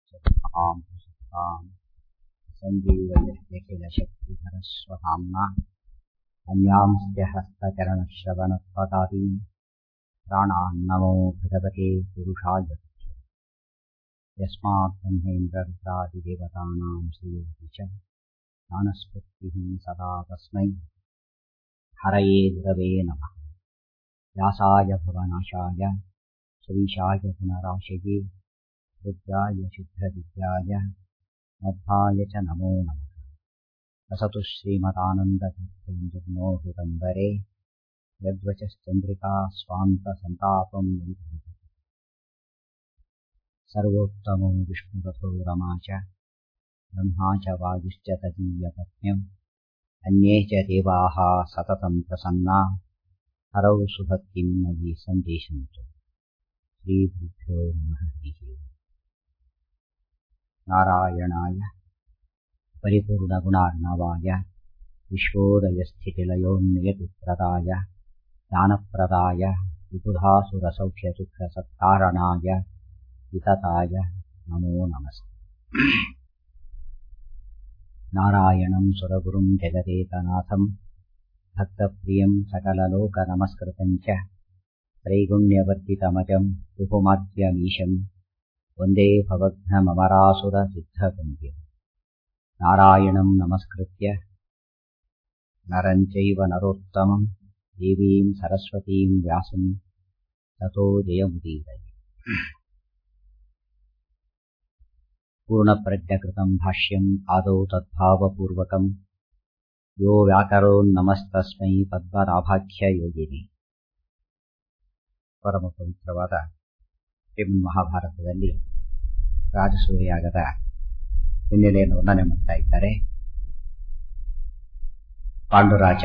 आम् आम् सञ्जीवयत्यखिलशक्तिधरस्वधाम्ना अन्यांस्य हस्तचरणश्रवणत्वदादीन् प्राणान्नमो भगवते पुरुषाय यस्मात् ब्रह्मेन्द्ररुद्रादिदेवतानां श्रेयोऽपि च ज्ञानस्फूर्तिः सदा तस्मै हरये गुरवे नमः व्यासाय भवनाशाय श्रीशाय पुनराशये रुद्राय शुद्धविद्याय मध्वाय च नमो नमः वसतु श्रीमदानन्दतीर्थेन्दुर्नो हृदम्बरे यद्वचश्चन्द्रिका स्वान्तसन्तापम् विद्धि सर्वोत्तमो विष्णुरथो रमा च ब्रह्मा च वायुश्च तदीयपत्न्यम् अन्ये च देवाः सततम् प्रसन्ना हरौ सुभक्तिम् मयि सन्देशन्तु श्रीगुरुभ्यो नमः हरिः नारायणाय परिपूर्णगुणार्णवाय विश्वोदयस्थितिलयोन्नियतिप्रदाय ज्ञानप्रदाय विबुधासुरसौख्यदुःखसत्कारणाय वितताय नमो नमस्ते नारायणम् सुरगुरुम् जगदेकनाथम् भक्तप्रियम् सकललोकनमस्कृतम् च त्रैगुण्यवर्तितमजम् विपुमाद्यमीशम् वन्दे भवघ्नममरासुरसिद्धकुन्त्यम् नारायणम् नमस्कृत्य नरम् चैव नरोत्तमम् देवीम् सरस्वतीम् व्यासम् ततो जयमुदीरये पूर्णप्रज्ञकृतम् भाष्यम् आदौ तद्भावपूर्वकम् यो ವ್ಯಾಕರೋನ್ನಮಸ್ತಸ್ಮೈ ಪದ್ಮನಾಭಾಖ್ಯ ಯೋಗಿನಿ ಪರಮ ಪವಿತ್ರವಾದ ಶ್ರೀಮನ್ ಮಹಾಭಾರತದಲ್ಲಿ ರಾಜಸೂಯಾಗದ ಹಿನ್ನೆಲೆಯನ್ನು ವರ್ಣನೆ ಮಾಡ್ತಾ ಇದ್ದಾರೆ ಪಾಂಡುರಾಜ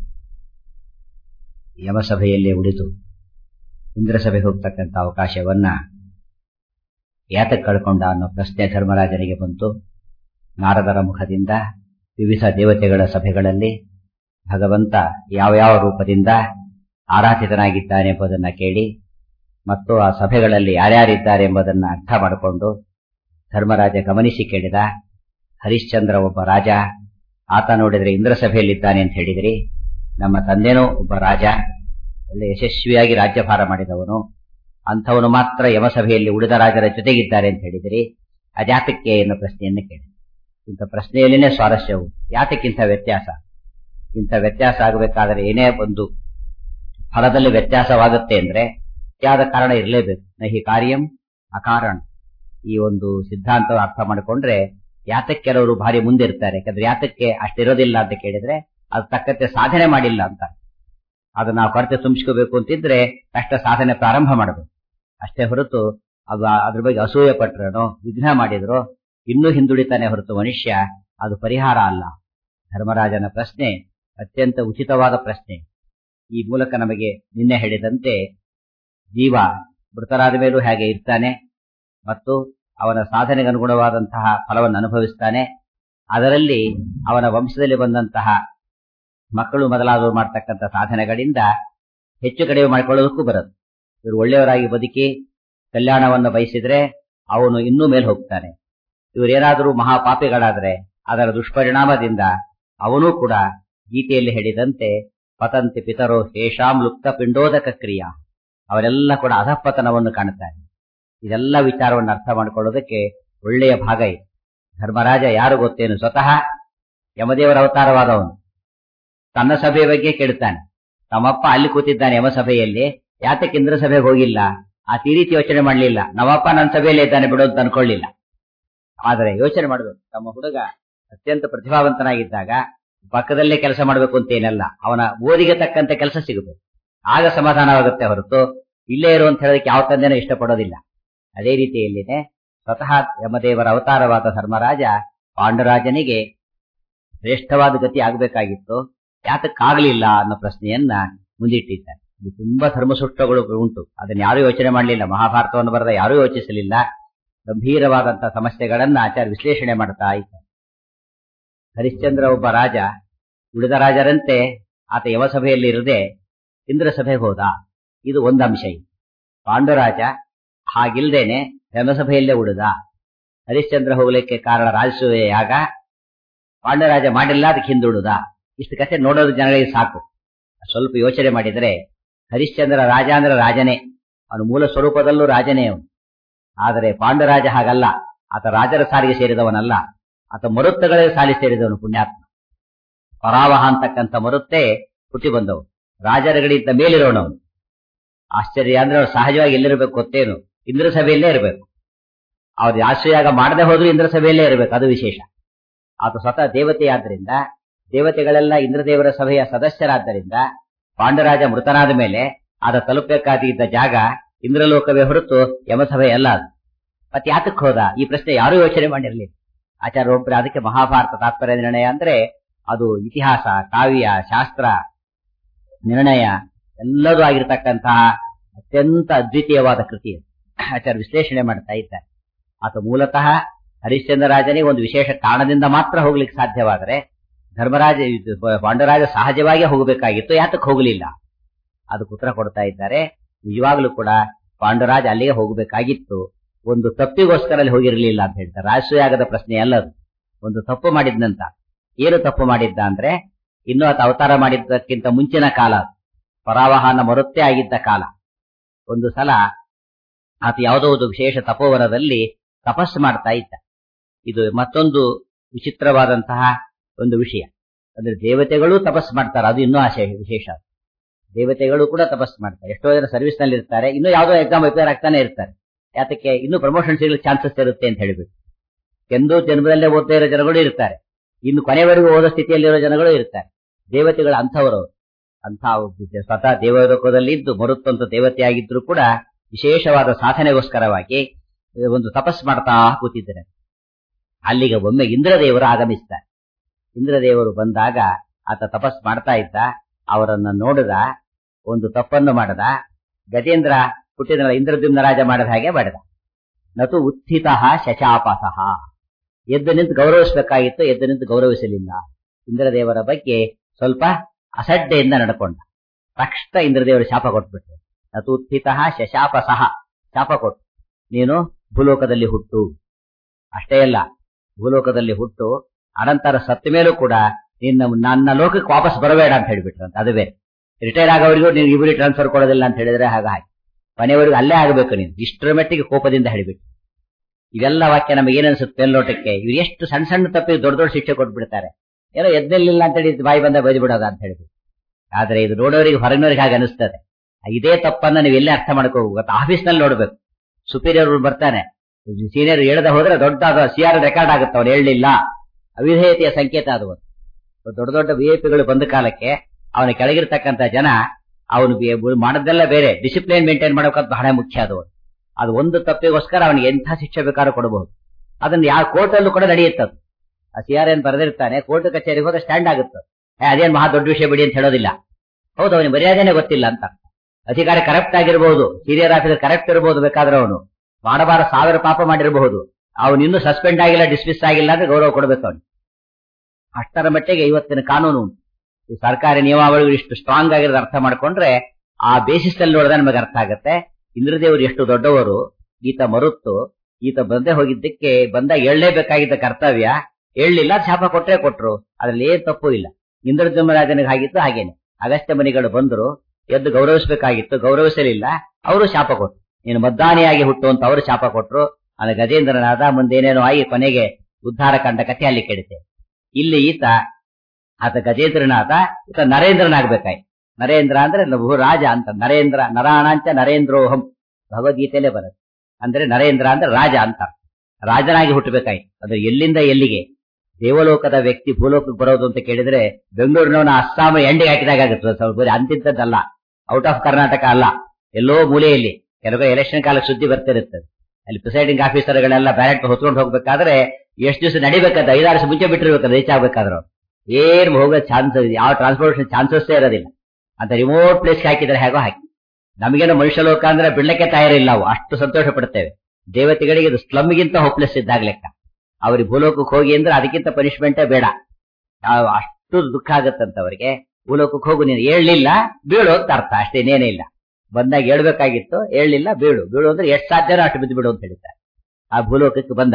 ಯಮಸಭೆಯಲ್ಲೇ ಉಳಿದು ಇಂದ್ರಸಭೆಗೆ ಹೋಗ್ತಕ್ಕಂಥ ಅವಕಾಶವನ್ನ ಯಾತಕ್ಕೆ ಕಳ್ಕೊಂಡ ಅನ್ನೋ ಪ್ರಶ್ನೆ ಧರ್ಮರಾಜನಿಗೆ ಬಂತು ನಾರದರ ಮುಖದಿಂದ ವಿವಿಧ ದೇವತೆಗಳ ಸಭೆಗಳಲ್ಲಿ ಭಗವಂತ ಯಾವ ಯಾವ ರೂಪದಿಂದ ಆರಾಧಿತನಾಗಿದ್ದಾನೆ ಎಂಬುದನ್ನು ಕೇಳಿ ಮತ್ತು ಆ ಸಭೆಗಳಲ್ಲಿ ಯಾರ್ಯಾರಿದ್ದಾರೆ ಎಂಬುದನ್ನು ಅರ್ಥ ಮಾಡಿಕೊಂಡು ಧರ್ಮರಾಜ ಗಮನಿಸಿ ಕೇಳಿದ ಹರಿಶ್ಚಂದ್ರ ಒಬ್ಬ ರಾಜ ಆತ ನೋಡಿದ್ರೆ ಇಂದ್ರ ಸಭೆಯಲ್ಲಿದ್ದಾನೆ ಅಂತ ಹೇಳಿದ್ರಿ ನಮ್ಮ ತಂದೆನೂ ಒಬ್ಬ ರಾಜ ಒಳ್ಳೆ ಯಶಸ್ವಿಯಾಗಿ ರಾಜ್ಯಭಾರ ಮಾಡಿದವನು ಅಂಥವನು ಮಾತ್ರ ಯಮಸಭೆಯಲ್ಲಿ ಉಳಿದ ರಾಜರ ಜೊತೆಗಿದ್ದಾರೆ ಅಂತ ಹೇಳಿದಿರಿ ಅದ್ಯಾತಕ್ಕೆ ಎನ್ನುವ ಪ್ರಶ್ನೆಯನ್ನು ಕೇಳಿ ಇಂಥ ಪ್ರಶ್ನೆಯಲ್ಲಿನೇ ಸ್ವಾರಸ್ಯವು ಯಾತಕ್ಕಿಂತ ವ್ಯತ್ಯಾಸ ಇಂಥ ವ್ಯತ್ಯಾಸ ಆಗಬೇಕಾದರೆ ಏನೇ ಒಂದು ಫಲದಲ್ಲಿ ವ್ಯತ್ಯಾಸವಾಗುತ್ತೆ ಅಂದ್ರೆ ಯಾವ್ದ ಕಾರಣ ಇರಲೇಬೇಕು ನಹಿ ಕಾರ್ಯಂ ಅಕಾರಣ ಈ ಒಂದು ಸಿದ್ಧಾಂತ ಅರ್ಥ ಮಾಡಿಕೊಂಡ್ರೆ ಯಾತಕ್ಕೆ ಕೆಲವರು ಭಾರಿ ಮುಂದೆ ಇರ್ತಾರೆ ಯಾಕಂದ್ರೆ ಯಾತಕ್ಕೆ ಅಷ್ಟಿರೋದಿಲ್ಲ ಅಂತ ಕೇಳಿದ್ರೆ ಅದು ತಕ್ಕಂತೆ ಸಾಧನೆ ಮಾಡಿಲ್ಲ ಅಂತ ಅದು ನಾವು ಕೊರತೆ ತುಂಬಿಸ್ಕೋಬೇಕು ಅಂತಿದ್ರೆ ಕಷ್ಟ ಸಾಧನೆ ಪ್ರಾರಂಭ ಮಾಡಬೇಕು ಅಷ್ಟೇ ಹೊರತು ಅದು ಅದ್ರ ಬಗ್ಗೆ ಅಸೂಯೆ ಪಟ್ರನೋ ವಿಘ್ನ ಮಾಡಿದ್ರು ಇನ್ನೂ ಹಿಂದುಳಿತಾನೆ ಹೊರತು ಮನುಷ್ಯ ಅದು ಪರಿಹಾರ ಅಲ್ಲ ಧರ್ಮರಾಜನ ಪ್ರಶ್ನೆ ಅತ್ಯಂತ ಉಚಿತವಾದ ಪ್ರಶ್ನೆ ಈ ಮೂಲಕ ನಮಗೆ ನಿನ್ನೆ ಹೇಳಿದಂತೆ ಜೀವ ಮೃತರಾದ ಮೇಲೂ ಹೇಗೆ ಇರ್ತಾನೆ ಮತ್ತು ಅವನ ಸಾಧನೆಗೆ ಅನುಗುಣವಾದಂತಹ ಫಲವನ್ನು ಅನುಭವಿಸ್ತಾನೆ ಅದರಲ್ಲಿ ಅವನ ವಂಶದಲ್ಲಿ ಬಂದಂತಹ ಮಕ್ಕಳು ಮೊದಲಾದವರು ಮಾಡ್ತಕ್ಕಂಥ ಸಾಧನೆಗಳಿಂದ ಹೆಚ್ಚು ಕಡಿಮೆ ಮಾಡಿಕೊಳ್ಳೋದಕ್ಕೂ ಬರುತ್ತೆ ಇವರು ಒಳ್ಳೆಯವರಾಗಿ ಬದುಕಿ ಕಲ್ಯಾಣವನ್ನು ಬಯಸಿದ್ರೆ ಅವನು ಇನ್ನೂ ಮೇಲೆ ಹೋಗ್ತಾನೆ ಇವರೇನಾದರೂ ಮಹಾಪಾಪಿಗಳಾದ್ರೆ ಅದರ ದುಷ್ಪರಿಣಾಮದಿಂದ ಅವನೂ ಕೂಡ ಗೀತೆಯಲ್ಲಿ ಹೇಳಿದಂತೆ ಪತಂತಿ ಪಿತರೋ ಹೇಷಾಂ ಲುಪ್ತ ಪಿಂಡೋದಕ ಕ್ರಿಯಾ ಅವರೆಲ್ಲ ಕೂಡ ಅಧಪತನವನ್ನು ಕಾಣುತ್ತಾರೆ ಇದೆಲ್ಲ ವಿಚಾರವನ್ನು ಅರ್ಥ ಮಾಡಿಕೊಳ್ಳೋದಕ್ಕೆ ಒಳ್ಳೆಯ ಭಾಗ ಇದೆ ಧರ್ಮರಾಜ ಯಾರು ಗೊತ್ತೇನು ಸ್ವತಃ ಯಮದೇವರ ಅವತಾರವಾದವನು ತನ್ನ ಸಭೆಯ ಬಗ್ಗೆ ಕೇಳುತ್ತಾನೆ ತಮ್ಮಪ್ಪ ಅಲ್ಲಿ ಕೂತಿದ್ದಾನೆ ಯಮಸಭೆಯಲ್ಲಿ ಯಾತಕ್ಕೆ ಇಂದ್ರ ಸಭೆಗೆ ಹೋಗಿಲ್ಲ ಆ ಈ ರೀತಿ ಯೋಚನೆ ಮಾಡಲಿಲ್ಲ ನಮ್ಮಪ್ಪ ನನ್ನ ಸಭೆಯಲ್ಲಿ ಇದ್ದಾನೆ ಬಿಡೋದು ಅನ್ಕೊಳ್ಳಿಲ್ಲ ಆದರೆ ಯೋಚನೆ ಮಾಡಬೇಕು ತಮ್ಮ ಹುಡುಗ ಅತ್ಯಂತ ಪ್ರತಿಭಾವಂತನಾಗಿದ್ದಾಗ ಪಕ್ಕದಲ್ಲೇ ಕೆಲಸ ಮಾಡಬೇಕು ಅಂತ ಏನಲ್ಲ ಅವನ ಓದಿಗೆ ತಕ್ಕಂತೆ ಕೆಲಸ ಸಿಗಬೇಕು ಆಗ ಸಮಾಧಾನವಾಗುತ್ತೆ ಹೊರತು ಇಲ್ಲೇ ಇರು ಅಂತ ಹೇಳೋದಕ್ಕೆ ಯಾವ ತಂದೆನೂ ಇಷ್ಟಪಡೋದಿಲ್ಲ ಅದೇ ರೀತಿಯಲ್ಲಿನೇ ಸ್ವತಃ ಯಮದೇವರ ಅವತಾರವಾದ ಧರ್ಮರಾಜ ಪಾಂಡುರಾಜನಿಗೆ ಶ್ರೇಷ್ಠವಾದ ಗತಿ ಆಗಬೇಕಾಗಿತ್ತು ಯಾತಕ್ಕಾಗಲಿಲ್ಲ ಅನ್ನೋ ಪ್ರಶ್ನೆಯನ್ನ ಮುಂದಿಟ್ಟಿದ್ದಾರೆ ಇದು ತುಂಬಾ ಧರ್ಮಸುಷ್ಟಗಳು ಉಂಟು ಅದನ್ನ ಯಾರೂ ಯೋಚನೆ ಮಾಡಲಿಲ್ಲ ಮಹಾಭಾರತವನ್ನು ಬರೆದ ಯಾರೂ ಯೋಚಿಸಲಿಲ್ಲ ಗಂಭೀರವಾದಂತಹ ಸಮಸ್ಯೆಗಳನ್ನ ಆಚಾರ್ಯ ವಿಶ್ಲೇಷಣೆ ಮಾಡ್ತಾ ಇದ್ದಾರೆ ಹರಿಶ್ಚಂದ್ರ ಒಬ್ಬ ರಾಜ ಉಳಿದ ರಾಜರಂತೆ ಆತ ಯವಸಭೆಯಲ್ಲಿ ಇರದೆ ಇಂದ್ರ ಸಭೆಗೆ ಹೋದ ಇದು ಒಂದು ಅಂಶ ಇದೆ ಪಾಂಡುರಾಜ ಹಾಗಿಲ್ದೇನೆ ಧರ್ಮಸಭೆಯಲ್ಲೇ ಉಳಿದ ಹರಿಶ್ಚಂದ್ರ ಹೋಗ್ಲಿಕ್ಕೆ ಕಾರಣ ರಾಜಸೂಯ ಯಾಗ ಪಾಂಡರಾಜ ಮಾಡಿಲ್ಲ ಅದಕ್ಕೆ ಹಿಂದುಳುದ ಇಷ್ಟು ಕಥೆ ನೋಡೋದು ಜನಗಳಿಗೆ ಸಾಕು ಸ್ವಲ್ಪ ಯೋಚನೆ ಮಾಡಿದರೆ ಹರಿಶ್ಚಂದ್ರ ರಾಜ ಅಂದ್ರೆ ರಾಜನೇ ಅವನು ಮೂಲ ಸ್ವರೂಪದಲ್ಲೂ ರಾಜನೇ ಅವನು ಆದರೆ ಪಾಂಡರಾಜ ಹಾಗಲ್ಲ ಆತ ರಾಜರ ಸಾರಿಗೆ ಸೇರಿದವನಲ್ಲ ಆತ ಮರುತ್ತಗಳಿಗೆ ಸಾಲಿ ಸೇರಿದವನು ಪುಣ್ಯಾತ್ಮ ಪರಾವಹ ಅಂತಕ್ಕಂಥ ಮರುತ್ತೇ ಹುಟ್ಟಿ ಬಂದವು ರಾಜರುಗಳಿಂದ ಮೇಲಿರೋಣವನು ಆಶ್ಚರ್ಯ ಅಂದ್ರೆ ಅವ್ರು ಸಹಜವಾಗಿ ಎಲ್ಲಿರಬೇಕು ಗೊತ್ತೇನು ಇಂದ್ರ ಸಭೆಯಲ್ಲೇ ಇರಬೇಕು ಅವ್ರು ಆಶ್ರಯಾಗ ಮಾಡದೆ ಹೋದ್ರು ಇಂದ್ರ ಸಭೆಯಲ್ಲೇ ಇರಬೇಕು ಅದು ವಿಶೇಷ ಆತ ಸ್ವತಃ ದೇವತೆಯಾದ್ದರಿಂದ ದೇವತೆಗಳೆಲ್ಲ ಇಂದ್ರದೇವರ ಸಭೆಯ ಸದಸ್ಯರಾದ್ದರಿಂದ ಪಾಂಡರಾಜ ಮೃತನಾದ ಮೇಲೆ ಆತ ತಲುಪಬೇಕಾಗಿದ್ದ ಜಾಗ ಇಂದ್ರಲೋಕವೇ ಹೊರತು ಯಮಸಭೆ ಅಲ್ಲ ಅದು ಮತ್ತೆ ಯಾತಕ್ಕೆ ಹೋದ ಈ ಪ್ರಶ್ನೆ ಯಾರೂ ಯೋಚನೆ ಮಾಡಿರಲಿಲ್ಲ ಆಚಾರ್ಯ ಒಬ್ಬರು ಅದಕ್ಕೆ ಮಹಾಭಾರತ ತಾತ್ಪರ್ಯ ನಿರ್ಣಯ ಅಂದ್ರೆ ಅದು ಇತಿಹಾಸ ಕಾವ್ಯ ಶಾಸ್ತ್ರ ನಿರ್ಣಯ ಎಲ್ಲದೂ ಆಗಿರತಕ್ಕಂತಹ ಅತ್ಯಂತ ಅದ್ವಿತೀಯವಾದ ಕೃತಿ ಅದು. ಆಚಾರ್ಯ ವಿಶ್ಲೇಷಣೆ ಮಾಡ್ತಾ ಇದ್ದಾರೆ ಆತ ಮೂಲತಃ ಹರಿಶ್ಚಂದ್ರ ರಾಜನಿಗೆ ಒಂದು ವಿಶೇಷ ಕಾರಣದಿಂದ ಮಾತ್ರ ಹೋಗ್ಲಿಕ್ಕೆ ಸಾಧ್ಯವಾದರೆ ಧರ್ಮರಾಜ ಇದು ಪಾಂಡರಾಜ ಸಹಜವಾಗಿ ಹೋಗಬೇಕಾಗಿತ್ತು ಯಾತಕ್ಕೆ ಹೋಗಲಿಲ್ಲ ಅದಕ್ಕೆ ಉತ್ತರ ಕೊಡ್ತಾ ಇದ್ದಾರೆ ನಿಜವಾಗ್ಲೂ ಕೂಡ ಪಾಂಡರಾಜ ಅಲ್ಲಿಗೆ ಹೋಗಬೇಕಾಗಿತ್ತು ಒಂದು ತಪ್ಪಿಗೋಸ್ಕರ ಅಲ್ಲಿ ಹೋಗಿರಲಿಲ್ಲ ಅಂತ ಹೇಳ್ತಾರೆ ರಾಜಸೂಯಾಗದ ಪ್ರಶ್ನೆ ಅಲ್ಲದು ಒಂದು ತಪ್ಪು ಮಾಡಿದ್ನಂತ ಏನು ತಪ್ಪು ಮಾಡಿದ್ದ ಅಂದ್ರೆ ಇನ್ನೂ ಆತ ಅವತಾರ ಮಾಡಿದ್ದಕ್ಕಿಂತ ಮುಂಚಿನ ಕಾಲ ಅದು. ಪರಾವಹನ ಮರುತ್ತೇ ಆಗಿದ್ದ ಕಾಲ ಒಂದು ಸಲ ಆತ ಯಾವುದೋ ಒಂದು ವಿಶೇಷ ತಪೋವನದಲ್ಲಿ ತಪಸ್ಸು ಮಾಡ್ತಾ ಇದ್ದ ಇದು ಮತ್ತೊಂದು ವಿಚಿತ್ರವಾದಂತಹ ಒಂದು ವಿಷಯ ಅಂದ್ರೆ ದೇವತೆಗಳು ತಪಸ್ಸು ಮಾಡ್ತಾರೆ ಅದು ಇನ್ನೂ ಆಶಯ ವಿಶೇಷ ದೇವತೆಗಳು ಕೂಡ ತಪಸ್ಸು ಮಾಡ್ತಾರೆ ಎಷ್ಟೋ ಜನ ಸರ್ವಿಸ್ ನಲ್ಲಿ ಇರ್ತಾರೆ ಇನ್ನೂ ಯಾವುದೋ ಎಕ್ಸಾಮ್ ಅಪೇರ್ ಆಗ್ತಾನೆ ಇರ್ತಾರೆ ಯಾತಕ್ಕೆ ಇನ್ನೂ ಪ್ರಮೋಷನ್ ಸಿಗಲಿಕ್ಕೆ ಚಾನ್ಸಸ್ ಇರುತ್ತೆ ಅಂತ ಹೇಳ್ಬಿಟ್ಟು ಎಂದು ಜನ್ಮದಲ್ಲೇ ಓದ್ತಾ ಇರೋ ಜನಗಳು ಇರ್ತಾರೆ ಇನ್ನು ಕೊನೆವರೆಗೂ ಓದೋ ಸ್ಥಿತಿಯಲ್ಲಿರೋ ಜನಗಳು ಇರ್ತಾರೆ ದೇವತೆಗಳ ಅಂಥವರು ಅಂಥ ಸ್ವತಃ ದೇವಲೋಕದಲ್ಲಿ ಇದ್ದು ಮರುತ್ತಂತ ದೇವತೆಯಾಗಿದ್ರು ಕೂಡ ವಿಶೇಷವಾದ ಸಾಧನೆಗೋಸ್ಕರವಾಗಿ ಒಂದು ತಪಸ್ ಮಾಡ್ತಾ ಕೂತಿದ್ದಾರೆ ಅಲ್ಲಿಗೆ ಒಮ್ಮೆ ಇಂದ್ರದೇವರು ಆಗಮಿಸ್ತಾರೆ ಇಂದ್ರದೇವರು ಬಂದಾಗ ಆತ ತಪಸ್ ಮಾಡ್ತಾ ಇದ್ದ ಅವರನ್ನ ನೋಡಿದ ಒಂದು ತಪ್ಪನ್ನು ಮಾಡದ ಗಜೇಂದ್ರ ಹುಟ್ಟಿದ ಇಂದ್ರದ್ಯುಮ್ನ ರಾಜ ಮಾಡಿದ ಹಾಗೆ ಮಾಡಿದ ನತು ಉತ್ಥಿತ ಶಶಾಪಸಃ ಎದ್ದು ನಿಂತು ಗೌರವಿಸಬೇಕಾಗಿತ್ತು ಎದ್ದು ನಿಂತು ಗೌರವಿಸಲಿಲ್ಲ ಇಂದ್ರದೇವರ ಬಗ್ಗೆ ಸ್ವಲ್ಪ ಅಸಡ್ಡೆಯಿಂದ ನಡ್ಕೊಂಡ ತಕ್ಷಣ ಇಂದ್ರದೇವರು ಶಾಪ ಕೊಟ್ಬಿಟ್ರು ನತು ಉತ್ಥಿತ ಶಶಾಪಸಃ ಶಾಪ ಕೊಟ್ಟು ನೀನು ಭೂಲೋಕದಲ್ಲಿ ಹುಟ್ಟು ಅಷ್ಟೇ ಅಲ್ಲ ಭೂಲೋಕದಲ್ಲಿ ಹುಟ್ಟು ಅನಂತರ ಸತ್ತ ಮೇಲೂ ಕೂಡ ನಿನ್ನ ನನ್ನ ಲೋಕಕ್ಕೆ ವಾಪಸ್ ಬರಬೇಡ ಅಂತ ಹೇಳ್ಬಿಟ್ರಂತ ಅದು ಬೇರೆ ರಿಟೈರ್ ಆಗೋವರೆಗೂ ನೀವು ಇಬ್ಬರಿ ಟ್ರಾನ್ಸ್ಫರ್ ಕೊಡೋದಿಲ್ಲ ಅಂತ ಹೇಳಿದ್ರೆ ಹಾಗೆ ಹಾಗೆ ಮನೆಯವರೆಗೂ ಅಲ್ಲೇ ಆಗಬೇಕು ನೀನು ಇಷ್ಟರ ಮಟ್ಟಿಗೆ ಕೋಪದಿಂದ ಹೇಳಿಬಿಟ್ಟು ಇವೆಲ್ಲ ವಾಕ್ಯ ನಮಗೆ ಏನ್ ಅನ್ಸುತ್ತೆ ಮೇಲ್ನೋಟಕ್ಕೆ ಇವ್ರು ಎಷ್ಟು ಸಣ್ಣ ಸಣ್ಣ ತಪ್ಪಿಗೆ ದೊಡ್ಡ ದೊಡ್ಡ ಶಿಕ್ಷೆ ಕೊಟ್ಬಿಡ್ತಾರೆ ಏನೋ ಎದ್ದೆಲ್ಲಿಲ್ಲ ಅಂತ ಹೇಳಿ ಬಾಯಿ ಬಂದ ಬೈದು ಬಿಡೋದ ಅಂತ ಹೇಳಿದ್ರು ಆದ್ರೆ ಇದು ನೋಡೋರಿಗೆ ಹೊರಗಿನವ್ರಿಗೆ ಹಾಗೆ ಅನಿಸ್ತದೆ ಇದೇ ತಪ್ಪನ್ನ ನೀವು ಎಲ್ಲೇ ಅರ್ಥ ಮಾಡ್ಕೋಬೇಕು ಆಫೀಸ್ ನಲ್ಲಿ ನೋಡ್ಬೇಕು ಸುಪೀರಿಯರ್ ಬರ್ತಾನೆ ಸೀನಿಯರ್ ಹೇಳದ ಹೋದ್ರೆ ದೊಡ್ಡ ಸಿ ಆರ್ ರೆಕಾರ್ಡ್ ಆಗುತ್ತೆ ಅವ್ರು ಹೇಳಲಿಲ್ಲ ಅವಿಧೇಯತೆಯ ಸಂಕೇತ ಅದು ಒಂದು. ದೊಡ್ಡ ದೊಡ್ಡ ವಿಐಪಿಗಳು ಬಂದ ಕಾಲಕ್ಕೆ ಅವನ ಕೆಳಗಿರ್ತಕ್ಕಂಥ ಜನ ಅವನು ಮಾಡೋದೆಲ್ಲ ಬೇರೆ ಡಿಸಿಪ್ಲಿನ್ ಮೇಂಟೈನ್ ಮಾಡೋಕಂತ ಬಹಳ ಮುಖ್ಯ ಅದು ಅದು ಒಂದು ತಪ್ಪಿಗೋಸ್ಕರ ಅವನಿಗೆ ಎಂಥ ಶಿಕ್ಷೆ ಬೇಕಾದ್ರೂ ಕೊಡಬಹುದು ಅದನ್ನ ಯಾವ ಕೋರ್ಟಲ್ಲೂ ಕೂಡ ನಡೆಯುತ್ತದು ಆ ಸಿ ಆರ್ ಎನ್ ಬರೆದಿರ್ತಾನೆ ಕೋರ್ಟ್ ಕಚೇರಿಗೆ ಹೋದ ಸ್ಟ್ಯಾಂಡ್ ಆಗುತ್ತೆ ಏ, ಅದೇನ್ ಮಹಾ ದೊಡ್ಡ ವಿಷಯ ಬಿಡಿ ಅಂತ ಹೇಳೋದಿಲ್ಲ ಹೌದು ಅವನಿಗೆ ಮರ್ಯಾದೆನೆ ಗೊತ್ತಿಲ್ಲ ಅಂತ ಅಧಿಕಾರಿ ಕರೆಕ್ಟ್ ಆಗಿರಬಹುದು ಹಿರಿಯರ್ ಆಫೀಸರ್ ಕರೆಕ್ಟ್ ಇರಬಹುದು ಬೇಕಾದ್ರೆ ಅವನು ಮಾಡಬಾರ ಸಾವಿರ ಪಾಪ ಮಾಡಿರಬಹುದು ಅವನು ಇನ್ನೂ ಸಸ್ಪೆಂಡ್ ಆಗಿಲ್ಲ ಡಿಸ್ಮಿಸ್ ಆಗಿಲ್ಲ ಅಂದ್ರೆ ಗೌರವ ಕೊಡಬೇಕು ಅವನು ಅಷ್ಟರ ಮಟ್ಟಿಗೆ ಇವತ್ತಿನ ಕಾನೂನು ಉಂಟು. ಈ ಸರ್ಕಾರಿ ನಿಯಮಾವಳಿಗಳು ಇಷ್ಟು ಸ್ಟ್ರಾಂಗ್ ಆಗಿರೋದು ಅರ್ಥ ಮಾಡ್ಕೊಂಡ್ರೆ ಆ ಬೇಸಿಸ್ ಅಲ್ಲಿ ನೋಡಿದ್ರೆ ನಮಗೆ ಅರ್ಥ ಆಗುತ್ತೆ ಇಂದ್ರದೇವರು ಎಷ್ಟು ದೊಡ್ಡವರು ಈತ ಮರುತ್ತು ಈತ ಬಂದೇ ಹೋಗಿದ್ದಕ್ಕೆ ಬಂದಾಗ ಹೇಳಲೇಬೇಕಾಗಿದ್ದ ಕರ್ತವ್ಯ ಹೇಳಲಿಲ್ಲ ಶಾಪ ಕೊಟ್ರೆ ಕೊಟ್ರು ಅದ್ರಲ್ಲಿ ಏನ್ ತಪ್ಪು ಇಲ್ಲ ಇಂದ್ರಜಮರಾಜನಿಗೆ ಹಾಗಿತ್ತು ಹಾಗೇನೆ ಅಗಸ್ತ್ಯ ಮನಿಗಳು ಬಂದ್ರು ಎದ್ದು ಗೌರವಿಸಬೇಕಾಗಿತ್ತು ಗೌರವಿಸಲಿಲ್ಲ ಅವರು ಶಾಪ ಕೊಟ್ರು ನೀನು ಮದ್ದಾನಿಯಾಗಿ ಹುಟ್ಟು ಅಂತ ಅವರು ಶಾಪ ಕೊಟ್ರು ಆಗ ಗಜೇಂದ್ರನಾದ ಮುಂದೇನೇನೋ ಆಗಿ ಕೊನೆಗೆ ಉದ್ಧಾರ ಕಂಡ ಕಥೆ ಅಲ್ಲಿ ಕೆಡುತ್ತೆ ಇಲ್ಲಿ ಈತ ಆತ ಗಜೇಂದ್ರನಾದ ಈತ ನರೇಂದ್ರನಾಗ್ಬೇಕಾಯ್ತು ನರೇಂದ್ರ ಅಂದ್ರೆ ಭೂ ರಾಜ ಅಂತ ನರೇಂದ್ರ ನರಾಣಾಂಚ ನರೇಂದ್ರೋಹಂ ಭಗವದ್ಗೀತೆಯಲ್ಲೇ ಬರುತ್ತೆ ಅಂದ್ರೆ ನರೇಂದ್ರ ಅಂದ್ರೆ ರಾಜ ಅಂತ ರಾಜನಾಗಿ ಹುಟ್ಟಬೇಕಾಯ್ತು ಅದು ಎಲ್ಲಿಂದ ಎಲ್ಲಿಗೆ ದೇವಲೋಕದ ವ್ಯಕ್ತಿ ಭೂಲೋಕಕ್ಕೆ ಬರೋದು ಅಂತ ಕೇಳಿದ್ರೆ ಬೆಂಗಳೂರಿನವನ ಅಸ್ಸಾಂ ಎಂಡಿಗೆ ಹಾಕಿದಾಗ ಆಗುತ್ತೆ ಸ್ವಲ್ಪ ಬರೀ ಅಂತಿದ್ದದ್ದಲ್ಲ ಔಟ್ ಆಫ್ ಕರ್ನಾಟಕ ಅಲ್ಲ ಎಲ್ಲೋ ಮೂಲೆಯಲ್ಲಿ ಕೆಲವು ಎಲೆಕ್ಷನ್ ಕಾಲಕ್ಕೆ ಸುದ್ದಿ ಬರ್ತಿರುತ್ತೆ ಅಲ್ಲಿ ಪ್ರಿಸೈಡಿಂಗ್ ಆಫೀಸರ್ಗಳೆಲ್ಲ ಬ್ಯಾಲೆಟ್ ಹೊತ್ಕೊಂಡು ಹೋಗ್ಬೇಕಾದ್ರೆ ಎಷ್ಟು ದಿವಸ ನಡಿಬೇಕಾದ್ರೆ ಐದಾರು ವರ್ಷ ಮುಂಚೆ ಬಿಟ್ಟಿರ್ಬೇಕು ರೀಚ್ ಆಗ್ಬೇಕಾದ್ರೆ ಏನ್ ಹೋಗೋ ಚಾನ್ಸಸ್ ಯಾವ ಟ್ರಾನ್ಸ್ಪೋರ್ಟೇಷನ್ ಚಾನ್ಸಸ್ ಇರೋದಿಲ್ಲ ಅಂತ ರಿಮೋಟ್ ಪ್ಲೇಸ್ ಹಾಕಿದ್ರೆ ಹೇಗೋ ಹಾಕಿ ನಮಗೇನು ಮನುಷ್ಯ ಲೋಕ ಅಂದ್ರೆ ಬಿಡ್ಲಿಕ್ಕೆ ತಯಾರಿಲ್ಲ ನಾವು ಅಷ್ಟು ಸಂತೋಷ ಪಡ್ತೇವೆ ದೇವತೆಗಳಿಗೆ ಇದು ಸ್ಲಮ್ಗಿಂತ ಹೋಪ್ಲೆಸ್ ಇದ್ದಾಗ ಲೆಕ್ಕ ಅವ್ರಿಗೆ ಭೂಲೋಕಕ್ಕೆ ಹೋಗಿ ಅಂದ್ರೆ ಅದಕ್ಕಿಂತ ಪನಿಷ್ಮೆಂಟೇ ಬೇಡ ಆ- ಅಷ್ಟು ದುಃಖ ಆಗತ್ತಂತ ಅವರಿಗೆ ಭೂಲೋಕಕ್ಕೆ ಹೋಗು ನೀನು ಹೇಳಲಿಲ್ಲ ಬೀಳು ಅಂತ ಅರ್ಥ ಅಷ್ಟೇ ಇನ್ನೇನೇ ಇಲ್ಲ ಬಂದಾಗ ಹೇಳ್ಬೇಕಾಗಿತ್ತು ಹೇಳಲಿಲ್ಲ ಬೀಳು ಬೀಳು ಅಂದ್ರೆ ಎಷ್ಟು ಸಾಧ್ಯನೋ ಅಷ್ಟು ಬಿದ್ದು ಬಿಡು ಅಂತ ಹೇಳ್ತಾರೆ ಆ ಭೂಲೋಕಕ್ಕೆ ಬಂದ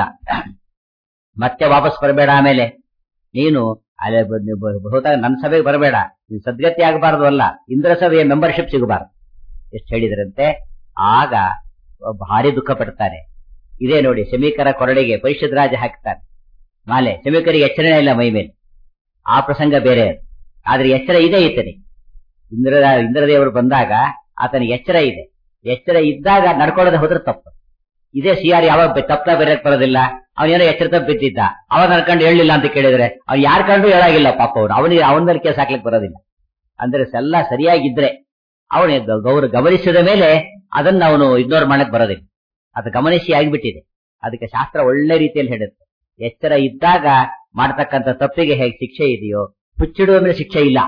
ಮತ್ತೆ ವಾಪಸ್ ಬರಬೇಡ ಆಮೇಲೆ ನೀನು ಅಲ್ಲಿ ಹೋದಾಗ ನನ್ನ ಸಭೆಗೆ ಬರಬೇಡ ನೀನು ಸದ್ಗತಿ ಆಗಬಾರದು ಅಲ್ಲ ಇಂದ್ರ ಸಭೆಯ ಮೆಂಬರ್ಶಿಪ್ ಸಿಗಬಾರದು ಎಷ್ಟು ಹೇಳಿದ್ರಂತೆ ಆಗ ಭಾರಿ ದುಃಖ ಪಡ್ತಾನೆ ಇದೇ ನೋಡಿ ಶಮೀಕರ ಕೊರಳಿಗೆ ಪರಿಷತ್ ರಾಜ ಹಾಕ್ತಾನೆ ಮಾಲೆ ಶಮೀಕರಿಗೆ ಎಚ್ಚರಣೆ ಇಲ್ಲ ಮೈ ಮೇಲೆ ಆ ಪ್ರಸಂಗ ಬೇರೆ ಅದು ಆದ್ರೆ ಎಚ್ಚರ ಇದೆ ಈತನಿಗೆ ಇಂದ್ರ ಇಂದ್ರದೇವರು ಬಂದಾಗ ಆತನಿಗೆ ಎಚ್ಚರ ಇದೆ ಎಚ್ಚರ ಇದ್ದಾಗ ನಡ್ಕೊಳ್ಳೋದು ಹೋದ್ರೆ ತಪ್ಪು ಇದೇ ಸಿ ಆರ್ ಯಾವಾಗ ತಪ್ಪ ಬರೆಯಕ್ ಬರೋದಿಲ್ಲ ಅವನೇನೋ ಎಚ್ಚರ ತಪ್ಪು ಬಿದ್ದಿದ್ದ ಅವ ನಡ್ಕೊಂಡು ಹೇಳಲಿಲ್ಲ ಅಂತ ಕೇಳಿದ್ರೆ ಅವ್ನು ಯಾರ್ ಕಂಡು ಹೇಳಾಗಿಲ್ಲ ಪಾಪ ಅವ್ರು ಅವನಿಗೆ ಅವನ ಮೇಲೆ ಕೇಸ್ ಹಾಕ್ಲಿಕ್ಕೆ ಬರೋದಿಲ್ಲ ಅಂದ್ರೆ ಎಲ್ಲ ಸರಿಯಾಗಿದ್ರೆ ಅವನಿಗೆ ಗೌರ ಗಮನಿಸಿದ ಮೇಲೆ ಅದನ್ನ ಅವನು ಇಗ್ನೋರ್ ಮಾಡಕ್ ಬರೋದಿಲ್ಲ ಅದು ಗಮನಿಸಿ ಆಗಿಬಿಟ್ಟಿದೆ ಅದಕ್ಕೆ ಶಾಸ್ತ್ರ ಒಳ್ಳೆ ರೀತಿಯಲ್ಲಿ ಹೇಳುತ್ತೆ ಎಚ್ಚರ ಇದ್ದಾಗ ಮಾಡ್ತಕ್ಕಂಥ ತಪ್ಪಿಗೆ ಹೇಗೆ ಶಿಕ್ಷೆ ಇದೆಯೋ ಹುಚ್ಚಿಡುವ ಮೇಲೆ ಶಿಕ್ಷೆ ಇಲ್ಲ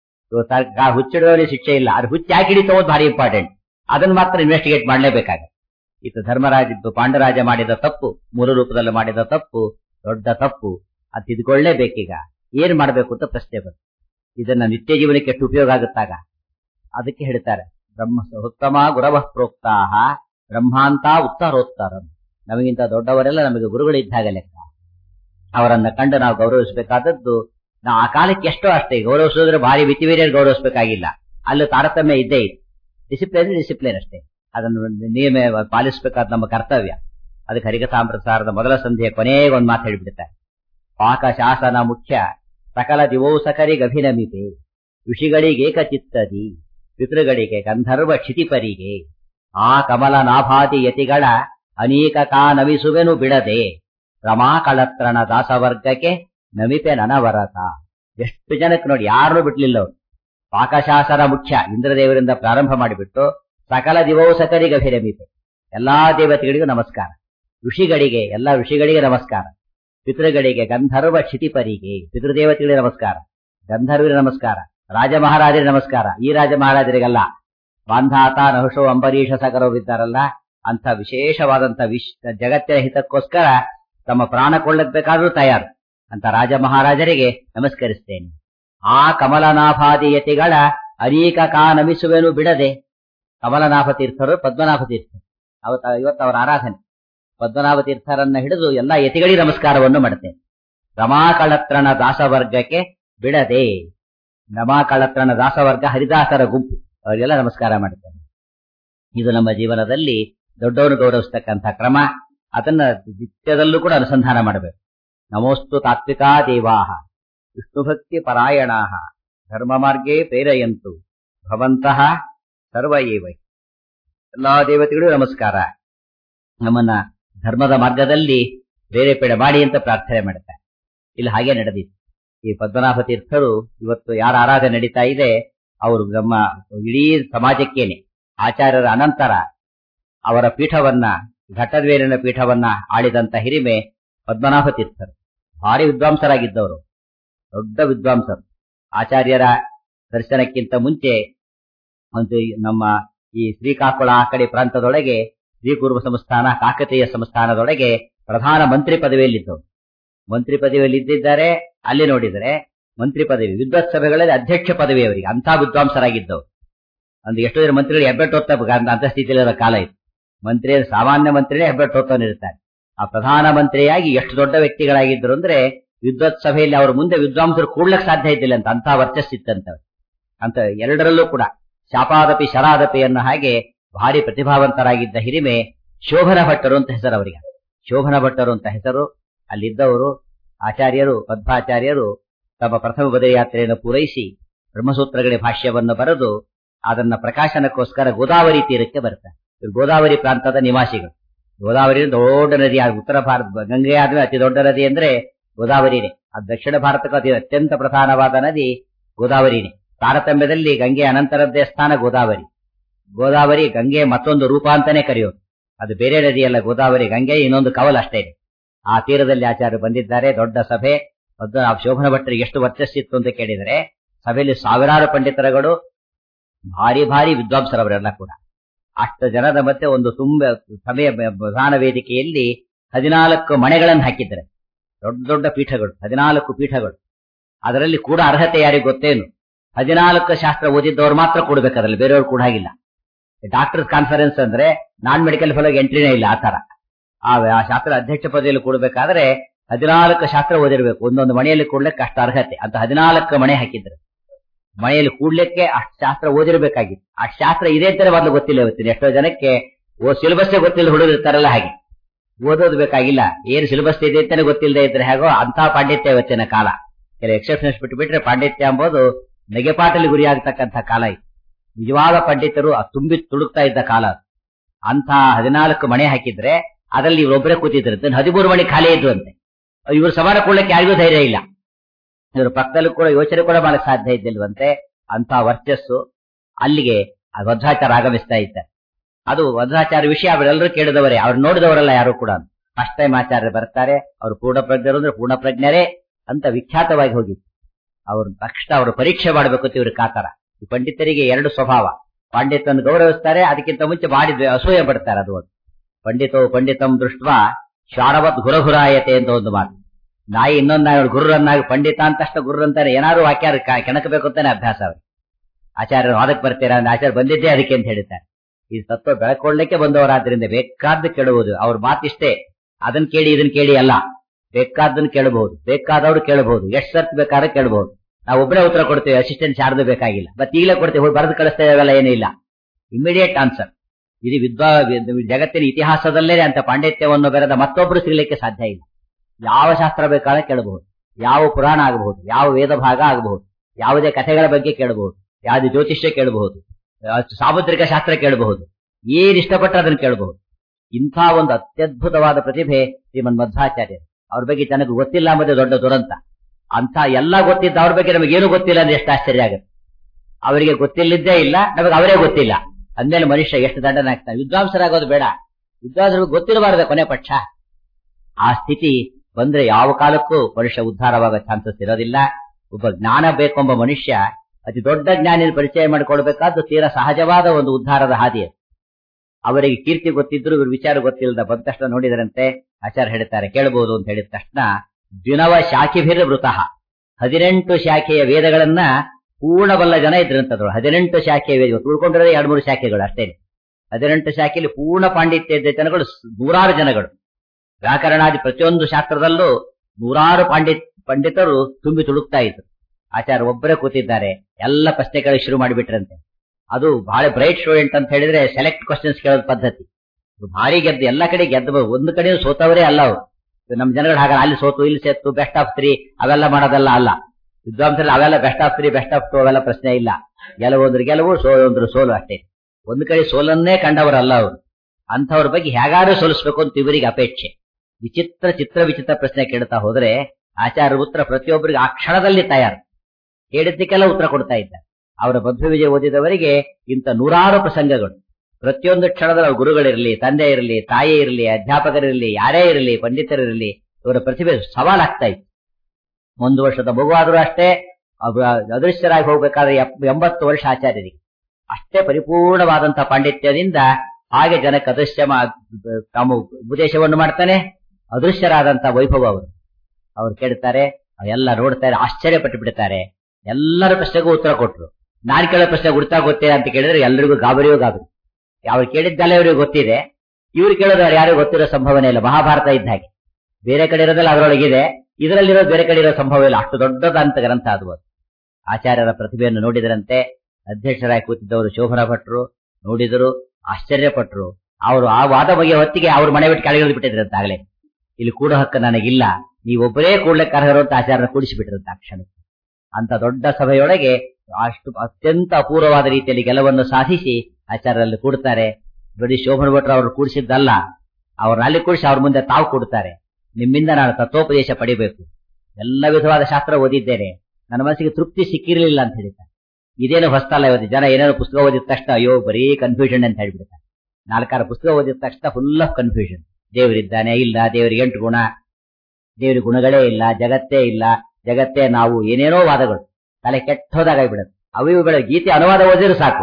ಹುಚ್ಚಿಡುವ ಮೇಲೆ ಶಿಕ್ಷೆ ಇಲ್ಲ ಅದು ಹುಚ್ಚಿ ಯಾಕೆ ಹಿಡಿತೋದು ಭಾರಿ ಇಂಪಾರ್ಟೆಂಟ್ ಅದನ್ನ ಮಾತ್ರ ಇನ್ವೆಸ್ಟಿಗೇಟ್ ಮಾಡಲೇಬೇಕಾಗುತ್ತೆ ಇದು ಧರ್ಮರಾಜ ಪಾಂಡರಾಜ ಮಾಡಿದ ತಪ್ಪು ಮೂಲ ರೂಪದಲ್ಲಿ ಮಾಡಿದ ತಪ್ಪು ದೊಡ್ಡ ತಪ್ಪು ಅದು ತಿದ್ಕೊಳ್ಳೇಬೇಕೀಗ ಏನ್ ಮಾಡ್ಬೇಕು ಅಂತ ಪ್ರಶ್ನೆ ಬಂತು ಇದನ್ನ ನಿತ್ಯ ಜೀವನಕ್ಕೆ ಎಷ್ಟು ಉಪಯೋಗ ಆಗುತ್ತಾಗ ಅದಕ್ಕೆ ಹೇಳ್ತಾರೆ ಬ್ರಹ್ಮ ಉತ್ತಮ ಗುರವ ಪ್ರೋಕ್ತಾಹ ಬ್ರಹ್ಮಾಂತ ಉತ್ತರೋತ್ತರಂ ನಮಗಿಂತ ದೊಡ್ಡವರೆಲ್ಲ ನಮಗೆ ಗುರುಗಳಿದ್ದಾಗ ಲೆಕ್ಕ ಅವರನ್ನ ಕಂಡು ನಾವು ಗೌರವಿಸಬೇಕಾದದ್ದು ನಾವು ಆ ಕಾಲಕ್ಕೆ ಎಷ್ಟೋ ಅಷ್ಟೇ ಗೌರವಿಸೋದ್ರೆ ಭಾರಿ ಮಿತಿವೀರ್ಯರು ಗೌರವಿಸಬೇಕಾಗಿಲ್ಲ ಅಲ್ಲಿ ತಾರತಮ್ಯ ಇದ್ದೇ ಇದೆ ಡಿಸಿಪ್ಲಿನ್ ಡಿಸಿಪ್ಲಿನ್ ಅಷ್ಟೇ ಅದನ್ನು ನಿಯಮ ಪಾಲಿಸಬೇಕಾದ ನಮ್ಮ ಕರ್ತವ್ಯ ಅದಕ್ಕೆ ಹರಿಕಥಾಮೃತಸಾರದ ಮೊದಲ ಸಂಧಿಯ ಕೊನೆಗೆ ಒಂದು ಮಾತು ಹೇಳಿಬಿಡ್ತಾರೆ ಪಾಕ ಶಾಸನ ಮುಖ್ಯ ಸಕಲ ದಿವೋಸಕರಿಗೆ ಅಭಿನಮಿಪೆ ಋಷಿಗಳಿಗೇಕ ಚಿತ್ತದಿ ಪಿತೃಗಳಿಗೆ ಗಂಧರ್ವ ಕ್ಷಿತಿಪರಿಗೆ ಆ ಕಮಲ ನಾಭಾದಿ ಯತಿಗಳ ಅನೇಕ ಕಾ ನಮಿಸುವೆನು ಬಿಡದೆ ರಮಾಕಳತ್ರಣ ದಾಸವರ್ಗಕ್ಕೆ ನಮಿಪೆ ನನವರತ ಎಷ್ಟು ಜನಕ್ಕೆ ನೋಡಿ ಯಾರನ್ನೂ ಬಿಡ್ಲಿಲ್ಲ ಅವರು ಪಾಕಶಾಸನ ಮುಖ್ಯ ಇಂದ್ರದೇವರಿಂದ ಪ್ರಾರಂಭ ಮಾಡಿಬಿಟ್ಟು ಸಕಲ ದಿವೋಸಕರಿಗೆ ಅಭಿರಮಿತೆ ಎಲ್ಲಾ ದೇವತೆಗಳಿಗೂ ನಮಸ್ಕಾರ ಋಷಿಗಳಿಗೆ ಎಲ್ಲಾ ಋಷಿಗಳಿಗೆ ನಮಸ್ಕಾರ ಪಿತೃಗಳಿಗೆ ಗಂಧರ್ವ ಕ್ಷಿತಿಪರಿಗೆ ಪಿತೃದೇವತೆಗಳಿಗೆ ನಮಸ್ಕಾರ ಗಂಧರ್ವರಿಗೆ ನಮಸ್ಕಾರ ರಾಜ ಮಹಾರಾಜರಿಗೆ ನಮಸ್ಕಾರ ಈ ರಾಜ ಮಹಾರಾಜರಿಗಲ್ಲ ಬಾಂಧಾತ ನಹುಷೋ ಅಂಬರೀಷ ಸಗರವಿದ್ದಾರಲ್ಲ ಅಂತ ವಿಶೇಷವಾದಂತ ವಿಶ್ ಜಗತ್ತಿನ ಹಿತಕ್ಕೋಸ್ಕರ ತಮ್ಮ ಪ್ರಾಣ ಕೊಳ್ಳಬೇಕಾದ್ರೂ ತಯಾರು ಅಂತ ರಾಜ ಮಹಾರಾಜರಿಗೆ ನಮಸ್ಕರಿಸ್ತೇನೆ ಆ ಕಮಲನಾಭಾದಿಯತಿಗಳ ಅನೇಕ ಕಾ ನಮಿಸುವೆನು ಬಿಡದೆ ಕಮಲನಾಭ ತೀರ್ಥರು ಪದ್ಮನಾಭ ತೀರ್ಥರು ಅವತ್ತ ಇವತ್ತು ಅವರ ಆರಾಧನೆ ಪದ್ಮನಾಭ ತೀರ್ಥರನ್ನ ಹಿಡಿದು ಎಲ್ಲಾ ಯತಿಗಳಿಗೆ ನಮಸ್ಕಾರವನ್ನು ಮಾಡುತ್ತೇನೆ ರಮಾಕಳತ್ರಣ ದಾಸವರ್ಗಕ್ಕೆ ಬಿಡದೆ ರಮಾಕಳತ್ರಣ ದಾಸವರ್ಗ ಹರಿದಾಸರ ಗುಂಪು ಅವರಿಗೆಲ್ಲ ನಮಸ್ಕಾರ ಮಾಡುತ್ತೇನೆ ಇದು ನಮ್ಮ ಜೀವನದಲ್ಲಿ ದೊಡ್ಡವರು ಗೌರವಿಸ್ತಕ್ಕಂಥ ಕ್ರಮ ಅದನ್ನ ನಿತ್ಯದಲ್ಲೂ ಕೂಡ ಅನುಸಂಧಾನ ಮಾಡಬೇಕು ನಮೋಸ್ತು ತಾತ್ವಿಕಾ ದೇವಾಹ ವಿಷ್ಣುಭಕ್ತಿ ಪರಾಯಣಾಹ ಧರ್ಮ ಮಾರ್ಗೇ ಪ್ರೇರಯಂತು ಭವಂತಹ ಸರ್ವ ಏವ ಎಲ್ಲಾ ದೇವತೆಗಳಿಗೂ ನಮಸ್ಕಾರ ನಮ್ಮನ್ನ ಧರ್ಮದ ಮಾರ್ಗದಲ್ಲಿ ಪ್ರೇರೇಪಣೆ ಮಾಡಿ ಅಂತ ಪ್ರಾರ್ಥನೆ ಮಾಡುತ್ತಾರೆ ಇಲ್ಲಿ ಹಾಗೆ ನಡೆದಿತ್ತು ಈ ಪದ್ಮನಾಭ ತೀರ್ಥರು ಇವತ್ತು ಯಾರ ಆರಾಧನೆ ನಡೀತಾ ಇದೆ ಅವರು ನಮ್ಮ ಇಡೀ ಸಮಾಜಕ್ಕೇನೆ ಆಚಾರ್ಯರ ಅನಂತರ ಅವರ ಪೀಠವನ್ನ ಘಟದ್ವೇರಿನ ಪೀಠವನ್ನ ಆಳಿದಂತ ಹಿರಿಮೆ ಪದ್ಮನಾಭ ತೀರ್ಥರು ಭಾರಿ ವಿದ್ವಾಂಸರಾಗಿದ್ದವರು ದೊಡ್ಡ ವಿದ್ವಾಂಸರು ಆಚಾರ್ಯರ ದರ್ಶನಕ್ಕಿಂತ ಮುಂಚೆ ಒಂದು ನಮ್ಮ ಈ ಶ್ರೀಕಾಕುಳ ಆ ಕಡೆ ಪ್ರಾಂತದೊಳಗೆ ಶ್ರೀಕೂರ್ಮ ಸಂಸ್ಥಾನ ಕಾಕತೀಯ ಸಂಸ್ಥಾನದೊಳಗೆ ಪ್ರಧಾನ ಮಂತ್ರಿ ಪದವಿಯಲ್ಲಿದ್ದವರು ಮಂತ್ರಿ ಪದವಿಯಲ್ಲಿ ಇದ್ದಿದ್ದಾರೆ ಅಲ್ಲಿ ನೋಡಿದರೆ ಮಂತ್ರಿ ಪದವಿ ವಿದ್ವತ್ ಸಭೆಗಳಲ್ಲಿ ಅಧ್ಯಕ್ಷ ಪದವಿ ಅವರಿಗೆ ಅಂತ ವಿದ್ವಾಂಸರಾಗಿದ್ದವರು ಒಂದು ಎಷ್ಟೋ ಜನ ಮಂತ್ರಿಗಳು ಹೆಬ್ಬೆಟ್ಟು ಹೊತ್ತ ಅಂತ ಸ್ಥಿತಿಯಲ್ಲಿರೋ ಕಾಲ ಇತ್ತು ಮಂತ್ರಿ ಸಾಮಾನ್ಯ ಮಂತ್ರಿನೇ ಹೆಬ್ಬೆಟ್ಟು ಹೊತ್ತವನಿರ್ತಾರೆ ಆ ಪ್ರಧಾನ ಮಂತ್ರಿಯಾಗಿ ಎಷ್ಟು ದೊಡ್ಡ ವ್ಯಕ್ತಿಗಳಾಗಿದ್ರು ಅಂದ್ರೆ ವಿದ್ವತ್ ಸಭೆಯಲ್ಲಿ ಅವ್ರ ಮುಂದೆ ವಿದ್ವಾಂಸರು ಕೂಡ್ಲಕ್ ಸಾಧ್ಯ ಇದ್ದಿಲ್ಲ ಅಂತ ಅಂತ ವರ್ಚಸ್ಸಿತ್ತಂತ ಅಂತ ಎರಡರಲ್ಲೂ ಕೂಡ ಶಾಪಾದಪಿ ಶರಾದಪಿ ಅನ್ನೋ ಹಾಗೆ ಭಾರಿ ಪ್ರತಿಭಾವಂತರಾಗಿದ್ದ ಹಿರಿಮೆ ಶೋಭನ ಭಟ್ಟರು ಅಂತ ಹೆಸರು ಅವರಿಗೆ ಶೋಭನ ಭಟ್ಟರು ಅಂತ ಹೆಸರು ಅಲ್ಲಿದ್ದವರು ಆಚಾರ್ಯರು ಪದ್ಮಾಚಾರ್ಯರು ತಮ್ಮ ಪ್ರಥಮ ಬದರಿ ಯಾತ್ರೆಯನ್ನು ಪೂರೈಸಿ ಬ್ರಹ್ಮಸೂತ್ರಗಳ ಭಾಷ್ಯವನ್ನು ಬರೆದು ಅದನ್ನ ಪ್ರಕಾಶನಕ್ಕೋಸ್ಕರ ಗೋದಾವರಿ ತೀರಕ್ಕೆ ಬರ್ತಾರೆ ಗೋದಾವರಿ ಪ್ರಾಂತದ ನಿವಾಸಿಗಳು ಗೋದಾವರಿ ದೊಡ್ಡ ನದಿ ಉತ್ತರ ಭಾರತ ಗಂಗೆ ಆದ್ಮೇಲೆ ಅತಿ ದೊಡ್ಡ ನದಿ ಅಂದ್ರೆ ಗೋದಾವರಿನೇ ಅದು ದಕ್ಷಿಣ ಭಾರತಕ್ಕೆ ಅತಿ ಅತ್ಯಂತ ಪ್ರಧಾನವಾದ ನದಿ ಗೋದಾವರಿನೇ ತಾರತಮ್ಯದಲ್ಲಿ ಗಂಗೆ ಅನಂತರದ್ದೇ ಸ್ಥಾನ ಗೋದಾವರಿ ಗೋದಾವರಿ ಗಂಗೆ ಮತ್ತೊಂದು ರೂಪ ಅಂತಾನೆ ಕರೆಯೋದು ಅದು ಬೇರೆ ನದಿಯಲ್ಲ ಗೋದಾವರಿ ಗಂಗೆ ಇನ್ನೊಂದು ಕವಲ್ ಅಷ್ಟೇ ಇದೆ ಆ ತೀರದಲ್ಲಿ ಆಚಾರ್ಯರು ಬಂದಿದ್ದಾರೆ ದೊಡ್ಡ ಸಭೆ ಶೋಭನ ಭಟ್ಟರಿಗೆ ಎಷ್ಟು ವರ್ಚಸ್ಸಿತ್ತು ಅಂತ ಕೇಳಿದರೆ ಸಭೆಯಲ್ಲಿ ಸಾವಿರಾರು ಪಂಡಿತರುಗಳು ಭಾರಿ ಭಾರಿ ವಿದ್ವಾಂಸರವರೆಲ್ಲ ಕೂಡ ಅಷ್ಟು ಜನದ ಮಧ್ಯೆ ಒಂದು ತುಂಬ ಸಭೆಯ ಪ್ರಧಾನ ವೇದಿಕೆಯಲ್ಲಿ ಹದಿನಾಲ್ಕು ಮಣೆಗಳನ್ನು ಹಾಕಿದ್ದಾರೆ ದೊಡ್ಡ ದೊಡ್ಡ ಪೀಠಗಳು ಹದಿನಾಲ್ಕು ಪೀಠಗಳು ಅದರಲ್ಲಿ ಕೂಡ ಅರ್ಹತೆ ಯಾರಿಗೆ ಗೊತ್ತೇನು ಹದಿನಾಲ್ಕು ಶಾಸ್ತ್ರ ಓದಿದ್ದವ್ರು ಮಾತ್ರ ಕೊಡ್ಬೇಕು ಅದರಲ್ಲಿ ಬೇರೆಯವ್ರು ಕೂಡ ಹಾಗಿಲ್ಲ ಡಾಕ್ಟರ್ಸ್ ಕಾನ್ಫರೆನ್ಸ್ ಅಂದ್ರೆ ನಾನ್ ಮೆಡಿಕಲ್ ಫೆಲೋಗೆ ಎಂಟ್ರಿನೇ ಇಲ್ಲ ಆತರ ಆ ಆ ಶಾಸ್ತ್ರ ಅಧ್ಯಕ್ಷ ಪದವಿಯಲ್ಲಿ ಕೂಡಬೇಕಾದ್ರೆ ಹದಿನಾಲ್ಕು ಶಾಸ್ತ್ರ ಓದಿರ್ಬೇಕು ಒಂದೊಂದು ಮನೆಯಲ್ಲಿ ಕೂಡ್ಲಿಕ್ಕೆ ಅಷ್ಟು ಅರ್ಹತೆ ಅಂತ ಹದಿನಾಲ್ಕು ಮನೆ ಹಾಕಿದ್ರು ಮನೆಯಲ್ಲಿ ಕೂಡ್ಲಿಕ್ಕೆ ಅಷ್ಟು ಶಾಸ್ತ್ರ ಓದಿರ್ಬೇಕಾಗಿತ್ತು ಅಷ್ಟು ಶಾಸ್ತ್ರ ಇದೆ ಅಂತಾನೆ ಮೊದಲು ಗೊತ್ತಿಲ್ಲ ಇವತ್ತಿನ ಎಷ್ಟೋ ಜನಕ್ಕೆ ಓ ಸಿಲೆಬಸ್ ಗೊತ್ತಿಲ್ಲ ಹುಡುಗರು ಇರ್ತಾರಲ್ಲ ಹಾಗೆ ಓದೋದು ಬೇಕಾಗಿಲ್ಲ ಏನು ಸಿಲೆಬಸ್ ಇದೆ ಅಂತಾನೆ ಗೊತ್ತಿಲ್ಲದೆ ಇದ್ರೆ ಹೇಗೋ ಅಂತ ಪಾಂಡಿತ್ಯ ಇವತ್ತಿನ ಕಾಲ ಕೆಲ ಎಕ್ಸೆಪ್ಷನ್ಸ್ ಬಿಟ್ಟು ಬಿಟ್ರೆ ಪಾಂಡಿತ್ಯ ಎಂಬುದು ನೆಗೆಪಾಟಲ್ಲಿ ಗುರಿಯಾಗತಕ್ಕಂಥ ಕಾಲ ಇದು ನಿಜವಾದ ಪಂಡಿತರು ಆ ತುಂಬಿ ತುಡುಕ್ತಾ ಇದ್ದ ಕಾಲ ಅದು. ಅಂತ ಹದಿನಾಲ್ಕು ಮನೆ ಹಾಕಿದ್ರೆ ಅದರಲ್ಲಿ ಇವರೊಬ್ಬರೇ ಕೂತಿದ್ರು ಹದಿಮೂರು ಮನೆ ಖಾಲಿ ಇದ್ವು ಅಂತೆ ಇವರು ಸಮಾನ ಕೊಡ್ಲಿಕ್ಕೆ ಯಾರಿಗೂ ಧೈರ್ಯ ಇಲ್ಲ ಇವರು ಪಕ್ಕದಲ್ಲೂ ಕೂಡ ಯೋಚನೆ ಕೂಡ ಮಾಡಕ್ ಸಾಧ್ಯ ಇದ್ದಿಲ್ವಂತೆ ಅಂತ ವರ್ಚಸ್ಸು ಅಲ್ಲಿಗೆ ಆ ವಜ್ರಾಚಾರ ಆಗಮಿಸ್ತಾ ಇದ್ದಾರೆ ಅದು ವಜ್ರಾಚಾರ ವಿಷಯ ಅವರೆಲ್ಲರೂ ಕೇಳಿದವರೇ ಅವ್ರು ನೋಡಿದವರಲ್ಲ ಯಾರು ಕೂಡ ಫಸ್ಟ್ ಟೈಮ್ ಆಚಾರ್ಯ ಬರ್ತಾರೆ ಅವ್ರು ಪೂರ್ಣ ಪ್ರಜ್ಞರು ಅಂದ್ರೆ ಪೂರ್ಣ ಪ್ರಜ್ಞರೇ ಅಂತ ವಿಖ್ಯಾತವಾಗಿ ಹೋಗಿತ್ತು ಅವ್ರು ತಕ್ಷಣ ಅವರು ಪರೀಕ್ಷೆ ಮಾಡಬೇಕು ಅಂತ ಇವ್ರ ಕಾತರ ಈ ಪಂಡಿತರಿಗೆ ಎರಡು ಸ್ವಭಾವ ಪಾಂಡಿತನ್ನು ಗೌರವಿಸ್ತಾರೆ ಅದಕ್ಕಿಂತ ಮುಂಚೆ ಮಾಡಿದ್ವಿ ಅಸೂಯೆ ಪಡ್ತಾರೆ ಅದು ಒಂದು ಪಂಡಿತೋ ಪಂಡಿತಂ ದೃಷ್ಟ ಶಾರವತ್ ಗುರಹುರಾಯತೆ ಅಂತ ಒಂದು ಮಾತು ನಾಯಿ ಇನ್ನೊಂದು ನಾಯಿ ಗುರುರನ್ನಾಗಿ ಪಂಡಿತ ಅಂತ ತಕ್ಷಣ ಗುರು ಅಂತಾನೆ ಏನಾದ್ರು ವಾಕ್ಯ ಕೆಣಕಬೇಕು ಅಂತಾನೆ ಅಭ್ಯಾಸ ಅವ್ರಿಗೆ ಆಚಾರ್ಯರು ಅದಕ್ಕೆ ಬರ್ತೀರಾ ಅಂದ್ರೆ ಆಚಾರ್ಯ ಬಂದಿದ್ದೇ ಅದಕ್ಕೆ ಅಂತ ಹೇಳ್ತಾರೆ ಈ ತತ್ವ ಬೆಳಕೊಳ್ಳಿಕ್ಕೆ ಬಂದವರಾದ್ರಿಂದ ಬೇಕಾದ್ದು ಕೇಳುವುದು ಅವ್ರ ಮಾತಿಷ್ಟೇ ಅದನ್ನ ಕೇಳಿ ಇದನ್ನ ಕೇಳಿ ಅಲ್ಲ ಬೇಕಾದ್ದನ್ನು ಕೇಳಬಹುದು ಬೇಕಾದವ್ರು ಕೇಳಬಹುದು ಎಷ್ಟು ಸರ್ತ್ ಬೇಕಾದ್ರೆ ಕೇಳಬಹುದು ನಾವು ಒಬ್ಬರೇ ಉತ್ತರ ಕೊಡ್ತೇವೆ ಅಸಿಸ್ಟೆಂಟ್ ಯಾರ್ದು ಬೇಕಾಗಿಲ್ಲ ಮತ್ತೆ ಈಗಲೇ ಕೊಡ್ತೇವೆ ಹೋಗಿ ಬರೆದು ಕಳಿಸ್ತಾ ಇದಾವೆಲ್ಲ ಏನೂ ಇಲ್ಲ ಇಮಿಡಿಯೇಟ್ ಆನ್ಸರ್ ಇದು ವಿದ್ವಾ ಜಗತ್ತಿನ ಇತಿಹಾಸದಲ್ಲೇ ಅಂತ ಪಾಂಡಿತ್ಯವನ್ನು ಬೆರೆದ ಮತ್ತೊಬ್ಬರು ಸಿಗಲಿಕ್ಕೆ ಸಾಧ್ಯ ಇಲ್ಲ ಯಾವ ಶಾಸ್ತ್ರ ಬೇಕಾದ್ರೆ ಕೇಳಬಹುದು ಯಾವ ಪುರಾಣ ಆಗಬಹುದು ಯಾವ ವೇದ ಭಾಗ ಆಗಬಹುದು ಯಾವುದೇ ಕಥೆಗಳ ಬಗ್ಗೆ ಕೇಳಬಹುದು ಯಾವುದೇ ಜ್ಯೋತಿಷ್ಯ ಕೇಳಬಹುದು ಸಾಮುದ್ರಿಕ ಶಾಸ್ತ್ರ ಕೇಳಬಹುದು ಏನ್ ಇಷ್ಟಪಟ್ಟರೆ ಅದನ್ನು ಕೇಳಬಹುದು ಇಂಥ ಒಂದು ಅತ್ಯದ್ಭುತವಾದ ಪ್ರತಿಭೆ ಶ್ರೀಮನ್ ಮಧ್ವಾಚಾರ್ಯ ಅವ್ರ ಬಗ್ಗೆ ಜನಕ್ಕೆ ಗೊತ್ತಿಲ್ಲ ಎಂಬುದೇ ದೊಡ್ಡ ದುರಂತ ಅಂತ ಎಲ್ಲ ಗೊತ್ತಿದ್ದ ಅವ್ರ ಬಗ್ಗೆ ನಮಗೇನು ಗೊತ್ತಿಲ್ಲ ಅಂದ್ರೆ ಎಷ್ಟು ಆಶ್ಚರ್ಯ ಆಗುತ್ತೆ ಅವರಿಗೆ ಗೊತ್ತಿಲ್ಲದ್ದೇ ಇಲ್ಲ ನಮಗೆ ಅವರೇ ಗೊತ್ತಿಲ್ಲ ಅಂದ್ಮೇಲೆ ಮನುಷ್ಯ ಎಷ್ಟು ದಂಡನಾಗ್ತಾನೆ ವಿದ್ವಾಂಸರಾಗೋದು ಬೇಡ ವಿದ್ವಾಂಸರಿಗೆ ಗೊತ್ತಿರಬಾರದು ಕೊನೆ ಪಕ್ಷ ಆ ಸ್ಥಿತಿ ಬಂದ್ರೆ ಯಾವ ಕಾಲಕ್ಕೂ ಮನುಷ್ಯ ಉದ್ಧಾರವಾಗೋ ಚಾನ್ಸಸ್ ಇರೋದಿಲ್ಲ ಒಬ್ಬ ಜ್ಞಾನ ಬೇಕೆಂಬ ಮನುಷ್ಯ ಅತಿ ದೊಡ್ಡ ಜ್ಞಾನಿನ ಪರಿಚಯ ಮಾಡಿಕೊಳ್ಬೇಕಾದ್ದು ತೀರಾ ಸಹಜವಾದ ಒಂದು ಉದ್ಧಾರದ ಹಾದಿ ಅದು ಅವರಿಗೆ ಕೀರ್ತಿ ಗೊತ್ತಿದ್ರು ಇವ್ರ ವಿಚಾರ ಗೊತ್ತಿಲ್ಲದ ಬಂದ ತಕ್ಷಣ ನೋಡಿದರಂತೆ ಆಚಾರ್ಯ ಹೇಳ್ತಾರೆ ಕೇಳಬಹುದು ಅಂತ ಹೇಳಿದ ತಕ್ಷಣ ದ್ವಿನವ ಶಾಖಿಭಿರ್ ವೃತಃ ಹದಿನೆಂಟು ಶಾಖೆಯ ವೇದಗಳನ್ನ ಪೂರ್ಣಬಲ್ಲ ಜನ ಇದ್ರಂತದ್ರು ಹದಿನೆಂಟು ಶಾಖೆಯ ವೇದ ಉಳ್ಕೊಂಡಿರೋದೇ ಎರಡು ಮೂರು ಶಾಖೆಗಳು ಅಷ್ಟೇ ಹದಿನೆಂಟು ಶಾಖೆಯಲ್ಲಿ ಪೂರ್ಣ ಪಾಂಡಿತ್ಯ ಇದ್ದ ಜನಗಳು ನೂರಾರು ಜನಗಳು ವ್ಯಾಕರಣಾದಿ ಪ್ರತಿಯೊಂದು ಶಾಸ್ತ್ರದಲ್ಲೂ ನೂರಾರು ಪಾಂಡಿತ್ ಪಂಡಿತರು ತುಂಬಿ ತುಳುಕ್ತಾ ಇದ್ರು ಆಚಾರ್ಯ ಒಬ್ಬರೇ ಕೂತಿದ್ದಾರೆ ಎಲ್ಲ ಪ್ರಶ್ನೆಗಳಿಗೆ ಶುರು ಮಾಡಿಬಿಟ್ರಂತೆ ಅದು ಬಹಳ ಬ್ರೈಟ್ ಸ್ಟೂಡೆಂಟ್ ಅಂತ ಹೇಳಿದ್ರೆ ಸೆಲೆಕ್ಟ್ ಕ್ವಶನ್ಸ್ ಕೇಳೋದ್ ಪದ್ಧತಿ ಭಾರಿ ಗೆದ್ದು ಎಲ್ಲ ಕಡೆ ಗೆದ್ದ ಒಂದು ಕಡೆ ಸೋತವರೇ ಅಲ್ಲ ಅವರು ನಮ್ ಜನಗಳು ಹಾಗೆ ಅಲ್ಲಿ ಸೋತು ಇಲ್ಲಿ ಸೇತು ಬೆಸ್ಟ್ ಆಫ್ ತ್ರೀ ಅವೆಲ್ಲ ಮಾಡೋದಲ್ಲ ಅಲ್ಲ ವಿದ್ವಾಂಸರಲ್ಲಿ ಅವೆಲ್ಲ best of three best of two ಅವೆಲ್ಲ ಪ್ರಶ್ನೆ ಇಲ್ಲ ಗೆಲುವೊಂದ್ರ ಗೆಲುವು ಸೋಲೊಂದ್ರ ಸೋಲು ಅಷ್ಟೇ ಒಂದು ಕಡೆ ಸೋಲನ್ನೇ ಕಂಡವರಲ್ಲ ಅವರು ಅಂಥವ್ರ ಬಗ್ಗೆ ಹೇಗಾದ್ರೂ ಸೋಲಿಸ್ಬೇಕು ಅಂತ ಇವರಿಗೆ ಅಪೇಕ್ಷೆ ವಿಚಿತ್ರ ಚಿತ್ರ ವಿಚಿತ್ರ ಪ್ರಶ್ನೆ ಕೇಳ್ತಾ ಹೋದ್ರೆ ಆಚಾರ್ಯ ಉತ್ತರ ಪ್ರತಿಯೊಬ್ಬರಿಗೆ ಆ ಕ್ಷಣದಲ್ಲಿ ತಯಾರು ಹೇಳಿದ್ದಕ್ಕೆಲ್ಲ ಉತ್ತರ ಕೊಡ್ತಾ ಇದ್ದಾರೆ ಅವರ ಮಧ್ವ ವಿಜಯ ಓದಿದವರಿಗೆ ಇಂಥ ನೂರಾರು ಪ್ರಸಂಗಗಳು ಪ್ರತಿಯೊಂದು ಕ್ಷಣದಲ್ಲಿ ಅವ್ರ ಗುರುಗಳಿರಲಿ ತಂದೆ ಇರಲಿ ತಾಯಿ ಇರಲಿ ಅಧ್ಯಾಪಕರಿರಲಿ ಯಾರೇ ಇರಲಿ ಪಂಡಿತರಿರಲಿ ಇವರ ಪ್ರತಿಭೆ ಸವಾಲಾಗ್ತಾ ಇತ್ತು ಒಂದು ವರ್ಷದ ಮಗುವಾದರೂ ಅಷ್ಟೇ ಅದೃಶ್ಯರಾಗಿ ಹೋಗ್ಬೇಕಾದ್ರೆ ಎಂಬತ್ತು ವರ್ಷ ಆಚಾರ್ಯರಿಗೆ ಅಷ್ಟೇ ಪರಿಪೂರ್ಣವಾದಂತಹ ಪಾಂಡಿತ್ಯದಿಂದ ಹಾಗೆ ಜನಕ್ಕೆ ಅದೃಶ್ಯ ತಾವು ಉಪದೇಶವನ್ನು ಮಾಡ್ತಾನೆ ಅದೃಶ್ಯರಾದಂತ ವೈಭವ ಅವರು ಅವ್ರು ಕೇಳ್ತಾರೆ ಎಲ್ಲ ನೋಡ್ತಾರೆ ಆಶ್ಚರ್ಯ ಪಟ್ಟು ಬಿಡ್ತಾರೆ ಎಲ್ಲರ ಪ್ರಶ್ನೆಗೂ ಉತ್ತರ ಕೊಟ್ರು ನಾನ್ ಕೇಳೋ ಪ್ರಶ್ನೆ ಗುರ್ತಾ ಗೊತ್ತಿಲ್ಲ ಅಂತ ಕೇಳಿದ್ರೆ ಎಲ್ರಿಗೂ ಗಾಬರಿಯೋ ಗಾಬರಿ ಅವ್ರು ಕೇಳಿದ್ದಲ್ಲ ಇವ್ರಿಗೆ ಗೊತ್ತಿದೆ ಇವ್ರು ಕೇಳೋದು ಯಾರಿಗೂ ಗೊತ್ತಿರೋ ಸಂಭವನೆ ಇಲ್ಲ ಮಹಾಭಾರತ ಇದ್ದ ಹಾಗೆ ಬೇರೆ ಕಡೆ ಇರೋದಲ್ಲ ಅದರೊಳಗಿದೆ ಇದರಲ್ಲಿರೋದು ಬೇರೆ ಕಡೆ ಇರೋ ಸಂಭವ ಇಲ್ಲ ಅಷ್ಟು ದೊಡ್ಡದಂತ ಗ್ರಂಥ ಅದು ಆಚಾರ್ಯರ ಪ್ರತಿಭೆಯನ್ನು ನೋಡಿದರಂತೆ ಅಧ್ಯಕ್ಷರಾಗಿ ಕೂತಿದ್ದವರು ಶೋಭನಾ ಭಟ್ರು ನೋಡಿದರು ಆಶ್ಚರ್ಯಪಟ್ರು ಅವರು ಆ ವಾದ ಬಗೆಯ ಹೊತ್ತಿಗೆ ಅವ್ರ ಮನೆ ಬಿಟ್ಟು ಕೆಳಗಿಳಿದು ಬಿಟ್ಟಿದ್ರಂತ ಆಗ್ಲೇ ಇಲ್ಲಿ ಕೂಡೋ ಹಕ್ಕು ನನಗಿಲ್ಲ ನೀವೊಬ್ಬರೇ ಕೂಡ್ಲಿಕ್ಕೆ ಅರ್ಹರು ಅಂತ ಆಚಾರ್ಯನ ಕೂಡಿಸಿಬಿಟ್ರಂತ ಆ ಕ್ಷಣಕ್ಕೆ ಅಂತ ದೊಡ್ಡ ಸಭೆಯೊಳಗೆ ಅಷ್ಟು ಅತ್ಯಂತ ಅಪೂರ್ವವಾದ ರೀತಿಯಲ್ಲಿ ಗೆಲುವನ್ನು ಸಾಧಿಸಿ ಆಚಾರ್ಯರಲ್ಲಿ ಕೂಡ್ತಾರೆ ಬರೀ ಶೋಭನ ಭಟ್ರು ಅವರು ಕೂಡಿಸಿದ್ದಲ್ಲ ಅವ್ರನ್ನ ಅಲ್ಲಿ ಕೂಡಿಸಿ ಅವ್ರ ಮುಂದೆ ತಾವು ಕೊಡ್ತಾರೆ ನಿಮ್ಮಿಂದ ನಾನು ತತ್ವೋಪದೇಶ ಪಡಿಬೇಕು ಎಲ್ಲ ವಿಧವಾದ ಶಾಸ್ತ್ರ ಓದಿದ್ದೇನೆ ನನ್ನ ಮನಸ್ಸಿಗೆ ತೃಪ್ತಿ ಸಿಕ್ಕಿರಲಿಲ್ಲ ಅಂತ ಹೇಳಿದ್ದಾರೆ ಇದೇನು ಹೊಸ್ತಲ್ಲ ಇವತ್ತು ಜನ ಏನೇನೋ ಪುಸ್ತಕ ಓದಿದ ತಕ್ಷಣ ಅಯ್ಯೋ ಬರೀ ಕನ್ಫ್ಯೂಷನ್ ಅಂತ ಹೇಳ್ಬಿಡ್ತಾರೆ ನಾಲ್ಕಾರು ಪುಸ್ತಕ ಓದಿದ ತಕ್ಷಣ ಫುಲ್ ಆಫ್ ಕನ್ಫ್ಯೂಷನ್ ದೇವರಿದ್ದಾನೆ ಇಲ್ಲ ದೇವರಿಗೆ ಎಂಟು ಗುಣ ದೇವರಿಗೆ ಗುಣಗಳೇ ಇಲ್ಲ ಜಗತ್ತೇ ಇಲ್ಲ ಜಗತ್ತೇ ನಾವು ಏನೇನೋ ವಾದಗಳು ತಲೆ ಕೆಟ್ಟೋದಾಗಿಬಿಡುತ್ತೆ ಅವು ಇವುಗಳ ಗೀತೆ ಅನುವಾದ ಓದಿದ್ರು ಸಾಕು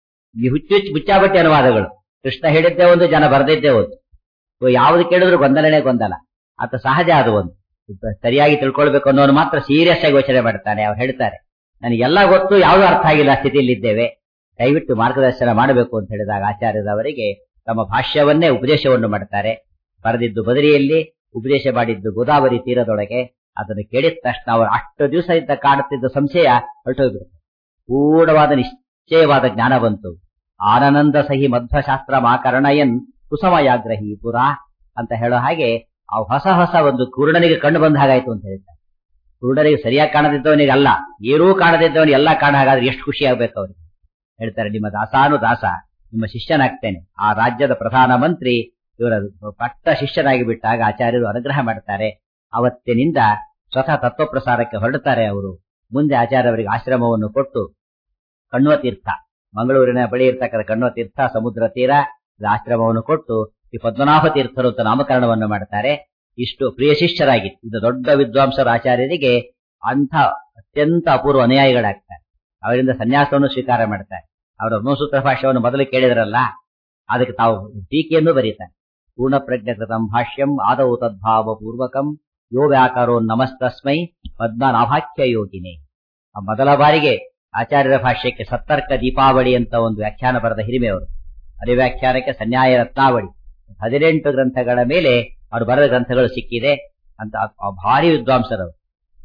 ಈ ಹುಚ್ಚು ಹುಚ್ಚು ಮುಚ್ಚಾಬಟ್ಟಿ ಅನುವಾದಗಳು ಕೃಷ್ಣ ಹೇಳಿದ್ದೇ ಒಂದು ಜನ ಬರೆದಿದ್ದೇ ಒಂದು ಯಾವ್ದು ಕೇಳಿದ್ರು ಗೊಂದಲನೇ ಗೊಂದಲ ಆತ ಸಹಜ ಅದು ಒಂದು ಸರಿಯಾಗಿ ತಿಳ್ಕೊಳ್ಬೇಕು ಅನ್ನೋನು ಮಾತ್ರ ಸೀರಿಯಸ್ ಆಗಿ ಯೋಚನೆ ಮಾಡ್ತಾನೆ ಅವ್ರು ಹೇಳ್ತಾರೆ ನನಗೆಲ್ಲ ಗೊತ್ತು ಯಾವ್ದು ಅರ್ಥ ಆಗಿಲ್ಲ ಸ್ಥಿತಿಯಲ್ಲಿದ್ದೇವೆ ದಯವಿಟ್ಟು ಮಾರ್ಗದರ್ಶನ ಮಾಡಬೇಕು ಅಂತ ಹೇಳಿದಾಗ ಆಚಾರ್ಯರವರಿಗೆ ತಮ್ಮ ಭಾಷ್ಯವನ್ನೇ ಉಪದೇಶವನ್ನು ಮಾಡ್ತಾರೆ ಬರೆದಿದ್ದು ಬದರಿಯಲ್ಲಿ ಉಪದೇಶ ಮಾಡಿದ್ದು ಗೋದಾವರಿ ತೀರದೊಳಗೆ ಅದನ್ನು ಕೇಳಿದ ತಕ್ಷಣ ಅವರು ಅಷ್ಟು ದಿವಸ ಇದ್ದ ಕಾಡುತ್ತಿದ್ದ ಸಂಶಯ ಹೊರಟೋಗ್ಬಿಡುತ್ತೆ ಪೂರ್ಣವಾದ ನಿಶ್ಚಯವಾದ ಜ್ಞಾನ ಬಂತು ಆನಂದ ಸಹಿ ಮಧ್ವಶಾಸ್ತ್ರ ಮಾಕರಣಯನ್ ಕುಸಮಯಾಗ್ರಹಿ ಪುರ ಅಂತ ಹೇಳೋ ಹಾಗೆ ಆ ಹೊಸ ಹೊಸ ಒಂದು ಕುರುಡನಿಗೆ ಕಣ್ಣು ಬಂದ ಹಾಗಾಯ್ತು ಅಂತ ಹೇಳ್ತಾರೆ ಕುರುಡನಿಗೆ ಸರಿಯಾಗಿ ಕಾಣದಿದ್ದವನಿಗೆ ಅಲ್ಲ ಏನೂ ಕಾಣದಿದ್ದವನಿಗೆ ಎಲ್ಲ ಕಾಣ ಹಾಗಾದ್ರೆ ಎಷ್ಟು ಖುಷಿ ಆಗ್ಬೇಕು ಅವ್ರಿಗೆ ಹೇಳ್ತಾರೆ ನಿಮ್ಮ ದಾಸಾನು ದಾಸ ನಿಮ್ಮ ಶಿಷ್ಯನಾಗ್ತೇನೆ ಆ ರಾಜ್ಯದ ಪ್ರಧಾನ ಮಂತ್ರಿ ಇವರ ಪಟ್ಟ ಶಿಷ್ಯನಾಗಿ ಬಿಟ್ಟಾಗ ಆಚಾರ್ಯರು ಅನುಗ್ರಹ ಮಾಡ್ತಾರೆ ಅವತ್ತಿನಿಂದ ಸ್ವತಃ ತತ್ವಪ್ರಸಾರಕ್ಕೆ ಹೊರಡುತ್ತಾರೆ ಅವರು ಮುಂದೆ ಆಚಾರ್ಯ ಅವರಿಗೆ ಆಶ್ರಮವನ್ನು ಕೊಟ್ಟು ಕಣ್ವ ತೀರ್ಥ ಮಂಗಳೂರಿನ ಬಳಿ ಇರ್ತಕ್ಕಂಥ ಕಣ್ವ ತೀರ್ಥ ಸಮುದ್ರ ತೀರ ಇದು ಆಶ್ರಮವನ್ನು ಕೊಟ್ಟು ಈ ಪದ್ಮನಾಭ ತೀರ್ಥರು ಅಂತ ನಾಮಕರಣವನ್ನು ಮಾಡ್ತಾರೆ ಇಷ್ಟು ಪ್ರಿಯ ಶಿಷ್ಯರಾಗಿತ್ತು ಇದು ದೊಡ್ಡ ವಿದ್ವಾಂಸರ ಆಚಾರ್ಯರಿಗೆ ಅಂಥ ಅತ್ಯಂತ ಅಪೂರ್ವ ಅನುಯಾಯಿಗಳಾಗ್ತಾರೆ ಅವರಿಂದ ಸನ್ಯಾಸವನ್ನು ಸ್ವೀಕಾರ ಮಾಡ್ತಾರೆ ಅವರ ಬ್ರಹ್ಮಸೂತ್ರ ಭಾಷ್ಯವನ್ನು ಮೊದಲು ಕೇಳಿದ್ರಲ್ಲ ಅದಕ್ಕೆ ತಾವು ಟೀಕೆಯನ್ನು ಬರೀತಾರೆ ಪೂರ್ಣ ಪ್ರಜ್ಞಕೃತಂ ಭಾಷ್ಯಂ ಆದೌ ತದ್ಭಾವ ಪೂರ್ವಕಂ ಯೋ ವ್ಯಾಕರೋ ನಮಸ್ತಸ್ಮೈ ಪದ್ಮನಾಭಾಖ್ಯ ಯೋಗಿನೇ ಆ ಮೊದಲ ಬಾರಿಗೆ ಆಚಾರ್ಯರ ಭಾಷ್ಯಕ್ಕೆ ಸತ್ತರ್ಕ ದೀಪಾವಳಿ ಅಂತ ಒಂದು ವ್ಯಾಖ್ಯಾನ ಬರೆದ ಹಿರಿಮೆ ಅವರು ಅದೇ ವ್ಯಾಖ್ಯಾನಕ್ಕೆ ಸನ್ಯಾಯ ರತ್ನಾವಳಿ ಹದಿನೆಂಟು ಗ್ರಂಥಗಳ ಮೇಲೆ ಅವರು ಬರೆದ ಗ್ರಂಥಗಳು ಸಿಕ್ಕಿದೆ ಅಂತ ಆ ಭಾರಿ ವಿದ್ವಾಂಸರವರು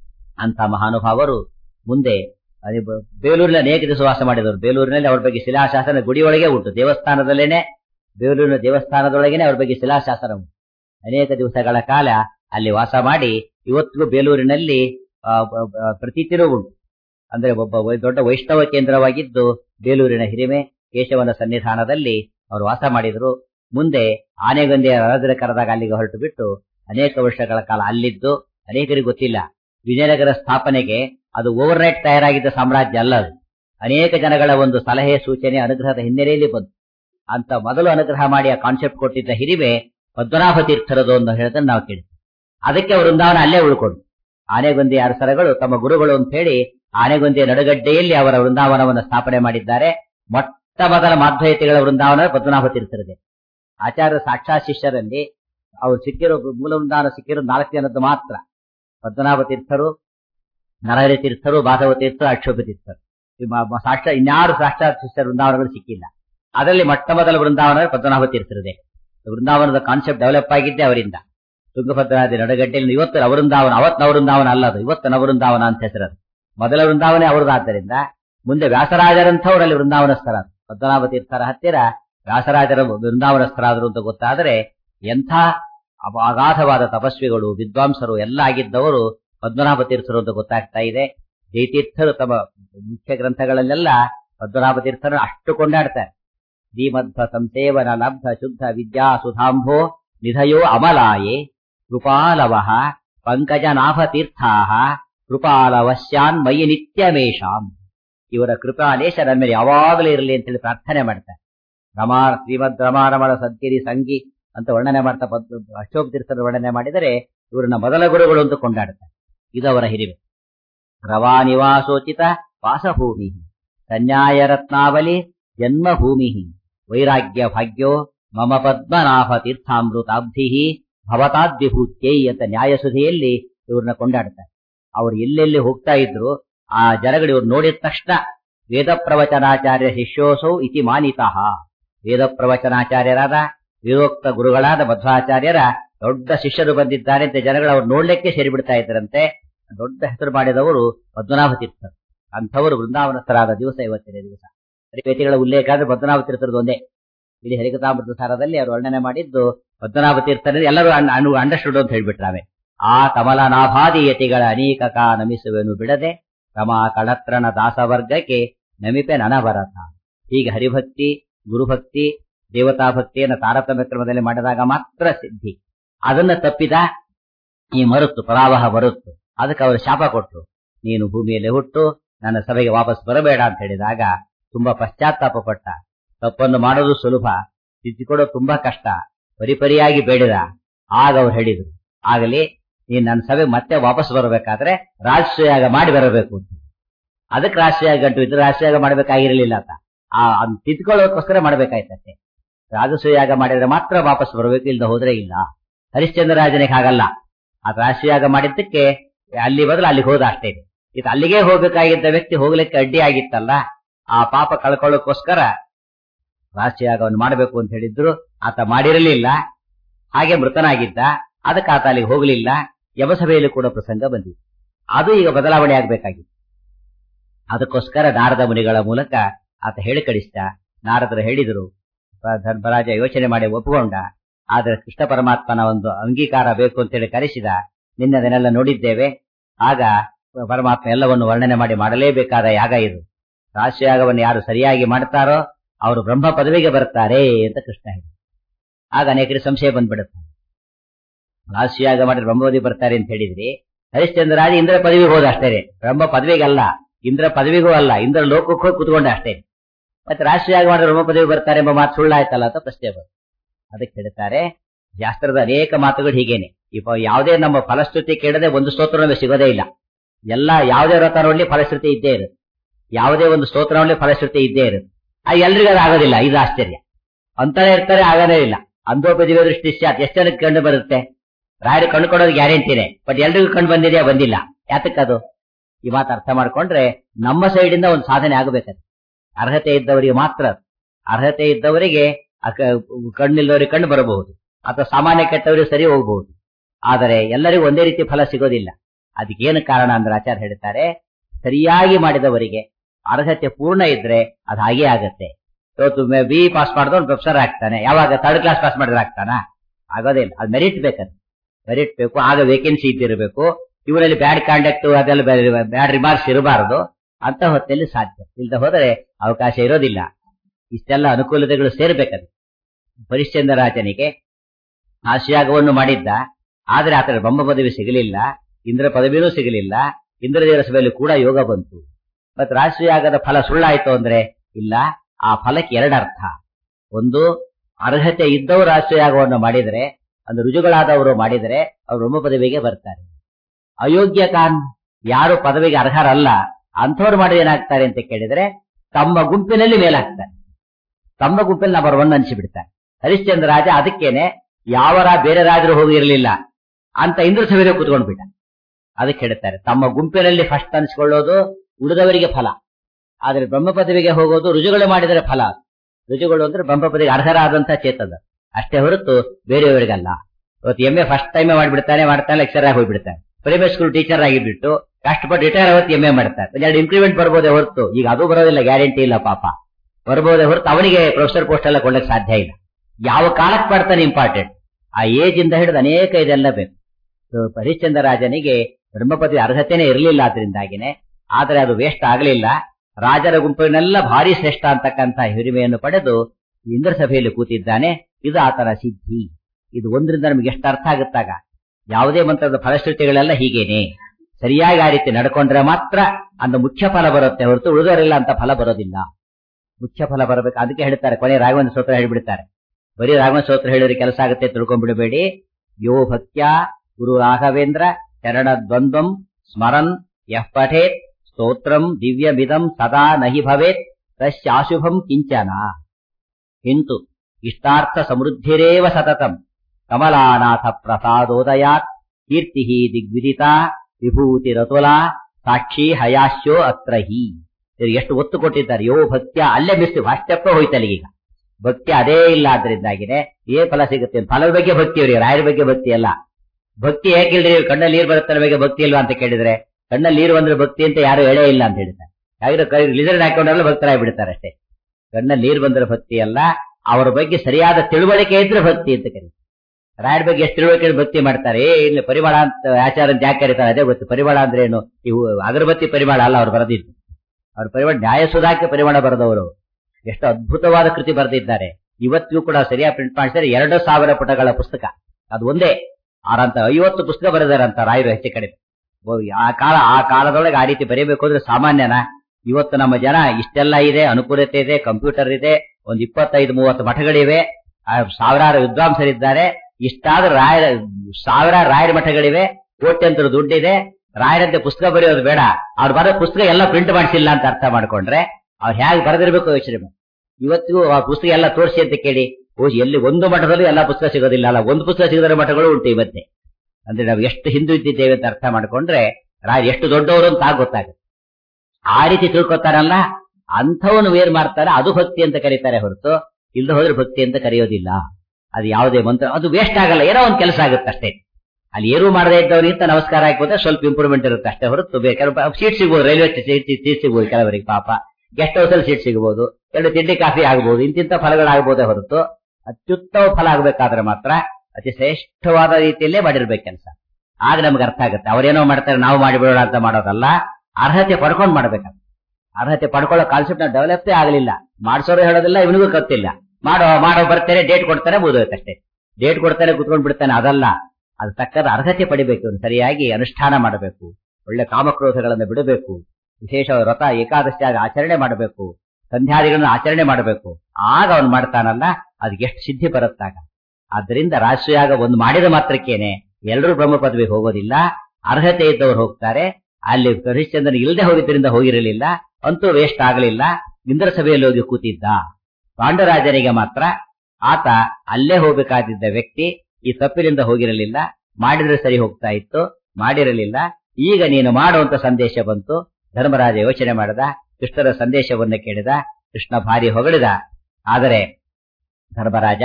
ಅಂತ ಮಹಾನುಭಾವರು ಮುಂದೆ ಅದೇ ಬ- ಬೇಲೂರಿನ ಅನೇಕ ದಿವಸ ವಾಸ ಮಾಡಿದವರು ಬೇಲೂರಿನಲ್ಲಿ ಅವ್ರ ಬಗ್ಗೆ ಶಿಲಾಶಾಸನ ಗುಡಿಯೊಳಗೆ ಉಂಟು ದೇವಸ್ಥಾನದಲ್ಲೇನೆ ಬೇಲೂರಿನ ದೇವಸ್ಥಾನದೊಳಗೇನೆ ಅವ್ರ ಬಗ್ಗೆ ಶಿಲಾಶಾಸನ ಉಂಟು ಅನೇಕ ದಿವಸಗಳ ಕಾಲ ಅಲ್ಲಿ ವಾಸ ಮಾಡಿ ಇವತ್ತಿಗೂ ಬೇಲೂರಿನಲ್ಲಿ ಆ, ಬ- ಬ- ಪ್ರತೀತಿನೂ ಉಂಟು ಅಂದ್ರೆ ಒಬ್ಬ ವೈ- ದೊಡ್ಡ ವೈಷ್ಣವ ಕೇಂದ್ರವಾಗಿದ್ದು ಬೇಲೂರಿನ ಹಿರಿಮೆ ಕೇಶವನ ಸನ್ನಿಧಾನದಲ್ಲಿ ಅವರು ವಾಸ ಮಾಡಿದ್ರು ಮುಂದೆ ಆನೆಗೊಂದಿಯ ರಥದ ಕರೆದಾಗ ಅಲ್ಲಿಗೆ ಹೊರಟು ಬಿಟ್ಟು ಅನೇಕ ವರ್ಷಗಳ ಕಾಲ ಅಲ್ಲಿದ್ದು ಅನೇಕರಿಗೆ ಗೊತ್ತಿಲ್ಲ ವಿಜಯನಗರ ಸ್ಥಾಪನೆಗೆ ಅದು ಓವರ್ ನೈಟ್ ತಯಾರಾಗಿದ್ದ ಸಾಮ್ರಾಜ್ಯ ಅಲ್ಲ ಅದು ಅನೇಕ ಜನಗಳ ಒಂದು ಸಲಹೆ ಸೂಚನೆ ಅನುಗ್ರಹದ ಹಿನ್ನೆಲೆಯಲ್ಲಿ ಬಂತು ಅಂತ ಮೊದಲು ಅನುಗ್ರಹ ಮಾಡಿ ಆ ಕಾನ್ಸೆಪ್ಟ್ ಕೊಟ್ಟಿದ್ದ ಹಿರಿಮೆ ಪದ್ಮನಾಭ ತೀರ್ಥರದು ಅಂತ ಹೇಳೋದನ್ನ ನಾವು ಕೇಳಿದ್ವಿ ಅದಕ್ಕೆ ವೃಂದಾವನ ಅಲ್ಲೇ ಉಳ್ಕೊಂಡು ಆನೆಗೊಂದಿ ಅರಸರಗಳು ತಮ್ಮ ಗುರುಗಳು ಅಂತ ಹೇಳಿ ಆನೆಗೊಂದಿಯ ನಡುಗಡ್ಡೆಯಲ್ಲಿ ಅವರ ವೃಂದಾವನವನ್ನು ಸ್ಥಾಪನೆ ಮಾಡಿದ್ದಾರೆ ಮೊಟ್ಟ ಮೊದಲ ಮಾಧ್ವಯತಿಗಳ ವೃಂದಾವನ ಪದ್ಮನಾಭ ತೀರ್ಥರದೆ ಆಚಾರ್ಯ ಸಾಕ್ಷಾತ್ ಶಿಷ್ಯರಲ್ಲಿ ಅವ್ರು ಸಿಕ್ಕಿರೋ ಮೂಲ ವೃಂದಾವನ ಸಿಕ್ಕಿರೋ ನಾಲ್ಕು ಜನದ್ದು ಮಾತ್ರ ಪದ್ಮನಾಭ ತೀರ್ಥರು ನರಹರಿ ತೀರ್ಥರು ಮಾಧವ ತೀರ್ಥರು ಅಕ್ಷೋಭ ತೀರ್ಥರು ಈ ಮ- ಮ- ಸಾಕ್ಷಾತ್ ಇನ್ಯಾರು ಸಾಕ್ಷಾತ್ ಶಿಷ್ಯರ ವೃಂದಾವನಗಳು ಸಿಕ್ಕಿಲ್ಲ ಅದರಲ್ಲಿ ಮೊಟ್ಟ ಮೊದಲ ವೃಂದಾವನ ಪದ್ಮನಾಭ ತೀರ್ಥರದೆ ವೃಂದಾವನದ ಕಾನ್ಸೆಪ್ಟ್ ಡೆವಲಪ್ ಆಗಿದ್ದೆ ಅವರಿಂದ ತುಂಗಭದ್ರಾ ನದಿ ನಡುಗಡ್ಡೆಯಲ್ಲಿ ಇವತ್ತು ನವೃಂದಾವನ ಅವತ್ ನವೃಂದಾವನ ಅಲ್ಲ ಅದು ಇವತ್ತು ನವೃಂದಾವನ ಅಂತ ಹೆಸರದು ಮೊದಲ ವೃಂದಾವನೆ ಅವ್ರದ್ದಾದ್ದರಿಂದ ಮುಂದೆ ವ್ಯಾಸರಾಜರಂಥವರಲ್ಲಿ ವೃಂದಾವನಸ್ಥರ ಪದ್ಮನಾಭ ತೀರ್ಥರ ಹತ್ತಿರ ವ್ಯಾಸರಾಜರ ವೃಂದಾವನಸ್ಥರಾದರು ಅಂತ ಗೊತ್ತಾದರೆ ಎಂಥ ಅಪ- ಅಗಾಧವಾದ ತಪಸ್ವಿಗಳು ವಿದ್ವಾಂಸರು ಎಲ್ಲ ಆಗಿದ್ದವರು ಪದ್ಮನಾಭ ತೀರ್ಥರು ಅಂತ ಗೊತ್ತಾಗ್ತಾ ಇದೆ ಜಯತೀರ್ಥರು ತಮ್ಮ ಮುಖ್ಯ ಗ್ರಂಥಗಳಲ್ಲೆಲ್ಲ ಪದ್ಮನಾಭ ತೀರ್ಥರನ್ನು ಅಷ್ಟು ಕೊಂಡಾಡ್ತಾರೆ ಶ್ರೀಮಧ್ವ ಸಂಸೇವನ ಲಬ್ಧ ಶುದ್ಧ ವಿದ್ಯಾ ಸುಧಾಂಭೋ ನಿಧಯೋ ಅಮಲಾಯೇ ಕೃಪಾಲವಃ ಪಂಕಜನಾಭ ತೀರ್ಥಾಹ ಕೃಪಾಲವಶ್ಯಾನ್ ಮಯಿ ನಿತ್ಯಮೇಷಾಂ ಇವರ ಕೃಪಾಲೇಶ ನನ್ನ ಮೇಲೆ ಯಾವಾಗಲೂ ಇರಲಿ ಅಂತ ಹೇಳಿ ಪ್ರಾರ್ಥನೆ ಮಾಡ್ತಾರೆ ರಮಾ ಶ್ರೀಮದ್ ರಮಾರಮಣ ಸದ್ಗಿರಿ ಸಂಗಿ ಅಂತ ವರ್ಣನೆ ಮಾಡ್ತಾ ಪದ್ ಅಶೋಕ ತೀರ್ಥರ ವರ್ಣನೆ ಮಾಡಿದರೆ ಇವರನ್ನ ಮೊದಲ ಗುರುಗಳು ಅಂತ ಕೊಂಡಾಡ್ತಾರೆ ಇದು ಅವರ ಹಿರಿಮೆ ರವಾ ನಿವಾಸೋಚಿತ ವಾಸಭೂಮಿ ಸನ್ಯಾಯ ರತ್ನಾವಲಿ ಜನ್ಮಭೂಮಿ ವೈರಾಗ್ಯ ಭಾಗ್ಯೋ ಮಮ ಪದ್ಮನಾಭ ತೀರ್ಥಾಮೃತಾಬ್ಧಿ ಭವತಾದ್ವಿಭೂತ್ಯೈ ಅಂತ ನ್ಯಾಯಸುಧಿಯಲ್ಲಿ ಇವ್ರನ್ನ ಕೊಂಡಾಡ್ತಾರೆ ಅವ್ರು ಎಲ್ಲೆಲ್ಲಿ ಹೋಗ್ತಾ ಇದ್ರು ಆ ಜನಗಳು ಇವ್ರು ನೋಡಿದ ತಕ್ಷಣ ವೇದ ಪ್ರವಚನಾಚಾರ್ಯ ಶಿಷ್ಯೋಸೌ ಇತಿ ಮಾನಿತಃ ವೇದ ಪ್ರವಚನಾಚಾರ್ಯರಾದ ವೇದೋಕ್ತ ಗುರುಗಳಾದ ಮಧ್ವಾಚಾರ್ಯರ ದೊಡ್ಡ ಶಿಷ್ಯರು ಬಂದಿದ್ದಾರೆ ಅಂತ ಜನಗಳು ಅವ್ರು ನೋಡ್ಲಿಕ್ಕೆ ಸೇರಿಬಿಡ್ತಾ ಇದ್ರಂತೆ ದೊಡ್ಡ ಹೆಸರು ಮಾಡಿದವರು ಪದ್ಮನಾಭ ತೀರ್ಥರು ಅಂಥವರು ವೃಂದಾವನಸ್ಥರಾದ ದಿವಸ ಇವತ್ತಿನ ದಿವಸ ಹರಿಕಥೆಗಳ ಉಲ್ಲೇಖ ಆದ್ರೆ ಪದ್ಮನಾಭ ತೀರ್ಥರದ್ದು ಒಂದೇ ಇಡೀ ಹರಿಕಥಾಮೃತ ಸಾರದಲ್ಲಿ ಅವರು ವರ್ಣನೆ ಮಾಡಿದ್ದು ಪದ್ಮನಾಭ ತೀರ್ಥರಲ್ಲಿ ಎಲ್ಲರೂ ಅಂಡರ್ಸ್ಟುಡ್ ಅಂತ ಹೇಳ್ಬಿಟ್ರಾವೆ ಆ ಕಮಲನಾಭಾದಿ ಯತಿಗಳ ಅನೇಕ ಕಾ ನಮಿಸುವೆನು ಬಿಡದೆ ರಮಾ ಕಳತ್ರನ ದಾಸವರ್ಗಕ್ಕೆ ನಮಿಪೆ ನನಭರತ ಹೀಗೆ ಹರಿಭಕ್ತಿ ಗುರುಭಕ್ತಿ ದೇವತಾ ಭಕ್ತಿಯನ್ನು ತಾರತಮ್ಯ ಕ್ರಮದಲ್ಲಿ ಮಾಡಿದಾಗ ಮಾತ್ರ ಸಿದ್ಧಿ ಅದನ್ನ ತಪ್ಪಿದ ಈ ಮರುತ್ತು ಪರಾವಹ ಮರುತ್ತು ಅದಕ್ಕೆ ಅವರು ಶಾಪ ಕೊಟ್ರು ನೀನು ಭೂಮಿಯಲ್ಲಿ ಹುಟ್ಟು ನನ್ನ ಸಭೆಗೆ ವಾಪಸ್ ಬರಬೇಡ ಅಂತ ಹೇಳಿದಾಗ ತುಂಬಾ ಪಶ್ಚಾತ್ತಾಪ ಪಟ್ಟ ತಪ್ಪನ್ನು ಮಾಡೋದು ಸುಲಭ ತಿದ್ದಿಕೊಡೋದು ತುಂಬಾ ಕಷ್ಟ ಪರಿಪರಿಯಾಗಿ ಬೇಡಿದ ಆಗ ಅವ್ರು ಹೇಳಿದ್ರು ಆಗಲಿ ನೀನ್ ನನ್ನ ಸಭೆ ಮತ್ತೆ ವಾಪಸ್ ಬರಬೇಕಾದ್ರೆ ರಾಜಸೂಯಾಗ ಮಾಡಿ ಬರಬೇಕು ಅಂತ ಅದಕ್ಕೆ ರಾಷ್ಟ್ರೀಯಾಗ ಗಂಟು ಇದ್ರೆ ರಾಷ್ಟ್ರೀಯಾಗ ಮಾಡ್ಬೇಕಾಗಿರ್ಲಿಲ್ಲ ಅಂತ ಆ ಅದ್ ತಿದ್ಕೊಳ್ಳೋದಕ್ಕೋಸ್ಕರ ಮಾಡ್ಬೇಕಾಯ್ತಂತೆ ರಾಜಸೂಯಾಗ ಮಾಡಿದ್ರೆ ಮಾತ್ರ ವಾಪಸ್ ಬರಬೇಕು ಇಲ್ದ ಹೋದ್ರೆ ಇಲ್ಲ ಹರಿಶ್ಚಂದ್ರ ರಾಜನಿಗೆ ಹಾಗಲ್ಲ ಆ ರಾಷ್ಟ್ರೀಯಾಗ ಮಾಡಿದ್ದಕ್ಕೆ ಅಲ್ಲಿ ಬದಲು ಅಲ್ಲಿಗೆ ಹೋದ ಅಷ್ಟೇ ಇದೆ ಇದು ಅಲ್ಲಿಗೆ ಹೋಗ್ಬೇಕಾಗಿದ್ದ ವ್ಯಕ್ತಿ ಹೋಗ್ಲಿಕ್ಕೆ ಅಡ್ಡಿ ಆಗಿತ್ತಲ್ಲ ಆ ಪಾಪ ಕಳ್ಕೊಳ್ಳೋಕೋಸ್ಕರ ರಾಷ್ಟ್ರೀಯಾಗವನ್ನು ಮಾಡಬೇಕು ಅಂತ ಹೇಳಿದ್ರು ಆತ ಮಾಡಿರಲಿಲ್ಲ ಹಾಗೆ ಮೃತನಾಗಿದ್ದ ಅದಕ್ಕೆ ಆತ ಅಲ್ಲಿಗೆ ಹೋಗಲಿಲ್ಲ ಯಮಸಭೆಯಲ್ಲಿ ಕೂಡ ಪ್ರಸಂಗ ಬಂದಿದೆ ಅದು ಈಗ ಬದಲಾವಣೆ ಆಗ್ಬೇಕಾಗಿತ್ತು ಅದಕ್ಕೋಸ್ಕರ ನಾರದ ಮುನಿಗಳ ಮೂಲಕ ಆತ ಹೇಳಿ ಕಳಿಸಿದ ನಾರದರು ಹೇಳಿದರು ಪ- ಧರ್ಮರಾಜ ಯೋಚನೆ ಮಾಡಿ ಒಪ್ಪಿಕೊಂಡ ಆದ್ರೆ ಕೃಷ್ಣ ಪರಮಾತ್ಮನ ಒಂದು ಅಂಗೀಕಾರ ಬೇಕು ಅಂತೇಳಿ ಕರೆಸಿದ ನಿನ್ನದನ್ನೆಲ್ಲ ನೋಡಿದ್ದೇವೆ ಆಗ ಪರಮಾತ್ಮ ಎಲ್ಲವನ್ನು ವರ್ಣನೆ ಮಾಡಿ ಮಾಡಲೇಬೇಕಾದ ಯಾಗ ಇದು ರಾಷ್ಟ್ರಯಾಗವನ್ನು ಯಾರು ಸರಿಯಾಗಿ ಮಾಡ್ತಾರೋ ಅವರು ಬ್ರಹ್ಮ ಪದವಿಗೆ ಬರ್ತಾರೆ ಅಂತ ಕೃಷ್ಣ ಹೇಳಿದ ಆಗ ಅನೇಕರಿಗೆ ಸಂಶಯ ಬಂದ್ಬಿಡುತ್ತೆ ರಾಷ್ಟ್ರಯಾಗ ಮಾಡಿದ್ರೆ ಬ್ರಹ್ಮ ಪದವಿ ಬರ್ತಾರೆ ಅಂತ ಹೇಳಿದ್ರಿ ಹರಿಶ್ಚಂದ್ರಾಜ ಇಂದ್ರ ಪದವಿಗೆ ಹೋದ ಅಷ್ಟೇ ಬ್ರಹ್ಮ ಪದವಿಗಲ್ಲ ಇಂದ್ರ ಪದವಿಗೂ ಅಲ್ಲ ಇಂದ್ರ ಲೋಕಕ್ಕೆ ಹೋಗಿ ಕುತ್ಕೊಂಡ ಅಷ್ಟೇ ಮತ್ತೆ ರಾಷ್ಟ್ರಯಾಗ ಮಾಡಿದ್ರೆ ಬ್ರಹ್ಮ ಪದವಿ ಬರ್ತಾರೆ ಎಂಬ ಮಾತು ಸುಳ್ಳಾಯ್ತಲ್ಲ ಅಂತ ಪ್ರಶ್ನೆ ಬಂತು ಅದಕ್ಕೆ ಹೇಳ್ತಾರೆ ಶಾಸ್ತ್ರದ ಅನೇಕ ಮಾತುಗಳು ಹೀಗೇನೆ ಇಪ್ಪ ಯಾವುದೇ ನಮ್ಮ ಫಲಶ್ರುತಿ ಕೇಳದೆ ಒಂದು ಸ್ತೋತ್ರ ನಮಗೆ ಸಿಗೋದೇ ಇಲ್ಲ ಎಲ್ಲ ಯಾವುದೇ ವ್ರತ ನೋಡ್ಲಿ ಫಲಶ್ರುತಿ ಇದ್ದೇ ಇರುತ್ತೆ ಯಾವುದೇ ಒಂದು ಸ್ತೋತ್ರ ನೋಡ್ಲಿ ಫಲಶ್ರುತಿ ಇದ್ದೇ ಇರುತ್ತೆ ಆ ಎಲ್ರಿಗೂ ಅದು ಆಗೋದಿಲ್ಲ ಇದು ಆಶ್ಚರ್ಯ ಅಂತಾನೆ ಇರ್ತಾರೆ ಆಗದೇ ಇಲ್ಲ ಅಂಧೋಪದಿವ ದೃಷ್ಟಿ ಸ್ಯಾತ್ ಎಷ್ಟು ಜನಕ್ಕೆ ಕಂಡು ಬರುತ್ತೆ ರಾಯರು ಕಂಡುಕೊಡೋದು ಗ್ಯಾರಂಟಿನೇ ಬಟ್ ಎಲ್ರಿಗೂ ಕಂಡು ಬಂದಿದೆಯಾ ಬಂದಿಲ್ಲ ಯಾತಕ್ಕದು ಈ ಮಾತು ಅರ್ಥ ಮಾಡ್ಕೊಂಡ್ರೆ ನಮ್ಮ ಸೈಡಿಂದ ಒಂದು ಸಾಧನೆ ಆಗಬೇಕದು ಅರ್ಹತೆ ಇದ್ದವರಿಗೆ ಮಾತ್ರ ಅದು. ಅರ್ಹತೆ ಇದ್ದವರಿಗೆ ಅಕ- ಕಣ್ಣಿಲ್ಲದವರಿಗೆ ಕಣ್ಣು ಬರಬಹುದು ಅಥವಾ ಸಾಮಾನ್ಯ ಕೆಟ್ಟವರಿಗೆ ಸರಿ ಹೋಗಬಹುದು ಆದರೆ ಎಲ್ಲರಿಗೂ ಒಂದೇ ರೀತಿ ಫಲ ಸಿಗೋದಿಲ್ಲ ಅದಕ್ಕೇನು ಕಾರಣ ಅಂದ್ರೆ ಆಚಾರ್ಯ ಹೇಳ್ತಾರೆ ಸರಿಯಾಗಿ ಮಾಡಿದವರಿಗೆ ಅರ್ಹತೆ ಪೂರ್ಣ ಇದ್ರೆ ಅದು ಹಾಗೇ ಆಗತ್ತೆ ಇವತ್ತು ಬಿ ಪಾಸ್ ಮಾಡಿದವನು ಪ್ರೊಫೆಸರ್ ಆಗ್ತಾನೆ ಯಾವಾಗ ಥರ್ಡ್ ಕ್ಲಾಸ್ ಪಾಸ್ ಮಾಡಿದ್ರೆ ಆಗ್ತಾನ ಆಗೋದೇ ಇಲ್ಲ ಅದು ಮೆರಿಟ್ ಬೇಕದು ಮೆರಿಟ್ ಬೇಕು ಆಗ ವೇಕೆನ್ಸಿ ಇದ್ದಿರಬೇಕು ಇವರಲ್ಲಿ ಬ್ಯಾಡ್ ಕಾಂಡಕ್ಟ್ ಅದೆಲ್ಲ ಬ್ಯಾಡ್ ರಿಮಾರ್ಕ್ಸ್ ಇರಬಾರದು ಅಂತ ಹೊತ್ತಲ್ಲಿ ಸಾಧ್ಯ ಇಲ್ಲದೆ ಹೋದರೆ ಅವಕಾಶ ಇರೋದಿಲ್ಲ ಇಷ್ಟೆಲ್ಲ ಅನುಕೂಲತೆಗಳು ಸೇರ್ಬೇಕದು ಪರಿಶ್ಚಂದ್ರ ರಾಜನಿಗೆ ಆಶಯಾಗವನ್ನು ಮಾಡಿದ್ದ ಆದ್ರೆ ಆತನ ಬ್ರಹ್ಮ ಪದವಿ ಸಿಗಲಿಲ್ಲ ಇಂದ್ರ ಪದವಿನೂ ಸಿಗಲಿಲ್ಲ ಇಂದ್ರದೇವರ ಸಭೆಯಲ್ಲಿ ಕೂಡ ಯೋಗ ಬಂತು ಮತ್ತೆ ರಾಷ್ಟ್ರೀಯಾಗದ ಫಲ ಸುಳ್ಳಾಯ್ತು ಅಂದ್ರೆ ಇಲ್ಲ ಆ ಫಲಕ್ಕೆ ಎರಡರ್ಥ ಒಂದು ಅರ್ಹತೆ ಇದ್ದವರು ರಾಷ್ಟ್ರೀಯಾಗವನ್ನು ಮಾಡಿದರೆ ಅಂದ್ರೆ ರುಜುಗಳಾದವರು ಮಾಡಿದರೆ ಅವರು ಬ್ರಹ್ಮ ಪದವಿಗೆ ಬರ್ತಾರೆ ಅಯೋಗ್ಯ ಕಾನ್ ಯಾರು ಪದವಿಗೆ ಅರ್ಹರಲ್ಲ ಅಂಥವ್ರು ಮಾಡಿದ್ರೆ ಏನಾಗ್ತಾರೆ ಅಂತ ಕೇಳಿದ್ರೆ ತಮ್ಮ ಗುಂಪಿನಲ್ಲಿ ಮೇಲಾಗ್ತಾರೆ ತಮ್ಮ ಗುಂಪಲ್ಲಿ ನಂಬರ್ ಒನ್ ಅನ್ಸಿಬಿಡ್ತಾರೆ ಹರಿಶ್ಚಂದ್ರ ರಾಜ ಅದಕ್ಕೇನೆ ಯಾವರ ಬೇರೆ ರಾಜರು ಹೋಗಿರಲಿಲ್ಲ ಅಂತ ಇಂದ್ರ ಸಭೆಗೆ ಕೂತ್ಕೊಂಡ್ಬಿಟ್ಟ ಅದಕ್ಕೆ ಹೇಳ್ತಾರೆ ತಮ್ಮ ಗುಂಪಿನಲ್ಲಿ ಫಸ್ಟ್ ಅನ್ಸ್ಕೊಳ್ಳೋದು ಉಳಿದವರಿಗೆ ಫಲ ಆದ್ರೆ ಬ್ರಹ್ಮ ಪದವಿಗೆ ಹೋಗೋದು ರುಜುಗಳು ಮಾಡಿದರೆ ಫಲ ರುಜುಗಳು ಅಂದ್ರೆ ಬ್ರಹ್ಮ ಪದವಿಗೆ ಅರ್ಹರಾದಂತಹ ಚೇತದ ಅಷ್ಟೇ ಹೊರತು ಬೇರೆಯವರಿಗಲ್ಲ ಇವತ್ತು ಎಂ ಎ ಫಸ್ಟ್ ಟೈಮ್ ಮಾಡಿಬಿಡ್ತಾನೆ ಮಾಡ್ತಾನೆ ಲೆಕ್ಚರ್ ಆಗಿ ಹೋಗ್ಬಿಡ್ತಾನೆ ಪ್ರೈವೇಟ್ ಸ್ಕೂಲ್ ಟೀಚರ್ ಆಗಿಬಿಟ್ಟು ಕಷ್ಟಪಟ್ಟು ರಿಟೈರ್ ಅವತ್ತು ಎಂ ಎ ಮಾಡ್ತಾರೆ ಒಂದೆರಡು ಇನ್ಕ್ರಿಮೆಂಟ್ ಬರ್ಬೋದೇ ಹೊರತು ಈಗ ಅದು ಬರೋದಿಲ್ಲ ಗ್ಯಾರಂಟಿ ಇಲ್ಲ ಪಾಪ ಬರ್ಬೋದೇ ಹೊರತು ಅವನಿಗೆ ಪ್ರೊಫೆಸರ್ ಪೋಸ್ಟ್ ಎಲ್ಲ ಕೊಡ್ಲಿಕ್ಕೆ ಸಾಧ್ಯ ಇಲ್ಲ ಯಾವ ಕಾಲಕ್ಕೆ ಮಾಡ್ತಾನೆ ಇಂಪಾರ್ಟೆಂಟ್ ಆ ಏಜ್ ಇಂದ ಹಿಡಿದು ಅನೇಕ ಇದೆಲ್ಲ ಬೇಕು So, ಹರಿಶ್ಚಂದ್ರ ರಾಜನಿಗೆ ಬ್ರಹ್ಮಪದವಿ ಅರ್ಹತೆನೇ ಇರಲಿಲ್ಲ ಅದರಿಂದಾಗಿನೇ ಆದರೆ ಅದು ವೇಸ್ಟ್ ಆಗಲಿಲ್ಲ ರಾಜರ ಗುಂಪಿನೆಲ್ಲ ಭಾರಿ ಶ್ರೇಷ್ಠ ಅಂತಕ್ಕಂಥ ಹಿರಿಮೆಯನ್ನು ಪಡೆದು ಇಂದ್ರ ಸಭೆಯಲ್ಲಿ ಕೂತಿದ್ದಾನೆ ಇದು ಆತನ ಸಿದ್ಧಿ ಇದು ಒಂದರಿಂದ ನಮಗೆ ಎಷ್ಟು ಅರ್ಥ ಆಗುತ್ತಾಗ ಯಾವುದೇ ಮಂತ್ರದ ಫಲಶ್ರುತಿಗಳೆಲ್ಲ ಹೀಗೇನೆ ಸರಿಯಾಗಿ ಆ ರೀತಿ ನಡ್ಕೊಂಡ್ರೆ ಮಾತ್ರ ಅಂತ ಮುಖ್ಯ ಫಲ ಬರುತ್ತೆ ಹೊರತು ಉಳಿದವರೆಲ್ಲ ಅಂತ ಫಲ ಬರೋದಿಲ್ಲ ಮುಖ್ಯ ಫಲ ಬರಬೇಕು ಅದಕ್ಕೆ ಹೇಳ್ತಾರೆ ಕೊನೆ ರಾಘವೇಂದ್ರ ಸ್ತೋತ್ರ ಹೇಳ್ಬಿಡ್ತಾರೆ ಬರೀ ರಾಘವೇಂದ್ರ ಸ್ತೋತ್ರ ಹೇಳಿದ್ರೆ ಕೆಲಸ ಆಗುತ್ತೆ ತಿಳ್ಕೊಂಡ್ಬಿಡಬೇಡಿ ಯೋ ಭಕ್ತ್ಯ ಗುರು ರಾಘವೇಂದ್ರ ಚರಣ ದ್ವಂದ್ವಂ ಸ್ಮರನ್ ಯಃ ಪಠೇತ್ ಸ್ತೋತ್ರಂ ದಿವ್ಯಮಿದಂ ಸದಾ ನಹಿ ಭವೇತ್ ತಸ್ಯಾಶುಭಂ ಕಿಂಚನ ಕಿಂತು ಇಷ್ಟಾರ್ಥ ಸಮೃದ್ಧಿರೇವ ಸತತಂ ಕಮಲಾನಾಥ ಪ್ರಸಾದೋದಯಾತ್ ಕೀರ್ತಿ ದಿಗ್ವಿದಿತಾ ವಿಭೂತಿರತುಲಾ ಸಾಕ್ಷಿ ಹಯಾಶ್ಯೋ ಅತ್ರ ಹಿ ಇವ್ರಿಗೆ ಎಷ್ಟು ಒತ್ತು ಕೊಟ್ಟಿದ್ದಾರೆ ಯೋ ಭಕ್ತ್ಯ ಅಲ್ಲೇ ಮಿಸ್ ಫಸ್ಟ್ ಸ್ಟೆಪ್ ಹೋಯ್ತಲ್ಲಿ ಈಗ ಭಕ್ತಿ ಅದೇ ಇಲ್ಲ ಆದ್ರಿಂದಾಗಿನೇ ಏ ಫಲ ಸಿಗುತ್ತೆ ಫಲದ ಬಗ್ಗೆ ಭಕ್ತಿ ಇವರಿಗೆ ರಾಯರ ಬಗ್ಗೆ ಭಕ್ತಿ ಅಲ್ಲ ಭಕ್ತಿ ಹೇಗಿಲ್ರಿ ಕಣ್ಣಲ್ಲಿ ನೀರು ಬರುತ್ತೆ ಬಗ್ಗೆ ಭಕ್ತಿ ಇಲ್ವಾ ಅಂತ ಕೇಳಿದ್ರೆ ಕಣ್ಣಲ್ಲಿ ನೀರು ಬಂದ್ರೆ ಭಕ್ತಿ ಅಂತ ಯಾರು ಹೇಳೇ ಇಲ್ಲ ಅಂತ ಹೇಳ್ತಾರೆ ಹಾಗಿದ್ರೆ ಲಿಸರ್ನ್ ಹಾಕೊಂಡ್ರೆಲ್ಲ ಭಕ್ತರಾಗಿ ಬಿಡ್ತಾರೆ ಅಷ್ಟೇ ಕಣ್ಣಲ್ಲಿ ನೀರು ಬಂದ್ರೆ ಭಕ್ತಿ ಅಲ್ಲ ಅವರ ಬಗ್ಗೆ ಸರಿಯಾದ ತಿಳುವಳಿಕೆ ಇದ್ರೆ ಭಕ್ತಿ ಅಂತ ಕರೀತಾರೆ ರಾಯರ ಬಗ್ಗೆ ಎಷ್ಟು ತಿಳುವಳಿಕೆ ಭಕ್ತಿ ಮಾಡ್ತಾರೆ ಏ ಇಲ್ಲಿ ಪರಿಮಳ ಅಂತ ಆಚಾರ ಅಂತ ಯಾಕೆ ಕರೀತಾರೆ ಅದೇ ಗೊತ್ತು ಪರಿಮಳ ಅಂದ್ರೆ ಏನು ಇವು ಅಗರಬತ್ತಿ ಪರಿಮಳ ಅಲ್ಲ ಅವ್ರು ಬರೆದಿದ್ದು ಅವ್ರ ಪರಿಮಳ ನ್ಯಾಯಸುಧಾಕ್ಕೆ ಪರಿಮಳ ಬರೆದವರು ಎಷ್ಟು ಅದ್ಭುತವಾದ ಕೃತಿ ಬರೆದಿದ್ದಾರೆ ಇವತ್ತಿಗೂ ಕೂಡ ಸರಿಯಾಗಿ ಪ್ರಿಂಟ್ ಮಾಡಿಸಿದ್ರೆ ಎರಡು ಸಾವಿರ ಪುಟಗಳ ಪುಸ್ತಕ ಅದು ಒಂದೇ ಆರಂತ ಐವತ್ತು ಪುಸ್ತಕ ಬರೆದಾರಂತ ರಾಯರು ಹೆಚ್ಚು ಕಡಿಮೆ ಓ, ಆ ಕಾಲ ಆ ಕಾಲದೊಳಗೆ ಆ ರೀತಿ ಬರೀಬೇಕು ಅಂದ್ರೆ ಸಾಮಾನ್ಯನ ಇವತ್ತು ನಮ್ಮ ಜನ ಇಷ್ಟೆಲ್ಲ ಇದೆ ಅನುಕೂಲತೆ ಇದೆ ಕಂಪ್ಯೂಟರ್ ಇದೆ ಒಂದ್ ಇಪ್ಪತ್ತೈದು ಮೂವತ್ತು ಮಠಗಳಿವೆ ಆ ಸಾವಿರಾರು ವಿದ್ವಾಂಸರಿದ್ದಾರೆ ಇಷ್ಟಾದ್ರೂ ರಾಯರ ಸಾವಿರಾರು ರಾಯರ ಮಠಗಳಿವೆ ಕೋಟ್ಯಂತರ ದುಡ್ಡಿದೆ ರಾಯರಂತೆ ಪುಸ್ತಕ ಬರೆಯೋದು ಬೇಡ ಅವ್ರು ಬರೋ ಪುಸ್ತಕ ಎಲ್ಲ ಪ್ರಿಂಟ್ ಮಾಡಿಸಿಲ್ಲ ಅಂತ ಅರ್ಥ ಮಾಡ್ಕೊಂಡ್ರೆ ಅವ್ರು ಹೇಗೆ ಬರೆದಿರ್ಬೇಕು ಯೋಚನೆ ಮಾಡಿ ಇವತ್ತಿಗೂ ಆ ಪುಸ್ತಕ ಎಲ್ಲ ತೋರಿಸಿ ಅಂತ ಕೇಳಿ ಓ ಎಲ್ಲಿ ಒಂದು ಮಠದಲ್ಲೂ ಎಲ್ಲ ಪುಸ್ತಕ ಸಿಗೋದಿಲ್ಲ ಅಲ್ಲ ಒಂದು ಪುಸ್ತಕ ಸಿಗದ ಮಠಗಳು ಉಂಟು ಇವತ್ತೆ ಅಂದ್ರೆ ನಾವು ಎಷ್ಟು ಹಿಂದೂ ಇದ್ದಿದ್ದೇವೆ ಅಂತ ಅರ್ಥ ಮಾಡ್ಕೊಂಡ್ರೆ ರಾಯರು ಎಷ್ಟು ದೊಡ್ಡವರು ಅಂತ ಆಗ ಗೊತ್ತಾಗುತ್ತೆ ಆ ರೀತಿ ತಿಳ್ಕೊತಾರಲ್ಲ ಅಂಥವನು ವೇರ್ ಮಾಡ್ತಾರೆ ಅದು ಭಕ್ತಿ ಅಂತ ಕರೀತಾರೆ ಹೊರತು ಇಲ್ಲದೆ ಹೋದ್ರೆ ಭಕ್ತಿ ಅಂತ ಕರೆಯೋದಿಲ್ಲ ಅದು ಯಾವುದೇ ಮಂತ್ರ ಅದು ವೇಸ್ಟ್ ಆಗಲ್ಲ ಏನೋ ಒಂದು ಕೆಲಸ ಆಗುತ್ತೆ ಅಷ್ಟೇ ಅಲ್ಲಿ ಏನೂ ಮಾಡದೇ ಇದ್ದವರಿಗಿಂತ ನಮಸ್ಕಾರ ಹಾಕಿದ್ರೆ ಸ್ವಲ್ಪ ಇಂಪ್ರೂವ್ಮೆಂಟ್ ಇರುತ್ತೆ ಅಷ್ಟೇ ಹೊರತು ಬೇಕಾದ್ರೆ ಸೀಟ್ ಸಿಗ್ಬೋದು ರೈಲ್ವೆ ಸೀಟ್ ಸಿಗ್ಬೋದು ಕೆಲವರಿಗೆ ಪಾಪ ಗೆಸ್ಟ್ ಹೌಸ್ ಅಲ್ಲಿ ಸೀಟ್ ಸಿಗಬಹುದು ಎರಡು ತಿಂಡಿ ಕಾಫಿ ಆಗಬಹುದು ಇಂತಿಂತ ಫಲಗಳಾಗಬಹುದೇ ಹೊರತು ಅತ್ಯುತ್ತಮ ಫಲ ಆಗಬೇಕಾದ್ರೆ ಮಾತ್ರ ಅತಿ ಶ್ರೇಷ್ಠವಾದ ರೀತಿಯಲ್ಲೇ ಮಾಡಿರ್ಬೇಕು ಕೆಲಸ ಆಗ ನಮ್ಗೆ ಅರ್ಥ ಆಗುತ್ತೆ ಅವ್ರೇನೋ ಮಾಡ್ತಾರೆ ನಾವು ಮಾಡಿಬಿಡೋಣ ಅಂತ ಮಾಡೋದಲ್ಲ ಅರ್ಹತೆ ಪಡ್ಕೊಂಡು ಮಾಡ್ಬೇಕಂತ ಅರ್ಹತೆ ಪಡ್ಕೊಳ್ಳೋ ಕಾನ್ಸೆಪ್ಟ್ ನಾವು ಡೆವಲಪೇ ಆಗಲಿಲ್ಲ ಮಾಡಿಸೋರು ಹೇಳೋದಿಲ್ಲ ಇವನಿಗೂ ಗೊತ್ತಿಲ್ಲ ಮಾಡೋ ಮಾಡೋ ಬರ್ತಾರೆ ಡೇಟ್ ಕೊಡ್ತಾರೆ ಮುಗಿದೋಯ್ತಷ್ಟೇ ಡೇಟ್ ಕೊಡ್ತಾರೆ ಕುತ್ಕೊಂಡ್ ಬಿಡ್ತಾನೆ ಅದಲ್ಲ ಅದು ತಕ್ಕದ ಅರ್ಹತೆ ಪಡಿಬೇಕು ಇವ್ನು ಸರಿಯಾಗಿ ಅನುಷ್ಠಾನ ಮಾಡಬೇಕು ಒಳ್ಳೆ ಕಾಮಕ್ರೋಧಗಳನ್ನು ಬಿಡಬೇಕು ವಿಶೇಷ ವ್ರತ ಏಕಾದಶಿ ಆಚರಣೆ ಮಾಡಬೇಕು ಸಂಧ್ಯಾದಿಗಳನ್ನು ಆಚರಣೆ ಮಾಡಬೇಕು ಆಗ ಅವನು ಮಾಡ್ತಾನಲ್ಲ ಅದಕ್ಕೆ ಎಷ್ಟು ಸಿದ್ಧಿ ಬರುತ್ತಾಗ ಆದ್ರಿಂದ ರಾಜಸೂಯಾಗ ಒಂದು ಮಾಡಿದ ಮಾತ್ರಕ್ಕೇನೆ ಎಲ್ಲರೂ ಬ್ರಹ್ಮ ಪದವಿಗೆ ಹೋಗೋದಿಲ್ಲ ಅರ್ಹತೆ ಇದ್ದವರು ಹೋಗ್ತಾರೆ ಅಲ್ಲಿ ಹರಿಶ್ಚಂದ್ರನ್ ಇಲ್ಲದೆ ಹೋಗಿದ್ದರಿಂದ ಹೋಗಿರಲಿಲ್ಲ ಅಂತೂ ವೇಸ್ಟ್ ಆಗಲಿಲ್ಲ ಇಂದ್ರ ಸಭೆಯಲ್ಲಿ ಹೋಗಿ ಕೂತಿದ್ದ ಪಾಂಡರಾಜನಿಗೆ ಮಾತ್ರ ಆತ ಅಲ್ಲೇ ಹೋಗಬೇಕಾದಿದ್ದ ವ್ಯಕ್ತಿ ಈ ತಪ್ಪಿನಿಂದ ಹೋಗಿರಲಿಲ್ಲ ಮಾಡಿದ್ರೆ ಸರಿ ಹೋಗ್ತಾ ಇತ್ತು ಮಾಡಿರಲಿಲ್ಲ ಈಗ ನೀನು ಮಾಡುವಂತ ಸಂದೇಶ ಬಂತು ಧರ್ಮರಾಜ ಯೋಚನೆ ಮಾಡಿದ ಕೃಷ್ಣರ ಸಂದೇಶವನ್ನು ಕೇಳಿದ ಕೃಷ್ಣ ಭಾರಿ ಹೊಗಳಿದ ಆದರೆ ಧರ್ಮರಾಜ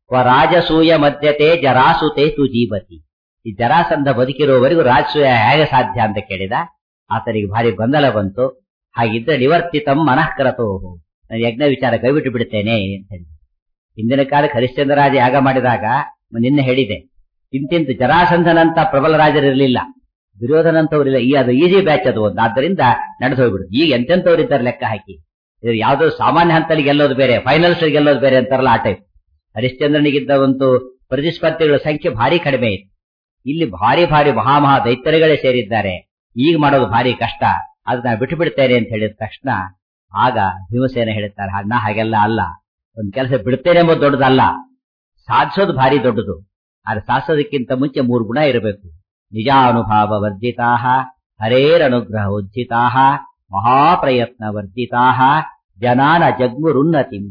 ರಾಜಸೂಯ ಮಧ್ಯತೆ ಜರಾಸುತೆ ತು ಜೀವತಿ ಈ ಜರಾಸಂಧ ಬದುಕಿರುವವರೆಗೂ ರಾಜಸೂಯ ಹೇಗೆ ಸಾಧ್ಯ ಅಂತ ಕೇಳಿದ ಆತನಿಗೆ ಭಾರಿ ಗೊಂದಲ ಬಂತು ಹಾಗಿದ್ರೆ ನಿವರ್ತಿತಂ ಮನಃಕರತೋ ನಾನು ಯಜ್ಞ ವಿಚಾರ ಕೈಬಿಟ್ಟು ಬಿಡ್ತೇನೆ ಅಂತ ಹೇಳಿ ಹಿಂದಿನ ಕಾಲಕ್ಕೆ ಹರಿಶ್ಚಂದ್ರರಾಜ ಯಾಗ ಮಾಡಿದಾಗ ನಿನ್ನೆ ಹೇಳಿದೆ ಇಂತಿಂತ ಜರಾಸಂಧನಂತ ಪ್ರಬಲ ರಾಜರಿರಲಿಲ್ಲ ದುರ್ಯೋಧನಂತವರಿಲ್ಲ ಈ ಅದು ಈಜಿ ಬ್ಯಾಚ್ ಅದು ಒಂದು ಆದ್ದರಿಂದ ನಡೆದು ಹೋಗ್ಬಿಡು ಈಗ ಎಂತೆಂತವ್ರು ಇದ್ದಾರೆ ಲೆಕ್ಕ ಹಾಕಿ ಇದು ಯಾವ್ದೋ ಸಾಮಾನ್ಯ ಹಂತದಲ್ಲಿ ಗೆಲ್ಲೋದು ಬೇರೆ ಫೈನಲ್ಸ್ ಗೆಲ್ಲೋದು ಬೇರೆ ಅಂತಾರಲ್ಲ ಆ ಟೈಪ್ ಹರಿಶ್ಚಂದ್ರನಿಗಿದ್ದ ಒಂದು ಪ್ರತಿಸ್ಪರ್ಧಿಗಳ ಸಂಖ್ಯೆ ಭಾರಿ ಕಡಿಮೆ ಇತ್ತು ಇಲ್ಲಿ ಭಾರಿ ಭಾರಿ ಮಹಾಮಹಾ ದೈತ್ಯರುಗಳೇ ಸೇರಿದ್ದಾರೆ ಈಗ ಮಾಡೋದು ಭಾರಿ ಕಷ್ಟ ಅದು ನಾನು ಬಿಟ್ಟು ಬಿಡ್ತೇನೆ ಅಂತ ಹೇಳಿದ ತಕ್ಷಣ ಆಗ ಭೀಮಸೇನ ಹೇಳುತ್ತಾರೆ ಅಣ್ಣ ಹಾಗೆಲ್ಲ ಅಲ್ಲ ಒಂದ್ ಕೆಲಸ ಬಿಡ್ತೇನೆ ಎಂಬುದು ದೊಡ್ಡದಲ್ಲ ಸಾಧಿಸೋದು ಭಾರಿ ದೊಡ್ಡದು ಆದ್ರೆ ಸಾಧಿಸೋದಕ್ಕಿಂತ ಮುಂಚೆ ಮೂರು ಗುಣ ಇರಬೇಕು ನಿಜಾನುಭಾವ ವರ್ಜಿತಾ ಹರೇರನುಗ್ರಹ ಉಜ್ಜಿತಾ ಮಹಾಪ್ರಯತ್ನ ವರ್ಜಿತಾ ಜನಾನ ಜಗ್ಮುರುನ್ನತಿ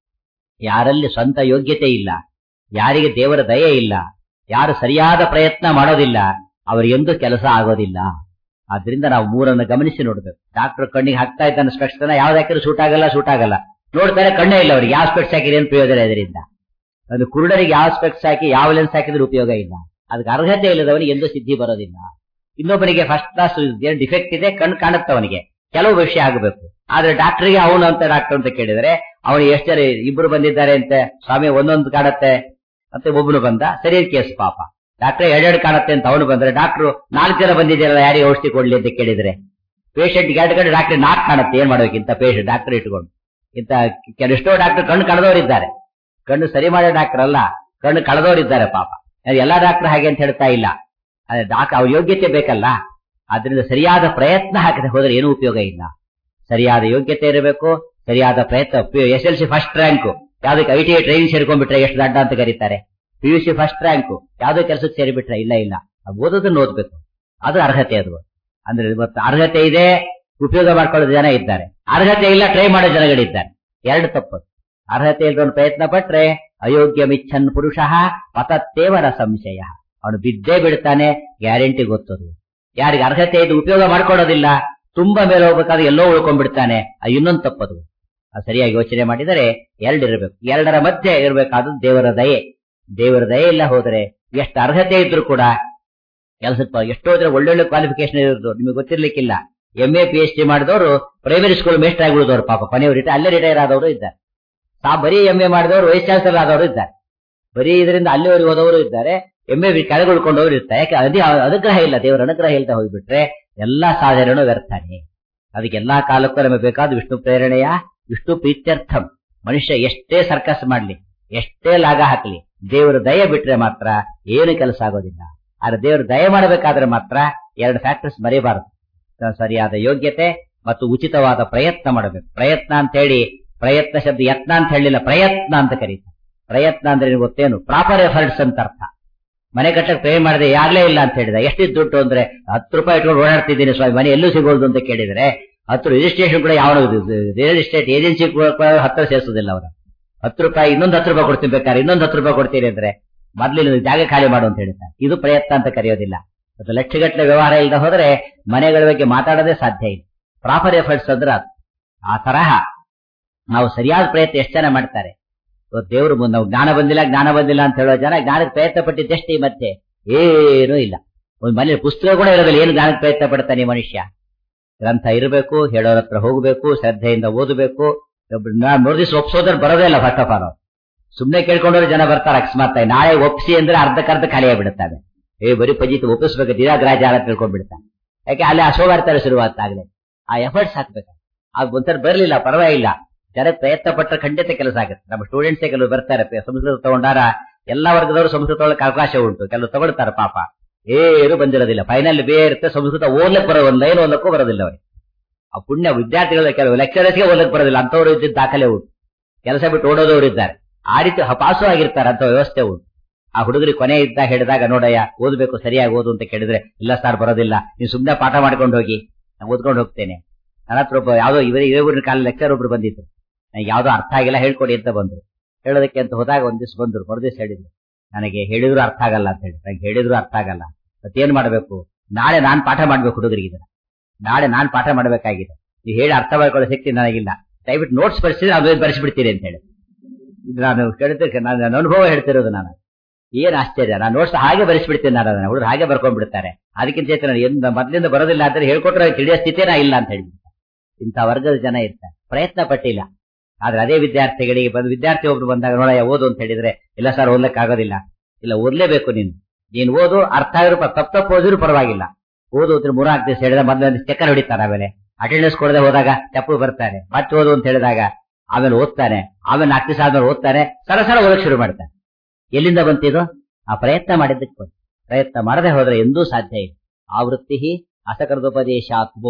ಯಾರಲ್ಲಿ ಸ್ವಂತ ಯೋಗ್ಯತೆ ಇಲ್ಲ ಯಾರಿಗೆ ದೇವರ ದಯೆ ಇಲ್ಲ ಯಾರು ಸರಿಯಾದ ಪ್ರಯತ್ನ ಮಾಡೋದಿಲ್ಲ ಅವರಿಗೆಂದೂ ಕೆಲಸ ಆಗೋದಿಲ್ಲ ಆದ್ರಿಂದ ನಾವು ಮೂರನ್ನು ಗಮನಿಸಿ ನೋಡ್ಬೇಕು ಡಾಕ್ಟರ್ ಕಣ್ಣಿಗೆ ಹಾಕ್ತಾ ಇದ್ದಾನೆ ಸ್ಪೆಕ್ಸ್ ಯಾವ್ದು ಹಾಕಿದ್ರು ಸೂಟ್ ಆಗಲ್ಲ ಸೂಟ್ ಆಗಲ್ಲ ನೋಡ್ತಾರೆ ಕಣ್ಣೇ ಇಲ್ಲ ಅವ್ರಿಗೆ ಯಾವ ಸ್ಪೆಕ್ಸ್ ಹಾಕಿದ್ರೆ ಏನು ಪ್ರಯೋಜನ ಇದರಿಂದ ಅದು ಕುರುಡರಿಗೆ ಯಾವ ಸ್ಪೆಕ್ಸ್ ಹಾಕಿ ಯಾವ ಲೆನ್ಸ್ ಹಾಕಿದ್ರೆ ಉಪಯೋಗ ಇಲ್ಲ ಅದಕ್ಕೆ ಅರ್ಹತೆ ಇಲ್ಲದವನಿಗೆ ಎಂದೂ ಸಿದ್ಧಿ ಬರೋದಿಲ್ಲ ಇನ್ನೊಬ್ಬನಿಗೆ ಫಸ್ಟ್ ಕ್ಲಾಸ್ ಏನು ಡಿಫೆಕ್ಟ್ ಇದೆ ಕಣ್ಣು ಕಾಣುತ್ತೆ ಅವನಿಗೆ ಕೆಲವು ವಿಷಯ ಆಗಬೇಕು ಆದ್ರೆ ಡಾಕ್ಟರ್ಗೆ ಅವನು ಅಂತ ಡಾಕ್ಟರ್ ಅಂತ ಕೇಳಿದರೆ ಅವನು ಎಷ್ಟು ಜನ ಇಬ್ರು ಬಂದಿದ್ದಾರೆ ಅಂತ ಸ್ವಾಮಿ ಒಂದೊಂದು ಕಾಣತ್ತೆ ಮತ್ತೆ ಒಬ್ಬನು ಬಂದ ಸರಿ ಕೇಸ್ ಪಾಪ ಡಾಕ್ಟರ್ ಎರಡೆರಡು ಕಾಣತ್ತೆ ಅಂತ ಅವನು ಬಂದ್ರೆ ಡಾಕ್ಟರ್ ನಾಲ್ಕು ಜನ ಬಂದಿದ್ದೀರಲ್ಲ ಯಾರಿಗೆ ಔಷಧಿ ಕೊಡ್ಲಿ ಅಂತ ಕೇಳಿದ್ರೆ ಪೇಷಂಟ್ ಎರಡು ಕಡೆ ಡಾಕ್ಟರ್ ನಾಲ್ಕು ಕಾಣುತ್ತೆ ಏನ್ ಮಾಡ್ಬೇಕು ಇಂತ ಪೇಷಂಟ್ ಡಾಕ್ಟರ್ ಇಟ್ಕೊಂಡು ಇಂತ ಕೆಲವೆಷ್ಟೋ ಡಾಕ್ಟರ್ ಕಣ್ಣು ಕಳೆದವರಿದ್ದಾರೆ ಕಣ್ಣು ಸರಿ ಮಾಡೋ ಡಾಕ್ಟರ್ ಅಲ್ಲ ಕಣ್ಣು ಕಳೆದವರಿದ್ದಾರೆ ಪಾಪ ಎಲ್ಲಾ ಡಾಕ್ಟರ್ ಹಾಗೆ ಅಂತ ಹೇಳ್ತಾ ಇಲ್ಲ ಅದೇ ಡಾಕ್ಟರ್ ಅವ್ರ ಯೋಗ್ಯತೆ ಬೇಕಲ್ಲ ಆದ್ರಿಂದ ಸರಿಯಾದ ಪ್ರಯತ್ನ ಹಾಕದೆ ಹೋದ್ರೆ ಏನೂ ಉಪಯೋಗ ಇಲ್ಲ ಸರಿಯಾದ ಯೋಗ್ಯತೆ ಇರಬೇಕು ಸರಿಯಾದ ಪ್ರಯತ್ನ S L C first rank ಯಾವ್ದಕ್ಕೆ ಐ ಟಿ ಐ ಟ್ರೈನಿಂಗ್ ಸೇರ್ಕೊಂಡ್ಬಿಟ್ರೆ ಎಷ್ಟು ದಡ್ಡ ಅಂತ ಕರೀತಾರೆ P U C first rank ಯಾವ್ದೋ ಕೆಲಸಕ್ಕೆ ಸೇರಿಬಿಟ್ರೆ ಇಲ್ಲ ಇಲ್ಲ ಓದೋದನ್ನ ಓದ್ಬೇಕು ಅದು ಅರ್ಹತೆ ಅದು ಅಂದ್ರೆ ಇವತ್ತು ಅರ್ಹತೆ ಇದೆ ಉಪಯೋಗ ಮಾಡ್ಕೊಳ್ಳೋ ಜನ ಇದ್ದಾರೆ ಅರ್ಹತೆ ಇಲ್ಲ ಟ್ರೈ ಮಾಡೋ ಜನಗಳಿದ್ದಾರೆ ಎರಡು ತಪ್ಪು ಅರ್ಹತೆ ಇಲ್ಲದವನು ಪ್ರಯತ್ನ ಪಟ್ರೆ ಅಯೋಗ್ಯ ಮಿಚ್ಛನ್ ಪುರುಷ ಪತತ್ತೇವರ ಸಂಶಯ ಅವನು ಬಿದ್ದೇ ಬಿಡ್ತಾನೆ ಗ್ಯಾರಂಟಿ ಗೊತ್ತದು ಯಾರಿಗೆ ಅರ್ಹತೆ ಇದು ಉಪಯೋಗ ಮಾಡ್ಕೊಳ್ಳೋದಿಲ್ಲ ತುಂಬಾ ಮೇಲೆ ಹೋಗ್ಬೇಕಾದ್ರೆ ಎಲ್ಲೋ ಉಳ್ಕೊಂಡ್ಬಿಡ್ತಾನೆ ಅದು ಇನ್ನೊಂದು ತಪ್ಪದು ಅದು ಸರಿಯಾಗಿ ಯೋಚನೆ ಮಾಡಿದರೆ ಎರಡಿರಬೇಕು ಎರಡರ ಮಧ್ಯೆ ಇರಬೇಕಾದ ದೇವರ ದಯೆ ದೇವರ ದಯೆ ಇಲ್ಲ ಹೋದರೆ ಎಷ್ಟು ಅರ್ಹತೆ ಇದ್ರು ಕೂಡ ಕೆಲಸಕ್ಕೆ ಎಷ್ಟೋ ಜನ ಒಳ್ಳೊಳ್ಳೆ ಕ್ವಾಲಿಫಿಕೇಶನ್ ಇರೋದು ನಿಮಗೆ ಗೊತ್ತಿರ್ಲಿಕ್ಕಿಲ್ಲ M A P H D ಮಾಡಿದವರು ಪ್ರೈಮರಿ ಸ್ಕೂಲ್ ಮೇಸ್ಟರ್ ಆಗಿ ಉಳಿದವರು ಪಾಪ ಕೊನೆಯವರು ರಿಟೈರ್ ಅಲ್ಲೇ ರಿಟೈರ್ ಆದವರು ಇದ್ದಾರೆ ತಾ ಬರೀ ಎಂ ಎ ಮಾಡಿದವರು ವೈಸ್ ಚಾನ್ಸಲರ್ ಆದವರು ಇದ್ದಾರೆ ಬರೀ ಇದರಿಂದ ಅಲ್ಲಿವರೆಗೆ ಹೋದವರು ಇದ್ದಾರೆ ಎಂ ಎ ಕೆಳಗೆ ಉಳ್ಕೊಂಡವರು ಇರ್ತಾರೆ ಯಾಕೆ ಅದೇ ಅನುಗ್ರಹ ಇಲ್ಲ ದೇವರ ಅನುಗ್ರಹ ಇಲ್ಲದೆ ಹೋಗ್ಬಿಟ್ರೆ ಎಲ್ಲಾ ಸಾಧನೆನೂ ವ್ಯರ್ಥನೆ ಅದಕ್ಕೆ ಎಲ್ಲಾ ಕಾಲಕ್ಕೂ ನಮಗೆ ಬೇಕಾದ ವಿಷ್ಣು ಪ್ರೇರಣೆಯ ವಿಷ್ಣು ಪ್ರೀತ್ಯರ್ಥಂ ಮನುಷ್ಯ ಎಷ್ಟೇ ಸರ್ಕಸ್ ಮಾಡ್ಲಿ ಎಷ್ಟೇ ಲಾಗ ಹಾಕ್ಲಿ ದೇವರ ದಯ ಬಿಟ್ರೆ ಮಾತ್ರ ಏನು ಕೆಲಸ ಆಗೋದಿಲ್ಲ ಆದ್ರೆ ದೇವರು ದಯ ಮಾಡಬೇಕಾದ್ರೆ ಮಾತ್ರ ಎರಡು ಫ್ಯಾಕ್ಟರ್ಸ್ ಮರಿಬಾರದು ಸರಿಯಾದ ಯೋಗ್ಯತೆ ಮತ್ತು ಉಚಿತವಾದ ಪ್ರಯತ್ನ ಮಾಡಬೇಕು ಪ್ರಯತ್ನ ಅಂತ ಹೇಳಿ ಪ್ರಯತ್ನ ಶಬ್ದ ಯತ್ನ ಅಂತ ಹೇಳಿಲ್ಲ ಪ್ರಯತ್ನ ಅಂತ ಕರೀತಾರೆ ಪ್ರಯತ್ನ ಅಂದ್ರೆ ಗೊತ್ತೇನು ಪ್ರಾಪರ್ ಎಫರ್ಟ್ಸ್ ಅಂತ ಅರ್ಥ ಮನೆ ಕಟ್ಟಕ್ಕೆ ಪೇ ಮಾಡಿದೆ ಯಾಗ್ಲೇ ಇಲ್ಲ ಅಂತ ಹೇಳಿದ ಎಷ್ಟಿದ್ ದುಡ್ಡು ಅಂದ್ರೆ ಹತ್ತು ರೂಪಾಯಿ ಇಟ್ಕೊಂಡು ಓಡಾಡ್ತಿದ್ದೀನಿ ಸ್ವಾಮಿ ಮನೆ ಎಲ್ಲೂ ಸಿಗೋದು ಅಂತ ಕೇಳಿದ್ರೆ ಹತ್ತು ರಿಜಿಸ್ಟ್ರೇಷನ್ ಕೂಡ ಯಾವ ರಿಯಲ್ ಎಸ್ಟೇಟ್ ಏಜೆನ್ಸಿ ಹತ್ತಿರ ಸೇರಿಸೋದಿಲ್ಲ ಅವರು ಹತ್ತು ರೂಪಾಯಿ ಇನ್ನೊಂದು ಹತ್ತು ರೂಪಾಯಿ ಕೊಡ್ತೀನಿ ಬೇಕಾದ್ರೆ ಇನ್ನೊಂದು ಹತ್ತು ರೂಪಾಯಿ ಕೊಡ್ತೀನಿ ಅಂದ್ರೆ ಮೊದ್ಲು ಜಾಗ ಖಾಲಿ ಮಾಡು ಅಂತ ಹೇಳ್ತಾರೆ ಇದು ಪ್ರಯತ್ನ ಅಂತ ಕರೆಯೋದಿಲ್ಲ ಮತ್ತು ಲಕ್ಷಗಟ್ಟಲೆ ವ್ಯವಹಾರ ಇಲ್ಲದೆ ಹೋದ್ರೆ ಮನೆಗಳ ಬಗ್ಗೆ ಮಾತಾಡೋದೇ ಸಾಧ್ಯ ಇಲ್ಲ ಪ್ರಾಪರ್ ಎಫರ್ಟ್ಸ್ ಅಂದ್ರೆ ಅದು ಆ ತರಹ ನಾವು ಸರಿಯಾದ ಪ್ರಯತ್ನ ಎಷ್ಟು ಜನ ಮಾಡ್ತಾರೆ ಇವತ್ತು ದೇವರು ಮುಂದೆ ನಾವು ಜ್ಞಾನ ಬಂದಿಲ್ಲ ಜ್ಞಾನ ಬಂದಿಲ್ಲ ಅಂತ ಹೇಳೋ ಜನ ಜ್ಞಾನಕ್ಕೆ ಪ್ರಯತ್ನ ಪಟ್ಟಿದ್ದಷ್ಟೇ ಮತ್ತೆ ಏನೂ ಇಲ್ಲ ಒಂದ್ ಮನೇಲಿ ಪುಸ್ತಕ ಕೂಡ ಇರೋದಿಲ್ಲ ಏನು ಜ್ಞಾನಕ್ಕೆ ಪ್ರಯತ್ನ ಪಡ್ತಾನೆ ಮನುಷ್ಯ ಗ್ರಂಥ ಇರಬೇಕು ಹೇಳೋರ ಹತ್ರ ಹೋಗ್ಬೇಕು ಶ್ರದ್ಧೆಯಿಂದ ಓದಬೇಕು ನೋಡಿಸ್ ಒಪ್ಸೋದ್ರೆ ಬರೋದೇ ಇಲ್ಲ ಫಸ್ಟ್ ಆಫ್ ಆಲ್ ಸುಮ್ನೆ ಕೇಳ್ಕೊಂಡವ್ರು ಜನ ಬರ್ತಾರೆ ಅಕಸ್ಮಾತ್ ಆಗಿ. ನಾಳೆ ಒಪ್ಸಿ ಅಂದ್ರೆ ಅರ್ಧಕ್ಕರ್ಧ ಖಾಲಿಯಾಗ್ಬಿಡುತ್ತಾನೆ ಏ ಬರೀ ಪಜಿತ್ ಒಪ್ಪಿಸ್ಬೇಕು ದಿನಾಗ್ರಾಜ ಅಂತ ತಿಳ್ಕೊಂಡ್ಬಿಡ್ತಾನೆ ಯಾಕೆ ಅಲ್ಲಿ ಅಶೋಗಾರ್ತಾರೆ ಶುರುವಾತಾಗ್ಲೆ ಆ ಎಫರ್ಟ್ಸ್ ಹಾಕ್ಬೇಕು ಅದು ಒಂಥರ ಬರಲಿಲ್ಲ ಪರವಾಗಿಲ್ಲ ಜನ ಪ್ರಯತ್ನ ಪಟ್ಟರೆ ಖಂಡಿತ ಕೆಲಸ ಆಗುತ್ತೆ ನಮ್ಮ ಸ್ಟೂಡೆಂಟ್ಸೇ ಕೆಲವು ಬರ್ತಾರೆ ಪ- ಸಂಸ್ಕೃತ ತಗೊಂಡಾರ ಎಲ್ಲಾ ವರ್ಗದವರು ಸಂಸ್ಕೃತ ತಗೊಳ್ಳಕ್ಕೆ ಅವಕಾಶ ಉಂಟು ಕೆಲವು ತಗೊಳ್ತಾರೆ ಪಾಪ ಏನು ಬಂದಿರೋದಿಲ್ಲ ಫೈನಲ್ ಬೇರೆ ಇರುತ್ತೆ ಸಂಸ್ಕೃತ ಓದ್ಲಕ್ಕೆ ಬರೋ ಒಂದು ಲೈನ್ ಓದ್ಲಕ್ಕೂ ಬರೋದಿಲ್ಲ ಅವರಿಗೆ ಆ ಪುಣ್ಯ ವಿದ್ಯಾರ್ಥಿಗಳ ಕೆಲವು ಲೆಕ್ಚರರ್ಸ್ಗೆ ಓದಕ್ಕೆ ಬರೋದಿಲ್ಲ ಅಂತವ್ರು ಇದ್ದಿದ್ದ ದಾಖಲೆ ಉಂಟು ಕೆಲಸ ಬಿಟ್ಟು ಓಡೋದವರು ಇದ್ದಾರೆ ಆ ರೀತಿ ಹ- ಪಾಸು ಆಗಿರ್ತಾರೆ ಅಂತ ವ್ಯವಸ್ಥೆ ಉಂಟು ಆ ಹುಡುಗರಿಗೆ ಕೊನೆ ಇದ್ದಾಗ ಹೇಳಿದಾಗ ನೋಡಯ್ಯ ಓದಬೇಕು ಸರಿಯಾಗಿ ಓದು ಅಂತ ಕೇಳಿದ್ರೆ ಇಲ್ಲ ಸರ್ ಬರೋದಿಲ್ಲ ನೀವು ಸುಮ್ಮನೆ ಪಾಠ ಮಾಡ್ಕೊಂಡು ಹೋಗಿ ನಾನು ಓದ್ಕೊಂಡು ಹೋಗ್ತೇನೆ ನನ್ನ ಹತ್ರ ಒಬ್ಬ ಯಾವ್ದೋ ಇವರೇ ಇವರಿನ ಕಾಲ ಲೆಕ್ಚರ್ ಒಬ್ರು ಬಂದಿತ್ತು ನನಗೆ ಯಾವ್ದೋ ಅರ್ಥ ಆಗಿಲ್ಲ ಹೇಳ್ಕೊಡಿ ಅಂತ ಬಂದ್ರು ಹೇಳೋದಕ್ಕೆ ಅಂತ ಹೋದಾಗ ಒಂದ್ ದಿವ್ಸ ಬಂದ್ರು ಮರುದಿವ್ಸ ಹೇಳಿದ್ರು ನನಗೆ ಹೇಳಿದ್ರು ಅರ್ಥ ಆಗಲ್ಲ ಅಂತ ಹೇಳಿ ನನಗೆ ಹೇಳಿದ್ರು ಅರ್ಥ ಆಗಲ್ಲ ಮತ್ತೇನ್ ಮಾಡ್ಬೇಕು ನಾಳೆ ನಾನ್ ಪಾಠ ಮಾಡ್ಬೇಕು ಹುಡುಗರಿಗೆ ಇದನ್ನ ನಾಳೆ ನಾನ್ ಪಾಠ ಮಾಡ್ಬೇಕಾಗಿದೆ ನೀವು ಹೇಳಿ ಅರ್ಥ ಮಾಡ್ಕೊಳ್ಳೋ ಶಕ್ತಿ ನನಗಿಲ್ಲ ದಯವಿಟ್ಟು ನೋಟ್ಸ್ ಬರ್ಸಿದ್ರೆ ಅದು ಬರೆಸ್ಬಿಡ್ತೀರಿ ಅಂತ ಹೇಳಿ ಇದು ನಾನು ಕೇಳಿದ್ರೆ ನಾನು ನನ್ನ ಅನುಭವ ಹೇಳ್ತಿರೋದು ನಾನು ಏನ್ ಆಶ್ಚರ್ಯ ನಾನು ನೋಟ್ಸ್ ಹಾಗೆ ಬರೆಸ್ಬಿಡ್ತೀನಿ ನಾನು ಅದನ್ನ ಹುಡುಗರು ಹಾಗೆ ಬರ್ಕೊಂಡ್ಬಿಡ್ತಾರೆ ಅದಕ್ಕಿಂತ ಹೆಚ್ಚು ನಾನು ಎಂದ ಮೊದ್ಲಿಂದ ಬರೋದಿಲ್ಲ ಅಂದ್ರೆ ಹೇಳ್ಕೊಟ್ರೆ ತಿಳಿಯೋ ಸ್ಥಿತಿನೇ ಇಲ್ಲ ಅಂತ ಹೇಳಿ ಇಂಥ ವರ್ಗದ ಜನ ಇರ್ತಾರೆ ಪ್ರಯತ್ನ ಪಟ್ಟಿಲ್ಲ ಆದ್ರೆ ಅದೇ ವಿದ್ಯಾರ್ಥಿಗಳಿಗೆ ಬಂದು ವಿದ್ಯಾರ್ಥಿ ಒಬ್ರು ಬಂದಾಗ ನೋಡಯ್ಯ ಓದು ಅಂತ ಹೇಳಿದ್ರೆ ಇಲ್ಲ ಸರ್ ಓದ್ಲಿಕ್ಕೆ ಆಗೋದಿಲ್ಲ ಇಲ್ಲ ಓದ್ಲೇಬೇಕು ನೀನು ನೀನ್ ಓದು ಅರ್ಥ ಆಗಿರೋ ತಪ್ಪು ತಪ್ಪು ಓದಿದ್ರು ಪರವಾಗಿಲ್ಲ ಓದು ಅಂದ್ರೆ ಮೂರ್ನಾಲ್ಕು ದಿವಸ ಹೇಳಿದ ಮೊದಲ ಚಕ್ಕರ್ ಹೊಡಿತಾನೆ ಆಮೇಲೆ ಅಟೆಂಡೆನ್ಸ್ ಕೊಡದೆ ಹೋದಾಗ ತಪ್ಪು ಬರ್ತಾನೆ ಮತ್ತೆ ಓದು ಅಂತ ಹೇಳಿದಾಗ ಆಮೇಲೆ ಓದ್ತಾನೆ ಆಮೇಲೆ ನಾಲ್ಕು ದಿವಸ ಆದ್ಮೇಲೆ ಓದ್ತಾನೆ ಸರ ಸರ ಓದಕ್ ಶುರು ಮಾಡ್ತಾನೆ ಎಲ್ಲಿಂದ ಬಂತಿದು ಆ ಪ್ರಯತ್ನ ಮಾಡಿದ್ದಕ್ಕೆ ಬಂತು ಪ್ರಯತ್ನ ಮಾಡದೆ ಹೋದ್ರೆ ಎಂದೂ ಸಾಧ್ಯ ಇಲ್ಲ ಆ ವೃತ್ತಿ ಅಸಕೃತೋಪದೇಶಾತ್ಮು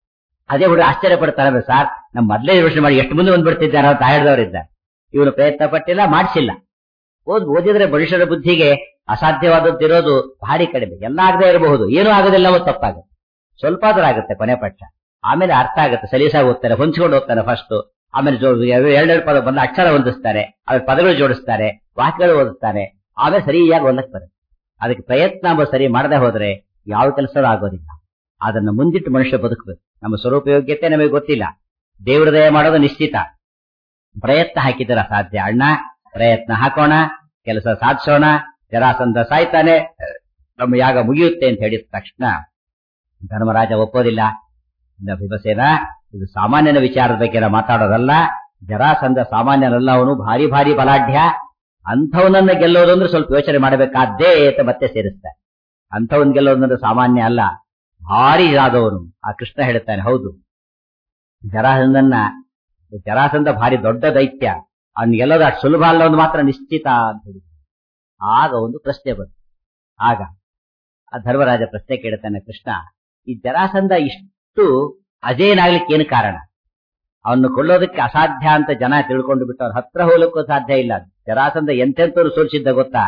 ಅದೇ ಹುಡುಗ ಆಶ್ಚರ್ಯ ಪಡ್ತಾರೆ ಸರ್ ನಮ್ಮ ಮೊದಲೇ ಯೋಚನೆ ಮಾಡಿ ಎಷ್ಟು ಮುಂದೆ ಬಂದ್ಬಿಡ್ತಿದ್ದಾರೆ ಅಂತ ಹೇಳಿದವರಿದ್ದಾರೆ ಇವನು ಪ್ರಯತ್ನ ಪಟ್ಟಿಲ್ಲ ಮಾಡಿಸಿಲ್ಲ ಓದ್ ಓದಿದ್ರೆ ಮನುಷ್ಯರ ಬುದ್ಧಿಗೆ ಅಸಾಧ್ಯವಾದದ್ದಿರೋದು ಭಾರಿ ಕಡಿಮೆ ಎಲ್ಲ ಆಗದೆ ಇರಬಹುದು ಏನೂ ಆಗೋದಿಲ್ಲ ಅವತ್ತು ತಪ್ಪಾಗುತ್ತೆ ಸ್ವಲ್ಪ ಆದ್ರೂ ಆಗುತ್ತೆ ಕೊನೆ ಪಕ್ಷ ಆಮೇಲೆ ಅರ್ಥ ಆಗುತ್ತೆ ಸಲೀಸಾಗಿ ಓದ್ತಾರೆ ಹೊಂಚ್ಕೊಂಡು ಹೋಗ್ತಾನೆ ಫಸ್ಟ್ ಆಮೇಲೆ ಜೋ- ಎರಡೆರಡು ಪದ ಬಂದ ಅಕ್ಷರ ಹೊಂದಿಸ್ತಾರೆ ಆಮೇಲೆ ಪದಗಳು ಜೋಡಿಸ್ತಾರೆ ವಾಕ್ಯಗಳು ಓದಿಸ್ತಾರೆ ಆಮೇಲೆ ಸರಿಯಾಗಿ ಓದಕ್ ಬರುತ್ತೆ ಅದಕ್ಕೆ ಪ್ರಯತ್ನ ಎಂಬ ಸರಿ ಮಾಡದೆ ಹೋದ್ರೆ ಯಾವ ಕೆಲಸವೂ ಆಗೋದಿಲ್ಲ ಅದನ್ನ ಮುಂದಿಟ್ಟು ಮನುಷ್ಯ ಬದುಕಬೇಕು ನಮ್ಮ ಸ್ವರೂಪಯೋಗ್ಯತೆ ನಮಗೆ ಗೊತ್ತಿಲ್ಲ ದೇವ್ರ ದಯ ಮಾಡೋದು ನಿಶ್ಚಿತ ಪ್ರಯತ್ನ ಹಾಕಿದ್ರೆ ಸಾಧ್ಯ ಅಣ್ಣ ಪ್ರಯತ್ನ ಹಾಕೋಣ ಕೆಲಸ ಸಾಧಿಸೋಣ ಜರಾಸಂಧ ಸಾಯ್ತಾನೆ ನಮ್ಮ ಯಾಗ ಮುಗಿಯುತ್ತೆ ಅಂತ ಹೇಳಿದ ತಕ್ಷಣ ಧರ್ಮರಾಜ ಒಪ್ಪೋದಿಲ್ಲ ಇನ್ನ ಭೀಮಸೇನ ಇದು ಸಾಮಾನ್ಯನ ವಿಚಾರದ ಬಗ್ಗೆ ನಾವು ಮಾತಾಡೋದಲ್ಲ ಜರಾಸಂಧ ಸಾಮಾನ್ಯನಲ್ಲ ಅವನು ಭಾರಿ ಭಾರಿ ಬಲಾಢ್ಯ ಅಂಥವನನ್ನ ಗೆಲ್ಲೋದು ಅಂದ್ರೆ ಸ್ವಲ್ಪ ಯೋಚನೆ ಮಾಡಬೇಕಾದ್ದೇ ಅಂತ ಮತ್ತೆ ಸೇರಿಸ್ತಾರೆ ಅಂಥವನ್ ಗೆಲ್ಲೋದಂದ್ರೆ ಸಾಮಾನ್ಯ ಅಲ್ಲ ಭಾರಿ ಆದವನು ಆ ಕೃಷ್ಣ ಹೇಳ್ತಾನೆ ಹೌದು ಜರಾಸಂಧನ್ನ ಜರಾಸಂಧ ಭಾರಿ ದೊಡ್ಡ ದೈತ್ಯ ಅವ್ನ್ ಗೆಲ್ಲೋದು ಅಷ್ಟು ಸುಲಭ ಅಲ್ಲ ಒಂದು ಮಾತ್ರ ನಿಶ್ಚಿತ ಅಂತ ಹೇಳಿ ಆಗ ಒಂದು ಪ್ರಶ್ನೆ ಬಂತು ಆಗ ಆ ಧರ್ಮರಾಜ ಪ್ರಶ್ನೆ ಕೇಳ್ತಾನೆ ಕೃಷ್ಣ ಈ ಜರಾಸಂಧ ಇಷ್ಟು ಅಜೇನಾಗ್ಲಿಕ್ಕೆ ಏನು ಕಾರಣ ಅವನು ಕೊಲ್ಲೋದಕ್ಕೆ ಅಸಾಧ್ಯ ಅಂತ ಜನ ತಿಳ್ಕೊಂಡು ಬಿಟ್ಟು ಅವ್ರ ಹತ್ರ ಹೋಗ್ಲಿಕ್ಕೂ ಸಾಧ್ಯ ಇಲ್ಲ ಜರಾಸಂಧ ಎಂತೆಂತವ್ರು ಸೋಲಿಸಿದ್ದ ಗೊತ್ತಾ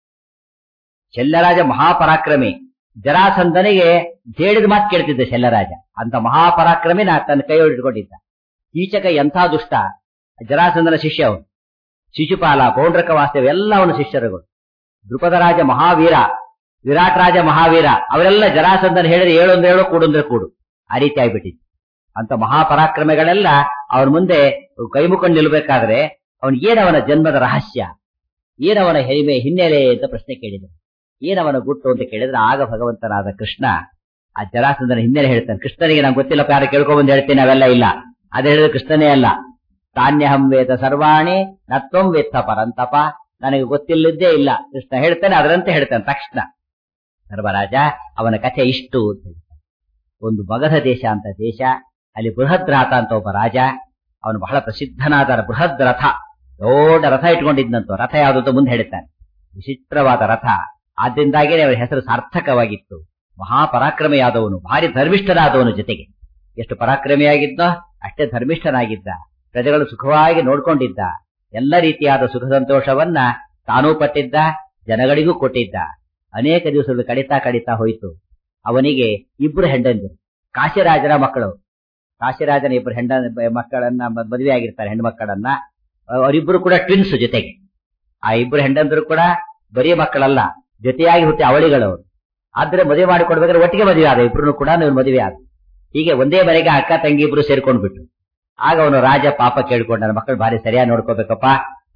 ಶಲ್ಯರಾಜ ಮಹಾಪರಾಕ್ರಮಿ ಜರಾಸಂಧನಿಗೆ ಹೇಳಿದ ಮಾತು ಕೇಳ್ತಿದ್ದ ಶಲ್ಯರಾಜ ಅಂತ ಮಹಾಪರಾಕ್ರಮಿ ನಾ ತನ್ನ ಕೈ ಹಿಡ್ಕೊಂಡಿದ್ದ ಕೀಚಕ ಎಂಥ ದುಷ್ಟ ಜರಾಸಂಧನ ಶಿಷ್ಯ ಅವನು ಶಿಶುಪಾಲ ಪೌಂಡ್ರಕ ವಾಸ್ತವ ಎಲ್ಲ ಅವನ ಶಿಷ್ಯರುಗಳು ದೃಪದ ರಾಜ ಮಹಾವೀರ ವಿರಾಟ್ ರಾಜ ಮಹಾವೀರ ಅವರೆಲ್ಲ ಜರಾಸಂಧನ ಹೇಳಿದ್ರೆ ಏಳೊಂದು ಏಳು ಕೂಡೊಂದ್ರೆ ಕೂಡು ಆ ರೀತಿ ಆಗ್ಬಿಟ್ಟಿತ್ತು ಅಂತ ಮಹಾಪರಾಕ್ರಮಿಗಳೆಲ್ಲ ಅವನ ಮುಂದೆ ಕೈ ಮುಕೊಂಡು ನಿಲ್ಬೇಕಾದ್ರೆ ಅವನ್ ಏನವನ ಜನ್ಮದ ರಹಸ್ಯ ಏನವನ ಹೆರಿಮೆ ಹಿನ್ನೆಲೆ ಅಂತ ಪ್ರಶ್ನೆ ಕೇಳಿದರು ಏನವನ ಗುಟ್ಟು ಅಂತ ಕೇಳಿದ್ರೆ ಆಗ ಭಗವಂತನಾದ ಕೃಷ್ಣ ಆ ಜರಾಸಂಧನ ಹಿನ್ನೆಲೆ ಹೇಳ್ತಾನೆ ಕೃಷ್ಣನಿಗೆ ನಂಗೆ ಗೊತ್ತಿಲ್ಲಪ್ಪ ಯಾರು ಕೇಳ್ಕೊಂಡ್ಬಂದು ಹೇಳ್ತೀನಿ ಅವೆಲ್ಲ ಇಲ್ಲ ಅದೇ ಹೇಳಿದ್ರೆ ಕೃಷ್ಣನೇ ಅಲ್ಲ ತಾನ್ಯಹಂ ವೇದ ಸರ್ವಾಣಿ ನತ್ವಂ ವೇತ್ತ ಪರಂತಪ ನನಗೆ ಗೊತ್ತಿಲ್ಲದ್ದೇ ಇಲ್ಲ ಕೃಷ್ಣ ಹೇಳ್ತಾನೆ ಅದರಂತೆ ಹೇಳ್ತಾನೆ ತಕ್ಷಣ ಧರ್ಮರಾಜ ಅವನ ಕಥೆ ಇಷ್ಟು ಅಂತ ಹೇಳ್ತಾನೆ. ಒಂದು ಮಗಧ ದೇಶ ಅಂತ ದೇಶ ಅಲ್ಲಿ ಬೃಹದ್ರಾತ ಅಂತ ಒಬ್ಬ ರಾಜ ಅವನು ಬಹಳ ಪ್ರಸಿದ್ಧನಾದ ಬೃಹದ್ ರಥ ದೊಡ್ಡ ರಥ ಇಟ್ಕೊಂಡಿದ್ದಂತ ರಥ ಯಾವುದು ಅಂತ ಮುಂದೆ ಹೇಳ್ತಾನೆ ವಿಚಿತ್ರವಾದ ರಥ ಆದ್ದರಿಂದಾಗಿಯೇ ಅವರ ಹೆಸರು ಸಾರ್ಥಕವಾಗಿತ್ತು ಮಹಾಪರಾಕ್ರಮಿಯಾದವನು ಭಾರಿ ಧರ್ಮಿಷ್ಠನಾದವನು ಜೊತೆಗೆ ಎಷ್ಟು ಪರಾಕ್ರಮಿಯಾಗಿದ್ದೋ ಅಷ್ಟೇ ಧರ್ಮಿಷ್ಠನಾಗಿದ್ದ ಪ್ರಜೆಗಳು ಸುಖವಾಗಿ ನೋಡ್ಕೊಂಡಿದ್ದ ಎಲ್ಲ ರೀತಿಯಾದ ಸುಖ ಸಂತೋಷವನ್ನ ತಾನೂ ಪಟ್ಟಿದ್ದ ಜನಗಳಿಗೂ ಕೊಟ್ಟಿದ್ದ ಅನೇಕ ದಿವಸಗಳು ಕಡಿತಾ ಕಡಿತಾ ಹೋಯಿತು ಅವನಿಗೆ ಇಬ್ಬರು ಹೆಂಡಂದಿರು ಕಾಶಿರಾಜನ ಮಕ್ಕಳು ಕಾಶಿರಾಜನ ಇಬ್ಬರು ಹೆಂಡ ಮಕ್ಕಳನ್ನ ಮ- ಮದುವೆ ಆಗಿರ್ತಾರೆ ಹೆಣ್ಮಕ್ಕಳನ್ನ ಅವರಿಬ್ಬರು ಕೂಡ ಟ್ವಿನ್ಸ್ ಜೊತೆಗೆ ಆ ಇಬ್ಬರು ಹೆಂಡಂದರು ಕೂಡ ಬರೀ ಮಕ್ಕಳಲ್ಲ ಜೊತೆಯಾಗಿ ಹುಟ್ಟಿ ಅವಳಿಗಳವರು ಆದ್ರೆ ಮದುವೆ ಮಾಡಿಕೊಡ್ಬೇಕಾದ್ರೆ ಒಟ್ಟಿಗೆ ಮದುವೆ ಆದ ಇಬ್ರು ಕೂಡ ನೀವು ಮದುವೆ ಆದ ಹೀಗೆ ಒಂದೇ ಮನೆಗೆ ಅಕ್ಕ ತಂಗಿ ಇಬ್ರು ಸೇರ್ಕೊಂಡ್ ಬಿಟ್ರು ಆಗ ಅವನು ರಾಜ ಪಾಪ ಕೇಳ್ಕೊಂಡ ನನ್ನ ಮಕ್ಕಳು ಭಾರಿ ಸರಿಯಾಗಿ ನೋಡ್ಕೋಬೇಕಪ್ಪ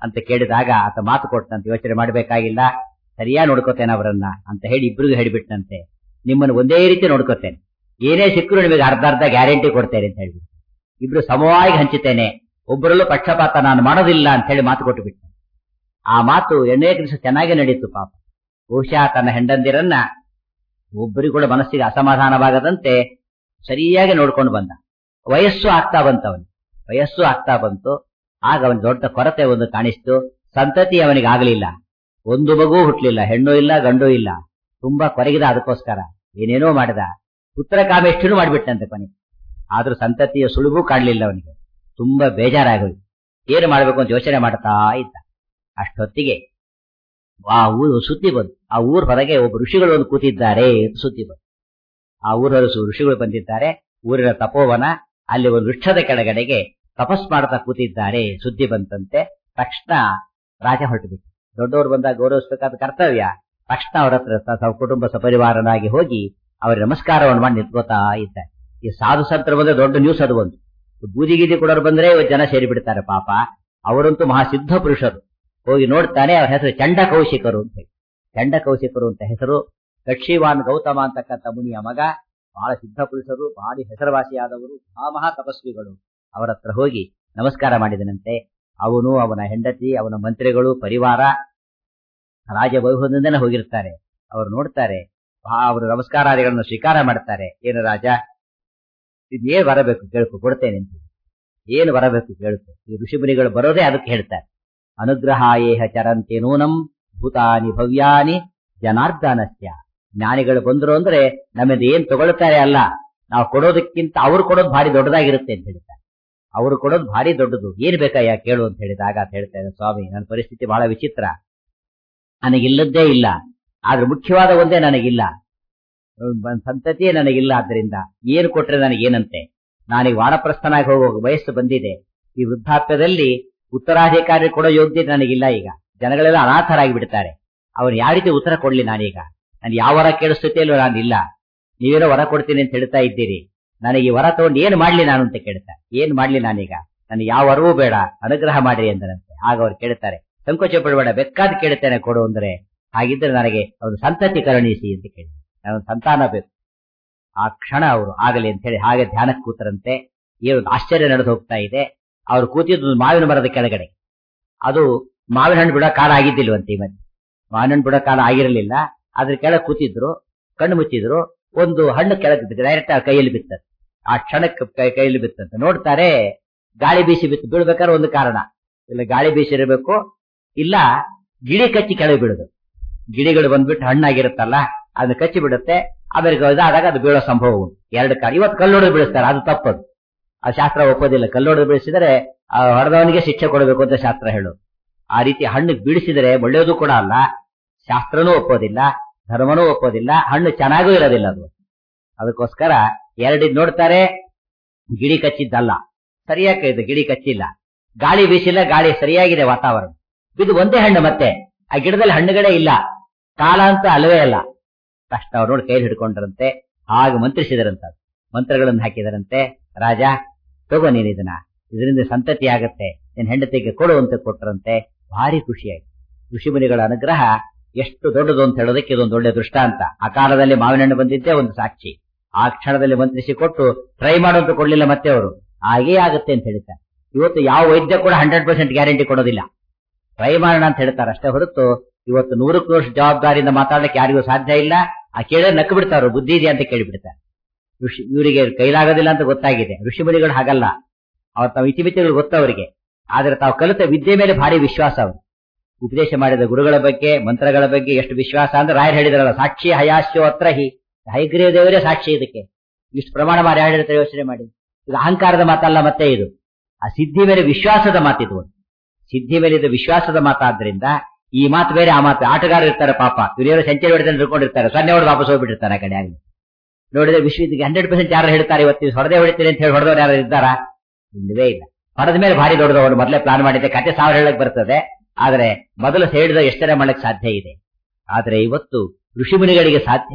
ಅಂತ ಕೇಳಿದಾಗ ಆತ ಮಾತು ಕೊಟ್ಟಂತೆ ಯೋಚನೆ ಮಾಡಬೇಕಾಗಿಲ್ಲ ಸರಿಯಾ ನೋಡ್ಕೋತೇನೆ ಅವರನ್ನ ಅಂತ ಹೇಳಿ ಇಬ್ರಿಗೂ ಹೇಳಿಬಿಟ್ಟಂತೆ ನಿಮ್ಮನ್ನು ಒಂದೇ ರೀತಿ ನೋಡ್ಕೋತೇನೆ ಏನೇ ಸಿಕ್ಕರು ನಿಮಗೆ ಅರ್ಧ ಅರ್ಧ ಗ್ಯಾರಂಟಿ ಕೊಡ್ತೇನೆ ಅಂತ ಹೇಳಿ ಇಬ್ರು ಸಮವಾಗಿ ಹಂಚುತ್ತೇನೆ ಒಬ್ಬರಲ್ಲೂ ಪಕ್ಷಪಾತ ನಾನು ಮಾಡೋದಿಲ್ಲ ಅಂತ ಹೇಳಿ ಮಾತು ಕೊಟ್ಟು ಬಿಟ್ಟೆ ಆ ಮಾತು ಎಣ್ಣೆ ದಿವಸ ಚೆನ್ನಾಗಿ ನಡೀತು ಪಾಪ ಬಹುಶಃ ತನ್ನ ಹೆಂಡಂದಿರನ್ನ ಒಬ್ಬರಿಗೂ ಕೂಡ ಮನಸ್ಸಿಗೆ ಅಸಮಾಧಾನವಾಗದಂತೆ ಸರಿಯಾಗಿ ನೋಡ್ಕೊಂಡು ಬಂದ ವಯಸ್ಸು ಆಗ್ತಾ ಬಂತು ಅವನಿಗೆ ವಯಸ್ಸು ಆಗ್ತಾ ಬಂತು ಆಗ ಅವನ ದೊಡ್ಡ ಕೊರತೆ ಒಂದು ಕಾಣಿಸ್ತು ಸಂತತಿ ಅವನಿಗೆ ಆಗಲಿಲ್ಲ ಒಂದು ಮಗು ಹುಟ್ಲಿಲ್ಲ ಹೆಣ್ಣು ಇಲ್ಲ ಗಂಡು ಇಲ್ಲ ತುಂಬಾ ಕೊರಗಿದ ಅದಕ್ಕೋಸ್ಕರ ಏನೇನೋ ಮಾಡಿದ ಪುತ್ರ ಕಾಮೇಷ್ಟನು ಮಾಡಿಬಿಟ್ಟಂತೆ ಕೊನೆಗೆ ಆದ್ರೂ ಸಂತತಿಯ ಸುಳುಬು ಕಾಣಲಿಲ್ಲ ಅವನಿಗೆ ತುಂಬಾ ಬೇಜಾರಾಗೋಯ್ತು ಏನು ಮಾಡ್ಬೇಕು ಅಂತ ಯೋಚನೆ ಮಾಡ್ತಾ ಇದ್ದ ಅಷ್ಟೊತ್ತಿಗೆ ಆ ಊರು ಸುದ್ದಿ ಬಂತು ಆ ಊರ್ ಹೊರಗೆ ಒಬ್ಬ ಋಷಿಗಳು ಒಂದು ಕೂತಿದ್ದಾರೆ ಅಂತ ಸುದ್ದಿ ಬಂತು ಆ ಊರ ಋಷಿಗಳು ಬಂದಿದ್ದಾರೆ ಊರಿನ ತಪೋವನ ಅಲ್ಲಿ ಒಂದು ವೃಕ್ಷದ ಕೆಳಗಡೆಗೆ ತಪಸ್ ಮಾಡ್ತಾ ಕೂತಿದ್ದಾರೆ ಸುದ್ದಿ ಬಂತಂತೆ ತಕ್ಷಣ ರಾಜ ಹೊರಟುಬಿಟ್ಟು ದೊಡ್ಡವರು ಬಂದಾಗ ಗೌರವಿಸಬೇಕಾದ ಕರ್ತವ್ಯ ತಕ್ಷಣ ಅವರ ಹತ್ರ ಸ- ಕುಟುಂಬ ಸಪರಿವಾರನಾಗಿ ಹೋಗಿ ಅವರ ನಮಸ್ಕಾರವನ್ನು ಮಾಡಿ ನಿಂತ್ಕೋತಾ ಇದ್ದಾರೆ ಈ ಸಾಧು ಸಂತರ ಬಂದ್ರೆ ದೊಡ್ಡ ನ್ಯೂಸ್ ಅದು ಒಂದು ಬೂದಿ ಗೀದಿ ಕೊಡೋರು ಬಂದ್ರೆ ಇವತ್ತು ಜನ ಸೇರಿ ಬಿಡ್ತಾರೆ ಪಾಪ ಅವರಂತೂ ಮಹಾಸಿದ್ಧ ಪುರುಷರು ಹೋಗಿ ನೋಡ್ತಾನೆ ಅವ್ರ ಹೆಸರು ಚಂಡ ಕೌಶಿಕರು ಅಂತ ಹೇಳಿ ಚಂಡ ಕೌಶಿಕರು ಅಂತ ಹೆಸರು ಕಕ್ಷಿವಾನ್ ಗೌತಮ ಅಂತಕ್ಕಂಥ ಮುನಿಯ ಮಗ ಬಹಳ ಸಿದ್ಧ ಪುರುಷರು ಭಾರಿ ಹೆಸರುವಾಸಿಯಾದವರು ಮಹಾ ಮಹಾ ತಪಸ್ವಿಗಳು ಅವರ ಹತ್ರ ಹೋಗಿ ನಮಸ್ಕಾರ ಮಾಡಿದನಂತೆ ಅವನು ಅವನ ಹೆಂಡತಿ ಅವನ ಮಂತ್ರಿಗಳು ಪರಿವಾರ ರಾಜ ವೈಭವದಿಂದನೇ ಹೋಗಿರ್ತಾರೆ ಅವರು ನೋಡ್ತಾರೆ ಆ- ಅವರು ನಮಸ್ಕಾರಾದಿಗಳನ್ನು ಸ್ವೀಕಾರ ಮಾಡ್ತಾರೆ ಏನು ರಾಜ ಇದೇನು ಬರಬೇಕು ಕೇಳ್ಕೊ ಕೊಡ್ತೇನೆ ಅಂತ ಏನು ಬರಬೇಕು ಕೇಳ್ಕೊ ಈ ಋಷಿಮುನಿಗಳು ಬರೋದೇ ಅದಕ್ಕೆ ಹೇಳ್ತಾರೆ ಅನುಗ್ರಹಾಯೇಹ ಚರಂತೆ ನೂನಂ ಭೂತಾನಿ ಭವ್ಯಾನಿ ಜನಾರ್ದನಸ್ಯ ಜ್ಞಾನಿಗಳು ಬಂದ್ರು ಅಂದ್ರೆ ನಮ್ಮದು ಏನ್ ತಗೊಳ್ತಾರೆ ಅಲ್ಲ ನಾವು ಕೊಡೋದಕ್ಕಿಂತ ಅವ್ರು ಕೊಡೋದು ಭಾರಿ ದೊಡ್ಡದಾಗಿರುತ್ತೆ ಅಂತ ಹೇಳ್ತಾರೆ ಅವ್ರು ಕೊಡೋದು ಭಾರಿ ದೊಡ್ಡದು ಏನ್ ಬೇಕಾಯ್ಯ ಕೇಳು ಅಂತ ಹೇಳಿದಾಗ ಅಂತ ಹೇಳ್ತಾರೆ ಸ್ವಾಮಿ ನನ್ನ ಪರಿಸ್ಥಿತಿ ಬಹಳ ವಿಚಿತ್ರ ನನಗಿಲ್ಲದ್ದೇ ಇಲ್ಲ ಆದ್ರೆ ಮುಖ್ಯವಾದ ಒಂದೇ ನನಗಿಲ್ಲ ಒಂದ್ ಸಂತತಿಯೇ ನನಗಿಲ್ಲ ಆದ್ರಿಂದ ಏನು ಕೊಟ್ರೆ ನನಗೇನಂತೆ ನಾನೀಗ ವಾನಪ್ರಸ್ಥನಾಗಿ ಹೋಗೋ ವಯಸ್ಸು ಬಂದಿದೆ ಈ ವೃದ್ಧಾಪ್ಯದಲ್ಲಿ ಉತ್ತರಾಧಿಕಾರಿ ಕೊಡೋ ಯೋಗ್ಯತೆ ನನಗಿಲ್ಲ ಈಗ ಜನಗಳೆಲ್ಲ ಅನಾಥರಾಗಿ ಬಿಡ್ತಾರೆ ಅವ್ರು ಯಾವ ರೀತಿ ಉತ್ತರ ಕೊಡ್ಲಿ ನಾನೀಗ ನಾನು ಯಾವ ವರ ಕೇಳೋ ಸ್ಥಿತಿಯಲ್ಲೂ ನಾನಿಲ್ಲ ನೀವೇನೋ ವರ ಕೊಡ್ತೀನಿ ಅಂತ ಹೇಳ್ತಾ ಇದ್ದೀರಿ ನನಗೆ ಈ ವರ ತಗೊಂಡು ಏನ್ ಮಾಡ್ಲಿ ನಾನು ಅಂತ ಕೇಳ್ತಾ ಏನ್ ಮಾಡ್ಲಿ ನಾನೀಗ ನನಗೆ ಯಾವ ವರವೂ ಬೇಡ ಅನುಗ್ರಹ ಮಾಡ್ರಿ ಅಂದರಂತೆ ಆಗ ಅವ್ರು ಕೇಳ್ತಾರೆ ಸಂಕೋಚ ಪಡಬೇಡ ಬೇಕಾದ್ ಕೇಳ್ತೇನೆ ಕೊಡು ಅಂದ್ರೆ ಹಾಗಿದ್ರೆ ನನಗೆ ಒಂದು ಸಂತತಿ ಕರುಣಿಸಿ ಅಂತ ಕೇಳಿ ನಾನು ಸಂತಾನ ಬೇಕು ಆ ಕ್ಷಣ ಅವರು ಆಗಲಿ ಅಂತ ಹೇಳಿ ಹಾಗೆ ಧ್ಯಾನಕ್ಕೆ ಕೂತರಂತೆ ಏನು ಆಶ್ಚರ್ಯ ನಡೆದು ಹೋಗ್ತಾ ಇದೆ ಅವ್ರು ಕೂತಿದ್ದು ಒಂದು ಮಾವಿನ ಮರದ ಕೆಳಗಡೆ ಅದು ಮಾವಿನ ಹಣ್ಣು ಬಿಡೋ ಕಾಲ ಆಗಿದ್ದಿಲ್ವಂತೆ ಈ ಮಧ್ಯೆ ಮಾವಿನ ಹಣ್ಣು ಬಿಡೋ ಕಾಲ ಆಗಿರಲಿಲ್ಲ ಅದ್ರ ಕೆಳಗೆ ಕೂತಿದ್ರು ಕಣ್ಣು ಮುಚ್ಚಿದ್ರು ಒಂದು ಹಣ್ಣು ಕೆಳಗೆ ಬಿದ್ದು ಡೈರೆಕ್ಟ್ ಆ ಕೈಯಲ್ಲಿ ಬಿತ್ತಂತೆ ಆ ಕ್ಷಣಕ್ಕೆ ಕೈ- ಕೈಯಲ್ಲಿ ಬಿತ್ತಂತೆ ನೋಡ್ತಾರೆ ಗಾಳಿ ಬೀಸಿ ಬಿತ್ತು ಬೀಳ್ಬೇಕಾದ್ರೆ ಒಂದು ಕಾರಣ ಇಲ್ಲ ಗಾಳಿ ಬೀಸಿರಬೇಕು ಇಲ್ಲ ಗಿಡಿ ಕಚ್ಚಿ ಕೆಳಗೆ ಬೀಳುದು ಗಿಡಿಗಳು ಬಂದ್ಬಿಟ್ಟು ಹಣ್ಣಾಗಿರುತ್ತಲ್ಲ ಅದನ್ನ ಕಚ್ಚಿ ಬಿಡುತ್ತೆ ಆಮೇಲೆ ಇದಾದಾಗ ಅದು ಬೀಳೋ ಸಂಭವ ಉಂಟು ಎರಡು ಕಾಲ ಇವತ್ತು ಕಲ್ಲೊಡೆದು ಬೀಳಿಸ್ತಾರೆ ಅದು ತಪ್ಪದು ಆ ಶಾಸ್ತ್ರ ಒಪ್ಪೋದಿಲ್ಲ ಕಲ್ಲೊಡೆದು ಬೀಳಿಸಿದರೆ ಆ ಹೊಡೆದವನಿಗೆ ಶಿಕ್ಷೆ ಕೊಡಬೇಕು ಅಂತ ಶಾಸ್ತ್ರ ಹೇಳು ಆ ರೀತಿ ಹಣ್ಣು ಬೀಳಿಸಿದರೆ ಒಳ್ಳೆಯದು ಕೂಡ ಅಲ್ಲ ಶಾಸ್ತ್ರನೂ ಒಪ್ಪೋದಿಲ್ಲ ಧರ್ಮನೂ ಒಪ್ಪೋದಿಲ್ಲ ಹಣ್ಣು ಚೆನ್ನಾಗೂ ಇರೋದಿಲ್ಲ ಅದು ಅದಕ್ಕೋಸ್ಕರ ಎರಡಿದ್ ನೋಡ್ತಾರೆ ಗಿಡಿ ಕಚ್ಚಿದ್ದಲ್ಲ ಸರಿಯಾಗಿ ಇದು ಗಿಡಿ ಕಚ್ಚಿಲ್ಲ ಗಾಳಿ ಬೀಸಿಲ್ಲ ಗಾಳಿ ಸರಿಯಾಗಿದೆ ವಾತಾವರಣ ಇದು ಒಂದೇ ಹಣ್ಣು ಮತ್ತೆ ಆ ಗಿಡದಲ್ಲಿ ಹಣ್ಣುಗಳೇ ಇಲ್ಲ ಕಾಲ ಅಂತ ಅಲ್ಲವೇ ಅಲ್ಲ ತಕ್ಷಣ ಅವ್ರು ನೋಡಿ ಕೈಲಿ ಹಿಡ್ಕೊಂಡ್ರಂತೆ ಹಾಗೆ ಮಂತ್ರಿಸಿದರಂತ ಮಂತ್ರಗಳನ್ನು ಹಾಕಿದರಂತೆ ರಾಜ ತಗೋ ನೀನ್ ಇದನ್ನ ಇದರಿಂದ ಸಂತತಿ ಆಗತ್ತೆ ನಿನ್ ಹೆಂಡತಿಗೆ ಕೊಡು ಅಂತ ಕೊಟ್ರಂತೆ ಭಾರಿ ಖುಷಿಯಾಗಿ ಋಷಿಮುನಿಗಳ ಅನುಗ್ರಹ ಎಷ್ಟು ದೊಡ್ಡದು ಅಂತ ಹೇಳೋದಕ್ಕೆ ಇದೊಂದು ಒಳ್ಳೆ ದೃಷ್ಟಾಂತ ಆ ಕಾಲದಲ್ಲಿ ಮಾವಿನ ಹಣ್ಣು ಬಂದಿದ್ದೇ ಒಂದು ಸಾಕ್ಷಿ ಆ ಕ್ಷಣದಲ್ಲಿ ಮಂತ್ರಿಸಿ ಕೊಟ್ಟು ಟ್ರೈ ಮಾಡುವಂತ ಕೊಡ್ಲಿಲ್ಲ ಮತ್ತೆ ಅವರು ಹಾಗೇ ಆಗುತ್ತೆ ಅಂತ ಹೇಳ್ತಾರೆ ಇವತ್ತು ಯಾವ ವೈದ್ಯ ಕೂಡ ಹಂಡ್ರೆಡ್ ಪರ್ಸೆಂಟ್ ಗ್ಯಾರಂಟಿ ಕೊಡೋದಿಲ್ಲ ಟ್ರೈ ಮಾಡೋಣ ಅಂತ ಹೇಳ್ತಾರೆ ಅಷ್ಟೇ ಹೊರತು ಇವತ್ತು ನೂರಕ್ಕೆ ವರ್ಷ ಜವಾಬ್ದಾರಿಯಿಂದ ಮಾತಾಡ್ಲಿಕ್ಕೆ ಯಾರಿಗೂ ಸಾಧ್ಯ ಇಲ್ಲ ಆ ಕೇಳೋ ನಕ್ಕು ಬಿಡ್ತಾರ ಬುದ್ಧಿ ಇದೆ ಅಂತ ಕೇಳಿಬಿಡ್ತಾರೆ ಋಷಿ ಇವರಿಗೆ ಕೈಲಾಗೋದಿಲ್ಲ ಅಂತ ಗೊತ್ತಾಗಿದೆ ಋಷಿಮುನಿಗಳು ಹಾಗಲ್ಲ ಅವ್ರ ತಾವು ಇತಿಮಿತಿಗಳು ಗೊತ್ತವರಿಗೆ ಆದ್ರೆ ತಾವು ಕಲಿತ ವಿದ್ಯೆ ಮೇಲೆ ಭಾರಿ ವಿಶ್ವಾಸ ಅವರು ಉಪದೇಶ ಮಾಡಿದ ಗುರುಗಳ ಬಗ್ಗೆ ಮಂತ್ರಗಳ ಬಗ್ಗೆ ಎಷ್ಟು ವಿಶ್ವಾಸ ಅಂದ್ರೆ ರಾಯರು ಹೇಳಿದ್ರಲ್ಲ ಸಾಕ್ಷಿ ಹಯಾಶ್ಯೋ ಅತ್ರ ಹಿ ಹೈಗ್ರೀವ ದೇವರೇ ಸಾಕ್ಷಿ ಇದಕ್ಕೆ ಇಷ್ಟು ಪ್ರಮಾಣ ಮಾಡಿ ಯಾರು ಹೇಳ್ತಾರೆ ಯೋಚನೆ ಮಾಡಿ ಇದು ಅಹಂಕಾರದ ಮಾತಲ್ಲ ಮತ್ತೆ ಇದು ಆ ಸಿದ್ಧಿ ಮೇಲೆ ವಿಶ್ವಾಸದ ಮಾತಿದು ಒಂದು. ಸಿದ್ಧಿ ಮೇಲೆ ಇದು ವಿಶ್ವಾಸದ ಮಾತಾದ್ರಿಂದ ಈ ಮಾತು ಬೇರೆ ಆ ಮಾತು ಆಟಗಾರರು ಇರ್ತಾರೆ ಪಾಪ ಇವ್ರೇನೋ ಸೆಂಚುರಿ ಹೊಡೆದ ಹಿಡ್ಕೊಂಡಿರ್ತಾರೆ ಸೊನ್ನೆ ಹೊಡೆದು ವಾಪಸ್ ಹೋಗ್ಬಿಟ್ಟಿರ್ತಾರೆ ಆ ಕಡೆ ಆಗಲಿ ನೋಡಿದ್ರೆ ವಿಶ್ವ ಹಂಡ್ರೆಡ್ ಪರ್ಸೆಂಟ್ ಯಾರು ಹೇಳ್ತಾರೆ ಇವತ್ತು ಹೊಡೆದೇ ಹೊಡಿತೀನಿ ಅಂತ ಹೇಳಿ ಹೊಡೆದವ್ರು ಯಾರು ಇದ್ದಾರಾ ಇಲ್ಲವೇ ಇಲ್ಲ ಹೊಡೆದ ಮೇಲೆ ಭಾರಿ ದೊಡ್ಡದವರು ಮೊದಲೇ ಪ್ಲಾನ್ ಮಾಡಿದ್ದೆ ಕತೆ ಸಾವಿರ ಹೇಳಕ್ ಬರ್ತದೆ ಆದ್ರೆ ಮೊದಲು ಹೇಳಿದ ಎಷ್ಟರ ಮಾಡಕ್ ಸಾಧ್ಯ ಇದೆ ಆದ್ರೆ ಇವತ್ತು ಋಷಿಮುನಿಗಳಿಗೆ ಸಾಧ್ಯ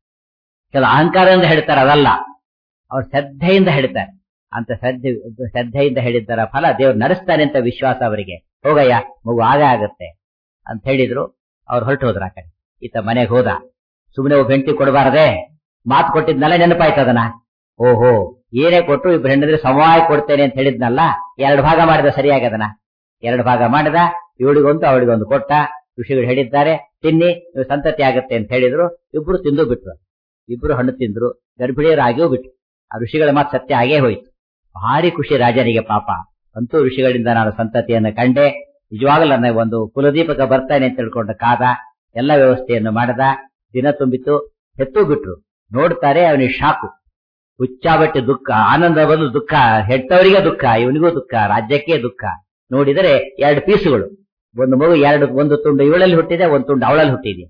ಕೆಲ ಅಹಂಕಾರದಿಂದ ಹೇಳ್ತಾರೆ ಅದಲ್ಲ ಅವ್ರು ಶ್ರದ್ಧೆಯಿಂದ ಹೇಳ್ತಾರೆ ಅಂತ ಶ್ರದ್ಧೆ ಶ್ರದ್ಧೆಯಿಂದ ಹೇಳಿದ್ದರ ಫಲ ದೇವ್ರು ನಡೆಸ್ತಾನೆ ಅಂತ ವಿಶ್ವಾಸ ಅವರಿಗೆ ಹೋಗಯ್ಯ ಮಗು ಆಗೇ ಆಗತ್ತೆ ಅಂತ ಹೇಳಿದ್ರು ಅವ್ರು ಹೊರಟು ಹೋದ್ರ ಆ ಕಡೆ ಈತ ಮನೆಗೆ ಹೋದ ಸುಮ್ಮನೆ ಒಬ್ಬ ಹೆಂಡತಿ ಕೊಡಬಾರದೆ ಮಾತು ಕೊಟ್ಟಿದ್ನಲ್ಲ ನೆನಪಾಯ್ತದನ ಓಹೋ ಏನೇ ಕೊಟ್ಟು ಇಬ್ರು ಹೆಂಡದ್ರೆ ಸಮವಾಗಿ ಕೊಡ್ತೇನೆ ಅಂತ ಹೇಳಿದ್ನಲ್ಲ ಎರಡು ಭಾಗ ಮಾಡಿದ ಸರಿಯಾಗದನ ಎರಡು ಭಾಗ ಮಾಡಿದ ಇವಳಿಗೊಂದು ಅವಳಿಗೊಂದು ಕೊಟ್ಟ ಋಷಿಗಳು ಹೇಳಿದ್ದಾರೆ ತಿನ್ನಿ ನೀವು ಸಂತತಿ ಆಗತ್ತೆ ಅಂತ ಹೇಳಿದ್ರು ಇಬ್ರು ತಿಂದು ಬಿಟ್ರು ಇಬ್ರು ಹಣ್ಣು ತಿಂದ್ರು ಗರ್ಭಿಣಿಯರಾಗಿಯೂ ಬಿಟ್ರು ಆ ಋಷಿಗಳ ಮಾತು ಸತ್ಯ ಆಗೇ ಹೋಯ್ತು ಭಾರಿ ಖುಷಿ ರಾಜನಿಗೆ ಪಾಪ ಅಂತೂ ಋಷಿಗಳಿಂದ ನಾನು ಸಂತತಿಯನ್ನು ಕಂಡೆ ನಿಜವಾಗಲೂ ನನ್ನ ಒಂದು ಕುಲದೀಪಕ ಬರ್ತಾನೆ ಅಂತ ತಿಳ್ಕೊಂಡ ಕಾದ ಎಲ್ಲ ವ್ಯವಸ್ಥೆಯನ್ನು ಮಾಡದ ದಿನ ತುಂಬಿತು ಹೆತ್ತು ಬಿಟ್ರು ನೋಡ್ತಾರೆ ಅವನಿಗೆ ಶಾಕು ಹುಚ್ಚಾಬಟ್ಟೆ ದುಃಖ ಆನಂದ ಬಂದು ದುಃಖ ಹೆತ್ತವರಿಗೆ ದುಃಖ ಇವನಿಗೂ ದುಃಖ ರಾಜ್ಯಕ್ಕೆ ದುಃಖ ನೋಡಿದರೆ ಎರಡು ಪೀಸುಗಳು ಒಂದು ಮಗು ಎರಡು ಒಂದು ತುಂಡು ಇವಳಲ್ಲಿ ಹುಟ್ಟಿದೆ ಒಂದು ತುಂಡು ಅವಳಲ್ಲಿ ಹುಟ್ಟಿದೆ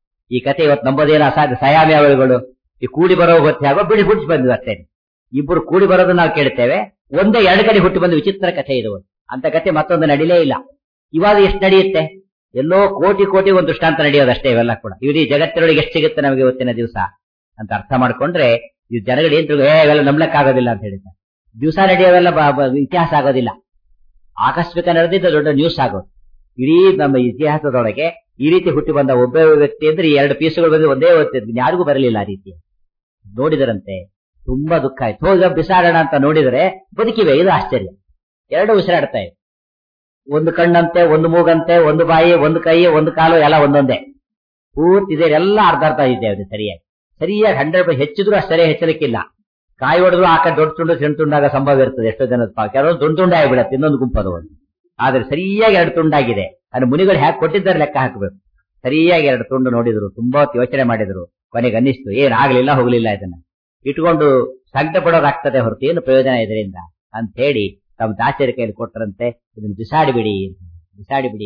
ಈ ಕತೆ ಇವತ್ತು ನಂಬೋದೇನು ಅಸಾಧ್ಯ ಸಯಾಮಿ ಅವಳುಗಳು ಈ ಕೂಡಿ ಬರೋ ಹೊತ್ತೆ ಆಗೋ ಬಿಡಿ ಹುಟ್ಟಿ ಬಂದ್ವಿ ಅಷ್ಟೇ ಇಬ್ಬರು ಕೂಡಿ ಬರೋದು ನಾವು ಕೇಳ್ತೇವೆ ಒಂದೇ ಎರಡು ಕಡೆ ಹುಟ್ಟಿ ಬಂದು ವಿಚಿತ್ರ ಕಥೆ ಇದು ಅಂತ ಕಥೆ ಮತ್ತೊಂದು ನಡಿಲೇ ಇಲ್ಲ ಇವಾಗ ಎಷ್ಟು ನಡೆಯುತ್ತೆ ಎಲ್ಲೋ ಕೋಟಿ ಕೋಟಿ ಒಂದು ದೃಷ್ಟಾಂತ ನಡೆಯೋದಷ್ಟೇ ಇವೆಲ್ಲ ಕೂಡ ಇಡೀ ಜಗತ್ತಿನೊಳಗೆ ಎಷ್ಟು ಸಿಗುತ್ತೆ ನಮಗೆ ಇವತ್ತಿನ ದಿವಸ ಅಂತ ಅರ್ಥ ಮಾಡ್ಕೊಂಡ್ರೆ ಈ ಜನಗಳು ಏನ್ ತಿಳ್ಕೊ, ಏ ಇವೆಲ್ಲ ನಂಬ್ಲಕ್ಕಾಗೋದಿಲ್ಲ ಅಂತ ಹೇಳಿದ್ದಾರೆ ದಿವಸ ನಡೆಯೋವೆಲ್ಲ ಬ- ಬ- ಇತಿಹಾಸ ಆಗೋದಿಲ್ಲ ಆಕಸ್ಮಿಕ ನಡೆದಿದ್ದ ದೊಡ್ಡ ನ್ಯೂಸ್ ಆಗೋದು ಇಡೀ ನಮ್ಮ ಇತಿಹಾಸದೊಳಗೆ ಈ ರೀತಿ ಹುಟ್ಟಿ ಬಂದ ಒಬ್ಬ ವ್ಯಕ್ತಿ ಅಂದ್ರೆ ಈ ಎರಡು ಪೀಸುಗಳು ಬಂದು ಒಂದೇ ಓದ್ತಿದ್ವಿ ಯಾರಿಗೂ ಬರಲಿಲ್ಲ ಆ ರೀತಿ ನೋಡಿದರಂತೆ ತುಂಬಾ ದುಃಖ ಆಯ್ತು ಹೋಗ ಬಿಸಾಡೋಣ ಅಂತ ನೋಡಿದರೆ ಬದುಕಿವೆ ಇದು ಆಶ್ಚರ್ಯ ಎರಡು ಉಸಿರಾಡ್ತಾ ಇವೆ ಒಂದು ಕಣ್ಣಂತೆ ಒಂದು ಮೂಗಂತೆ ಒಂದು ಬಾಯಿ ಒಂದು ಕೈ ಒಂದು ಕಾಲು ಎಲ್ಲ ಒಂದೊಂದೇ ಪೂರ್ತಿ ಇದೆ ಎಲ್ಲ ಅರ್ಧ ಅರ್ಧ ಇದೆ ಅವ್ರಿಗೆ ಸರಿಯಾಗಿ ಸರಿಯಾಗಿ ಹಂಡ್ರೆಡ್ ಹೆಚ್ಚಿದ್ರು ಅಷ್ಟು ಸರಿಯಾಗಿ ಹೆಚ್ಚಲಿಕ್ಕಿಲ್ಲ ಕಾಯಿ ಹೊಡೆದ್ರು ಆ ಕಡೆ ದೊಡ್ಡ ತುಂಡು ಸಣ್ಣ ತುಂಡಾಗ ಸಂಭವ ಇರ್ತದೆ ಎಷ್ಟೋ ಜನದ ಪಾಪ ಕೆಲವರು ದೊಡ್ಡ ತುಂಡಾಗಿ ಬಿಡತ್ತೆ ಇನ್ನೊಂದು ಗುಂಪದು ಒಂದು ಆದ್ರೆ ಸರಿಯಾಗಿ ಎರಡು ತುಂಡಾಗಿದೆ ಅದು ಮುನಿಗಳು ಹ್ಯಾಕ್ ಕೊಟ್ಟಿದ್ದಾರೆ ಲೆಕ್ಕ ಹಾಕಬೇಕು ಸರಿಯಾಗಿ ಎರಡು ತುಂಡು ನೋಡಿದ್ರು ತುಂಬಾ ಹೊತ್ತು ಯೋಚನೆ ಮಾಡಿದ್ರು ಕೊನೆಗೆ ಅನ್ನಿಸ್ತು ಏನ್ ಆಗ್ಲಿಲ್ಲ ಹೋಗ್ಲಿಲ್ಲ ಇದನ್ನ ಇಟ್ಕೊಂಡು ಸಂಕಟ ಪಡೋದಾಗ್ತದೆ ಹೊರತು ಏನು ಪ್ರಯೋಜನ ಇದರಿಂದ ಅಂತ ಹೇಳಿ ತಮ್ಮ ದಾಸರ ಕೈಯಲ್ಲಿ ಕೊಟ್ಟರಂತೆ ಇದನ್ನ ಬಿಸಾಡಿ ಬಿಡಿ ಬಿಸಾಡಿ ಬಿಡಿ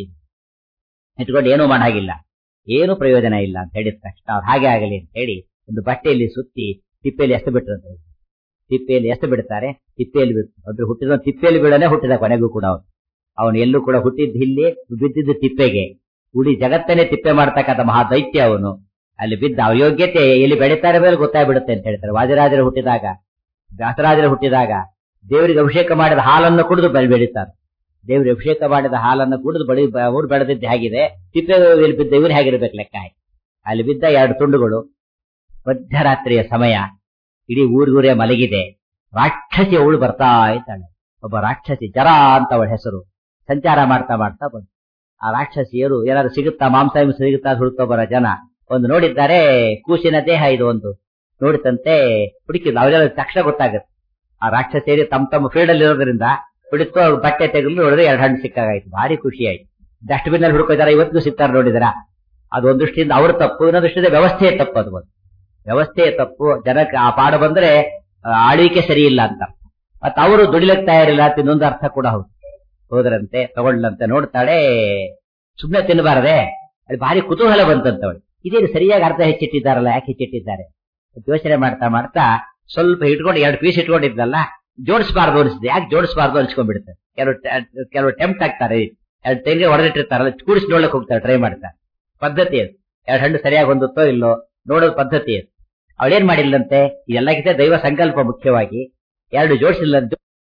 ಇಟ್ಕೊಂಡು ಏನೂ ಮಾಡಾಗಿಲ್ಲ ಏನು ಪ್ರಯೋಜನ ಇಲ್ಲ ಅಂತ ಹೇಳಿದ ತಕ್ಷಣ ಅವ್ರು ಹಾಗೆ ಆಗಲಿ ಅಂತ ಹೇಳಿ ಒಂದು ಬಟ್ಟೆಯಲ್ಲಿ ಸುತ್ತಿ ತಿಪ್ಪೆಯಲ್ಲಿ ಎಸ್ತು ಬಿಟ್ರಂತೆ ತಿಪ್ಪೆಯಲ್ಲಿ ಎಸ್ತು ಬಿಡ್ತಾರೆ ತಿಪ್ಪೆಯಲ್ಲಿ ಬಿತ್ತು ಅದ್ರ ಹುಟ್ಟಿದ ತಿಪ್ಪೆಯಲ್ಲಿ ಬೀಳನೆ ಹುಟ್ಟಿದ ಕೊನೆಗೂ ಕೂಡ ಅವನು ಅವನು ಎಲ್ಲೂ ಕೂಡ ಹುಟ್ಟಿದ್ದು ಇಲ್ಲಿ ಬಿದ್ದಿದ್ದು ತಿಪ್ಪೆಗೆ ಉಡಿ ಜಗತ್ತನ್ನೇ ತಿಪ್ಪೆ ಮಾಡ್ತಕ್ಕಂಥ ಮಹಾ ದೈತ್ಯ ಅವನು ಅಲ್ಲಿ ಬಿದ್ದ ಅಯೋಗ್ಯತೆ ಎಲ್ಲಿ ಬೆಳೀತಾರೆ ಮೇಲೆ ಗೊತ್ತಾಗ್ಬಿಡುತ್ತೆ ಅಂತ ಹೇಳ್ತಾರೆ ವಾದಿರಾಜರು ಹುಟ್ಟಿದಾಗ ವ್ಯಾಸರಾಜರು ಹುಟ್ಟಿದಾಗ ದೇವರಿಗೆ ಅಭಿಷೇಕ ಮಾಡಿದ ಹಾಲನ್ನು ಕುಡಿದು ಬಳಿ ಬೆಳೀತಾರೆ ದೇವರಿಗೆ ಅಭಿಷೇಕ ಮಾಡಿದ ಹಾಲನ್ನು ಕುಡಿದು ಬಳಿ ಅವ್ರು ಬೆಳೆದಿದ್ದು ಹೇಗಿದೆ ತಿಪ್ಪೆ ಎಲ್ಲಿ ಬಿದ್ದ ಇವ್ರು ಹೇಗಿರ್ಬೇಕು ಲೆಕ್ಕ ಹಾಕಿ ಅಲ್ಲಿ ಬಿದ್ದ ಎರಡು ತುಂಡುಗಳು ಮಧ್ಯರಾತ್ರಿಯ ಸಮಯ ಇಡೀ ಊರಿಗೂರೇ ಮಲಗಿದೆ ರಾಕ್ಷಸಿ ಅವಳು ಬರ್ತಾ ಇದ್ದಾಳೆ ಒಬ್ಬ ರಾಕ್ಷಸಿ ಜರ ಅಂತ ಅವಳ ಹೆಸರು ಸಂಚಾರ ಮಾಡ್ತಾ ಮಾಡ್ತಾ ಬಂದು ಆ ರಾಕ್ಷಸಿಯರು ಏನಾದ್ರು ಸಿಗುತ್ತಾ ಮಾಂಸ ಹಿಂಸೆ ಸಿಗುತ್ತಾ ಅಂತ ಹುಡುಕ್ತಾ ಬರೋ ಜನ ಒಂದು ನೋಡಿದ್ದಾರೆ ಕೂಸಿನ ದೇಹ ಇದು ಒಂದು ನೋಡಿತಂತೆ ಹುಡುಕಿದ್ರು ಅವರೆಲ್ಲ ತಕ್ಷಣ ಗೊತ್ತಾಗುತ್ತೆ ಆ ರಾಕ್ಷಸಿಯರು ತಮ್ಮ ತಮ್ಮ ಫೀಲ್ಡ್ ಅಲ್ಲಿ ಇರೋದ್ರಿಂದ ಹುಡುಕ್ತು ಅವ್ರ ಬಟ್ಟೆ ತೆಗೆದು ನೋಡಿದ್ರೆ ಎರಡು ಹಣ್ಣು ಸಿಕ್ಕಾಗಾಯ್ತು ಭಾರಿ ಖುಷಿ ಆಯ್ತು ಡಸ್ಟ್ಬಿನ್ ಅಲ್ಲಿ ಹುಡುಕಿದಾರೆ ಇವತ್ತಿಗೂ ಸಿಗ್ತಾರೆ ನೋಡಿದ್ರ ಅದು ಒಂದು ದೃಷ್ಟಿಯಿಂದ ಅವ್ರ ತಪ್ಪು ಇನ್ನೊಂದು ದೃಷ್ಟಿಯಿಂದ ವ್ಯವಸ್ಥೆಯೇ ತಪ್ಪು ಅದು ಒಂದು ವ್ಯವಸ್ಥೆಯೇ ತಪ್ಪು ಜನಕ್ಕೆ ಆ ಪಾಡು ಬಂದ್ರೆ ಆ, ಆಳ್ವಿಕೆ ಸರಿ ಇಲ್ಲ ಅಂತ ಮತ್ತ ಅವರು ದುಡಿಲಕ್ ತಯಾರಿಲ್ಲ ಅಂತ ಇನ್ನೊಂದು ಅರ್ಥ ಕೂಡ ಹೌದು ಹೋದ್ರಂತೆ ತಗೊಳ್ಳಂತೆ ನೋಡ್ತಾಳೆ ಸುಮ್ನೆ ತಿನ್ನಬಾರದೆ ಅಲ್ಲಿ ಭಾರಿ ಕುತೂಹಲ ಬಂತಂತ ಅವಳು ಇದೇನು ಸರಿಯಾಗಿ ಅರ್ಥ ಹೆಚ್ಚಿಟ್ಟಿದ್ದಾರಲ್ಲ ಯಾಕೆ ಹೆಚ್ಚಿಟ್ಟಿದ್ದಾರೆ ಅಂತ ಯೋಚನೆ ಮಾಡ್ತಾ ಮಾಡ್ತಾ ಸ್ವಲ್ಪ ಇಟ್ಕೊಂಡು ಎರಡು ಪೀಸ್ ಇಟ್ಕೊಂಡಿದ್ನಲ್ಲ ಜೋಡಿಸಬಾರ್ದು ಅನಿಸಿದೆ ಯಾಕೆ ಜೋಡಿಸಬಾರ್ದು ಅನ್ಸ್ಕೊಂಡ್ಬಿಡುತ್ತೆ ಕೆಲವು ಟ- ಕೆಲವು ಟೆಂಪ್ಟ್ ಆಗ್ತಾರೆ ಎರಡು ತೆಂಗಿನ ಹೊಡೆದಿಟ್ಟಿರ್ತಾರಲ್ಲ ಕೂಡಿಸಿ ನೋಡ್ಲಿಕ್ಕೆ ಹೋಗ್ತಾರೆ ಟ್ರೈ ಮಾಡ್ತಾರೆ ಪದ್ಧತಿ ಅದು ಎರಡು ಹಣ್ಣು ಸರಿಯಾಗಿ ಹೊಂದುತ್ತೋ ಇಲ್ಲೋ ನೋಡೋದು ಪದ್ಧತಿ ಅದು ಅವಳೇನ್ ಮಾಡಿಲ್ಲಂತೆ ಇದೆಲ್ಲಕ್ಕಿಂತ ದೈವ ಸಂಕಲ್ಪ ಮುಖ್ಯವಾಗಿ ಎರಡು ಜೋಡಿಸಿಲ್ಲಂತೆ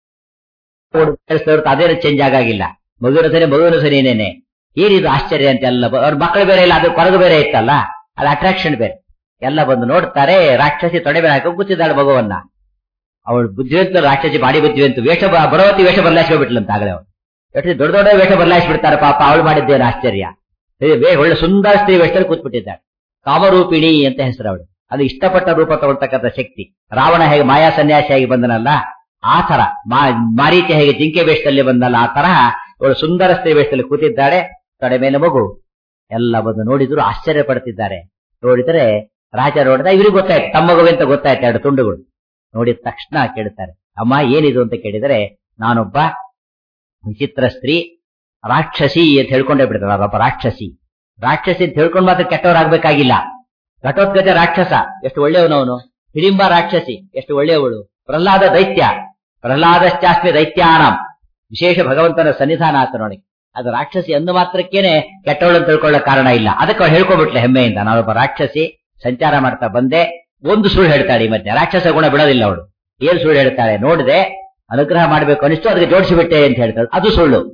ಅದೇನು ಚೇಂಜ್ ಆಗಾಗಿಲ್ಲ ಮಗುವಿನ ಸರಿ ಮಗುವಿನ ಸರಿನೇನೆ ಏನಿದು ಆಶ್ಚರ್ಯ ಅಂತ ಎಲ್ಲ ಬ- ಅವ್ರ ಮಕ್ಕಳು ಬೇರೆ ಇಲ್ಲ ಅದು ಕೊರಗು ಬೇರೆ ಇತ್ತಲ್ಲ ಅದು ಅಟ್ರಾಕ್ಷನ್ ಬೇರೆ ಎಲ್ಲ ಬಂದು ನೋಡ್ತಾರೆ ರಾಕ್ಷಸಿ ತೊಡೆ ಮೇಲೆ ಹಾಕಿ ಕೂತಿದ್ದಾಳೆ ಮಗುವನ್ನ ಅವಳು ಬುದ್ಧಿವಂತ ರಾಕ್ಷಸಿ ಮಾಡಿ ಬುದ್ಧಿವಂತ ವೇಷ ಬ- ಬಡವತಿ ವೇಷ ಬದಲಾಯಿಸ್ಬಿಟ್ಲಂತ ಆಗಲೇ ಅವಳು ಎಷ್ಟು ದೊಡ್ಡ ದೊಡ್ಡ ವೇಷ ಬದಲಾಯಿಸ್ಬಿಡ್ತಾರೆ ಪಾಪ ಅವಳು ಮಾಡಿದ್ದೇನು ಆಶ್ಚರ್ಯ ಏ, ವೇ- ಒಳ್ಳೆ ಸುಂದರ ಸ್ತ್ರೀ ವೇಷದಲ್ಲಿ ಕೂತ್ಬಿಟ್ಟಿದ್ದಾಳೆ ಕಾಮರೂಪಿಣಿ ಅಂತ ಹೆಸರು ಅವಳು ಅದು ಇಷ್ಟಪಟ್ಟ ರೂಪ ತಗೊಳ್ತಕ್ಕಂಥ ಶಕ್ತಿ ರಾವಣ ಹೇಗೆ ಮಾಯಾ ಸನ್ಯಾಸಿಯಾಗಿ ಬಂದನಲ್ಲ ಆ ತರ ಮಾ- ಮಾರೀಚ ಹೇಗೆ ಜಿಂಕೆ ವೇಷದಲ್ಲಿ ಬಂದಲ್ಲ ಆ ತರಹ ಇವಳು ಸುಂದರ ಸ್ತ್ರೀ ವೇಷದಲ್ಲಿ ಕೂತಿದ್ದಾಳೆ ತೊಡೆ ಮೇಲೆ ಮಗು ಎಲ್ಲ ಬಂದು ನೋಡಿದ್ರು ಆಶ್ಚರ್ಯ ಪಡ್ತಿದ್ದಾರೆ ನೋಡಿದರೆ ರಾಜ ನೋಡಿದ ಇವ್ರಿಗೆ ಗೊತ್ತಾಯ್ತು ತಮ್ಮ ಮಗುವೆ ಅಂತ ಗೊತ್ತಾಯ್ತು ಎರಡು ತುಂಡುಗಳು ನೋಡಿದ ತಕ್ಷಣ ಕೇಳ್ತಾರೆ ಅಮ್ಮ ಏನಿದು ಅಂತ ಕೇಳಿದರೆ ನಾನೊಬ್ಬ ವಿಚಿತ್ರ ಸ್ತ್ರೀ ರಾಕ್ಷಸಿ ಅಂತ ಹೇಳ್ಕೊಂಡೇ ಬಿಡ್ತಾರೆ ಅವರೊಬ್ಬ ರಾಕ್ಷಸಿ ರಾಕ್ಷಸಿ ಅಂತ ಹೇಳ್ಕೊಂಡು ಮಾತ್ರ ಕೆಟ್ಟವರಾಗ್ಬೇಕಾಗಿಲ್ಲ ಘಟೋತ್ಕಚ ರಾಕ್ಷಸ ಎಷ್ಟು ಒಳ್ಳೆಯವನವನು ಹಿಡಿಂಬ ರಾಕ್ಷಸಿ ಎಷ್ಟು ಒಳ್ಳೆಯವಳು ಪ್ರಹ್ಲಾದ ದೈತ್ಯ ಪ್ರಹ್ಲಾದಶ್ಚಾಸ್ಮಿ ದೈತ್ಯಾನಂ ವಿಶೇಷ ಭಗವಂತನ ಸನ್ನಿಧಾನ ಆತ ನೋಡಿ ಅದು ರಾಕ್ಷಸಿ ಅಂದು ಮಾತ್ರಕ್ಕೇನೆ ಕೆಟ್ಟವಳು ಅಂತ ತಿಳ್ಕೊಳ್ಳೋ ಕಾರಣ ಇಲ್ಲ ಅದಕ್ಕೆ ಅವಳು ಹೇಳ್ಕೊಂಡ್ಬಿಟ್ಲೆ ಹೆಮ್ಮೆಯಿಂದ ನಾನೊಬ್ಬ ರಾಕ್ಷಸಿ ಸಂಚಾರ ಮಾಡ್ತಾ ಬಂದೆ ಒಂದು ಸುಳ್ಳು ಹೇಳ್ತಾಳೆ ಈ ಮಧ್ಯೆ ರಾಕ್ಷಸ ಗುಣ ಬಿಡೋದಿಲ್ಲ ಅವಳು ಏನ್ ಸುಳ್ಳು ಹೇಳ್ತಾಳೆ ನೋಡಿದೆ ಅನುಗ್ರಹ ಮಾಡ್ಬೇಕು ಅನಿಸ್ತು ಅದಕ್ಕೆ ಜೋಡಿಸಿಬಿಟ್ಟೆ ಅಂತ ಹೇಳ್ತಾಳೆ ಅದು ಸುಳ್ಳು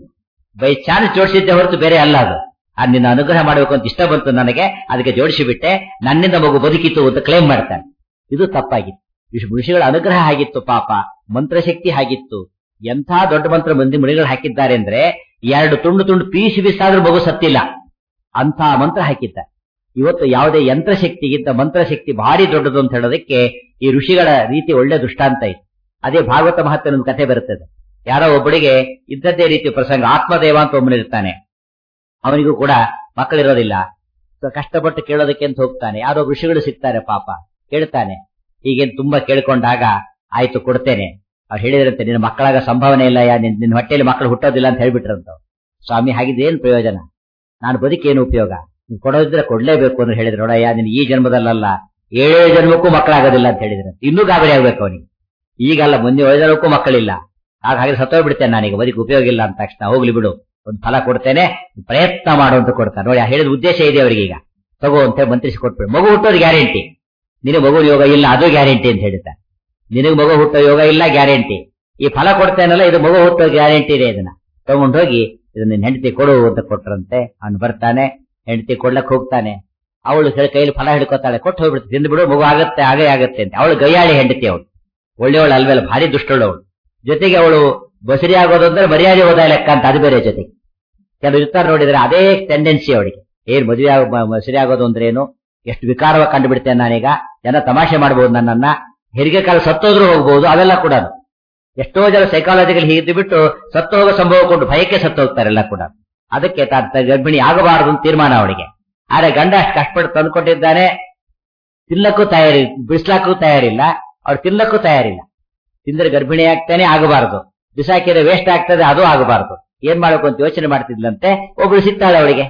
ಬೈ ಚಾನ್ಸ್ ಜೋಡಿಸಿದ್ದೆ ಹೊರತು ಬೇರೆ ಅಲ್ಲ ಅದು ಆ ನಿನ್ನ ಅನುಗ್ರಹ ಮಾಡಬೇಕು ಅಂತ ಇಷ್ಟ ಬಂತು ನನಗೆ ಅದಕ್ಕೆ ಜೋಡಿಸಿ ಬಿಟ್ಟೆ ನನ್ನಿಂದ ಮಗು ಬದುಕಿತು ಅಂತ ಕ್ಲೇಮ್ ಮಾಡ್ತಾನೆ ಇದು ತಪ್ಪಾಗಿತ್ತು ಋಷಿ- ಋಷಿಗಳ ಅನುಗ್ರಹ ಆಗಿತ್ತು ಪಾಪ ಮಂತ್ರಶಕ್ತಿ ಆಗಿತ್ತು ಎಂಥ ದೊಡ್ಡ ಮಂತ್ರ ಮಂದಿ ಮುನಿಗಳು ಹಾಕಿದ್ದಾರೆ ಅಂದ್ರೆ ಎರಡು ತುಂಡು ತುಂಡು ಪೀಸಿ ಬಿಸಾದ್ರೂ ಮಗು ಸತ್ತಿಲ್ಲ ಅಂತ ಮಂತ್ರ ಹಾಕಿದ್ದ ಇವತ್ತು ಯಾವುದೇ ಯಂತ್ರಶಕ್ತಿಗಿಂತ ಮಂತ್ರಶಕ್ತಿ ಭಾರಿ ದೊಡ್ಡದು ಅಂತ ಹೇಳೋದಕ್ಕೆ ಈ ಋಷಿಗಳ ರೀತಿ ಒಳ್ಳೆ ದೃಷ್ಟಾಂತ ಇದೆ ಅದೇ ಭಾಗವತ ಮಹತ್ವದ ಒಂದು ಕಥೆ ಬರುತ್ತದೆ ಯಾರೋ ಒಬ್ಬಳಿಗೆ ಇದ್ದದ್ದೇ ರೀತಿ ಪ್ರಸಂಗ ಆತ್ಮದೇವ ಅಂತ ಒಬ್ಬನಿರ್ತಾನೆ ಅವನಿಗೂ ಕೂಡ ಮಕ್ಕಳಿರೋದಿಲ್ಲ ಸೊ ಕಷ್ಟಪಟ್ಟು ಕೇಳೋದಕ್ಕೆ ಅಂತ ಹೋಗ್ತಾನೆ ಯಾರೋ ಋಷಿಗಳು ಸಿಗ್ತಾರೆ ಪಾಪ ಕೇಳ್ತಾನೆ ಹೀಗೇನ್ ತುಂಬಾ ಕೇಳ್ಕೊಂಡಾಗ ಆಯ್ತು ಕೊಡ್ತೇನೆ ಅವ್ರು ಹೇಳಿದ್ರಂತೆ ನಿನ್ನ ಮಕ್ಕಳಾಗ ಸಂಭಾವನೆ ಇಲ್ಲ ಯಾ ನಿನ್ ನಿನ್ನ ಹೊಟ್ಟೆಯಲ್ಲಿ ಮಕ್ಕಳು ಹುಟ್ಟೋದಿಲ್ಲ ಅಂತ ಹೇಳ್ಬಿಟ್ರಂತ ಸ್ವಾಮಿ ಹಾಗಿದ್ದೇನ್ ಪ್ರಯೋಜನ ನಾನು ಬದುಕೇನು ಉಪಯೋಗ ನೀನ್ ಕೊಡೋದಿದ್ರೆ ಕೊಡ್ಲೇಬೇಕು ಅಂತ ಹೇಳಿದ್ರು ನೋಡಯ್ಯ ನಿನ್ ಈ ಜನ್ಮದಲ್ಲಲ್ಲ ಏಳೇ ಜನ್ಮಕ್ಕೂ ಮಕ್ಕಳಾಗೋದಿಲ್ಲ ಅಂತ ಹೇಳಿದ್ರೆ ಇನ್ನೂ ಗಾಬರಿ ಆಗ್ಬೇಕು ಅವನಿಗೆ ಈಗಲ್ಲ ಮುಂದೆ ಏಳು ಜನ್ಮಕ್ಕೂ ಮಕ್ಕಳಿಲ್ಲ ಆಗ ಹಾಗೆ ಸತ್ತೋಗ್ಬಿಡ್ತೇನೆ ನಾನೀಗ ಬದುಕು ಉಪಯೋಗ ಇಲ್ಲ ಅಂತ ತಕ್ಷಣ ಹೋಗ್ಲಿ ಬಿಡು ಒಂದು ಫಲ ಕೊಡ್ತೇನೆ ಪ್ರಯತ್ನ ಮಾಡು ಅಂತ ಕೊಡ್ತಾನೆ ನೋಡಿ ಆ ಹೇಳಿದ ಉದ್ದೇಶ ಇದೆ ಅವರಿಗೆ ಈಗ ತಗೋ ಅಂತ ಮಂತ್ರಿಸಿ ಕೊಟ್ಬಿಡು ಮಗು ಹುಟ್ಟೋದು ಗ್ಯಾರಂಟಿ ನಿನಗೆ ಮಗು ಯೋಗ ಇಲ್ಲ ಅದು ಗ್ಯಾರಂಟಿ ಅಂತ ಹೇಳ್ತಾರೆ ನಿನಗೆ ಮಗು ಹುಟ್ಟೋ ಯೋಗ ಇಲ್ಲ ಗ್ಯಾರಂಟಿ ಈ ಫಲ ಕೊಡ್ತೇನಲ್ಲ ಇದು ಮಗು ಹುಟ್ಟೋ ಗ್ಯಾರಂಟಿ ಇದೆ ಇದನ್ನ ತಗೊಂಡೋಗಿ ಇದನ್ನ ನಿನ್ ಹೆಂಡತಿ ಕೊಡು ಅಂತ ಕೊಟ್ರಂತೆ ಅವ್ನು ಬರ್ತಾನೆ ಹೆಂಡತಿ ಕೊಡ್ಲಕ್ ಹೋಗ್ತಾನೆ ಅವಳು ಕೈಯಲ್ಲಿ ಫಲ ಹಿಡ್ಕೊತಾಳೆ ಕೊಟ್ಟು ಹೋಗ್ಬಿಡ್ತು ತಿಂದ್ಬಿಡು ಮಗು ಆಗತ್ತೆ ಆಗೇ ಆಗತ್ತೆ ಅಂತ ಅವಳು ಗಯ್ಯಾಳಿ ಹೆಂಡತಿ ಅವಳು ಒಳ್ಳೆಯವಳು ಅಲ್ವೆಲ್ಲ ಭಾರಿ ದುಷ್ಟಳು ಅವಳು ಜೊತೆಗೆ ಅವಳು ಬಸರಿ ಆಗೋದು ಅಂದ್ರೆ ಮರ್ಯಾದೆ ಹೋದ ಲೆಕ್ಕ ಅಂತ ಅದು ಬೇರೆ ಜೊತೆಗೆ ಕೆಲವು ಇರ್ತಾರೆ ನೋಡಿದ್ರೆ ಅದೇ ಟೆಂಡೆನ್ಸಿ ಅವಳಿಗೆ ಏನ್ ಮದುವೆ ಆಗ ಮ- ಮಸರಿ ಆಗೋದು ಅಂದ್ರೆ ಏನು ಎಷ್ಟು ವಿಕಾರವಾಗಿ ಕಂಡುಬಿಡ್ತೇನೆ ನಾನೀಗ ಜನ ತಮಾಷೆ ಮಾಡಬಹುದು ನನ್ನನ್ನ ಹೆರಿಗೆ ಕಾಲ ಸತ್ತೋದ್ರೂ ಹೋಗ್ಬಹುದು ಅವೆಲ್ಲ ಕೂಡ ಎಷ್ಟೋ ಜನ ಸೈಕಾಲಜಿಕಲ್ ಹೀಗಿದ್ದು ಬಿಟ್ಟು ಸತ್ತು ಹೋಗೋ ಸಂಭವ ಕೊಂಡು ಭಯಕ್ಕೆ ಸತ್ತು ಹೋಗ್ತಾರೆಲ್ಲ ಕೂಡ ಅದಕ್ಕೆ ತಾನು ತ- ಗರ್ಭಿಣಿ ಆಗಬಾರದು ಅಂತ ತೀರ್ಮಾನ ಅವಳಿಗೆ ಆದ್ರೆ ಗಂಡ ಅಷ್ಟು ಕಷ್ಟಪಟ್ಟು ತಂದುಕೊಟ್ಟಿದ್ದಾನೆ ತಿನ್ನಕ್ಕೂ ತಯಾರಿ ಬಿಡಿಸ್ಲಾಕೂ ತಯಾರಿಲ್ಲ ಅವ್ರು ತಿನ್ನಕ್ಕೂ ತಯಾರಿಲ್ಲ ತಿಂದ್ರೆ ಗರ್ಭಿಣಿ ಆಗ್ತಾನೆ ಆಗಬಾರದು ಬಿಸಾಕಿದ್ರೆ ವೇಸ್ಟ್ ಆಗ್ತದೆ ಅದು ಆಗಬಾರದು ಏನ್ ಮಾಡಬೇಕು ಅಂತ ಯೋಚನೆ ಮಾಡ್ತಿದ್ಲಂತೆ ಒಬ್ಳು ಸಿಗ್ತಾಳೆ ಅವಳಿಗೆ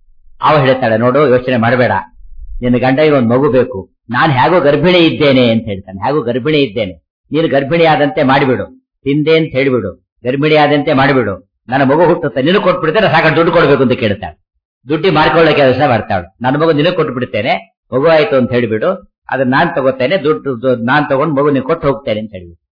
ಅವ ಹೇಳ್ತಾಳೆ ನೋಡು ಯೋಚನೆ ಮಾಡಬೇಡ ನಿನ್ನ ಗಂಡಗೆ ಒಂದು ಮಗು ಬೇಕು ನಾನು ಹೇಗೋ ಗರ್ಭಿಣಿ ಇದ್ದೇನೆ ಅಂತ ಹೇಳ್ತಾನೆ ಹೇಗೋ ಗರ್ಭಿಣಿ ಇದ್ದೇನೆ ನೀನು ಗರ್ಭಿಣಿ ಆದಂತೆ ಮಾಡಿಬಿಡು ತಿಂದೆ ಅಂತ ಹೇಳಿಬಿಡು ಗರ್ಭಿಣಿ ಆದಂತೆ ಮಾಡಿಬಿಡು ನನ್ನ ಮಗು ಹುಟ್ಟುತ್ತೆ ನಿನಗೆ ಕೊಟ್ಬಿಡ್ತೇನೆ ಸಾಕ ದುಡ್ಡು ಕೊಡ್ಬೇಕು ಅಂತ ಕೇಳ್ತಾಳೆ ದುಡ್ಡಿ ಮಾಡ್ಕೊಳ್ಳೋ ಕೆಲಸ ಮಾಡ್ತಾಳು ನನ್ನ ಮಗು ನಿನಗೆ ಕೊಟ್ಟು ಬಿಡ್ತೇನೆ ಮಗು ಆಯ್ತು ಅಂತ ಹೇಳಿಬಿಡು ಅದನ್ನ ನಾನ್ ತಗೋತೇನೆ ದುಡ್ಡು ದು- ನಾನ್ ತಗೊಂಡು ಮಗು ನೀನು ಕೊಟ್ಟು ಹೋಗ್ತೇನೆ ಅಂತ ಹೇಳಿಬಿಡು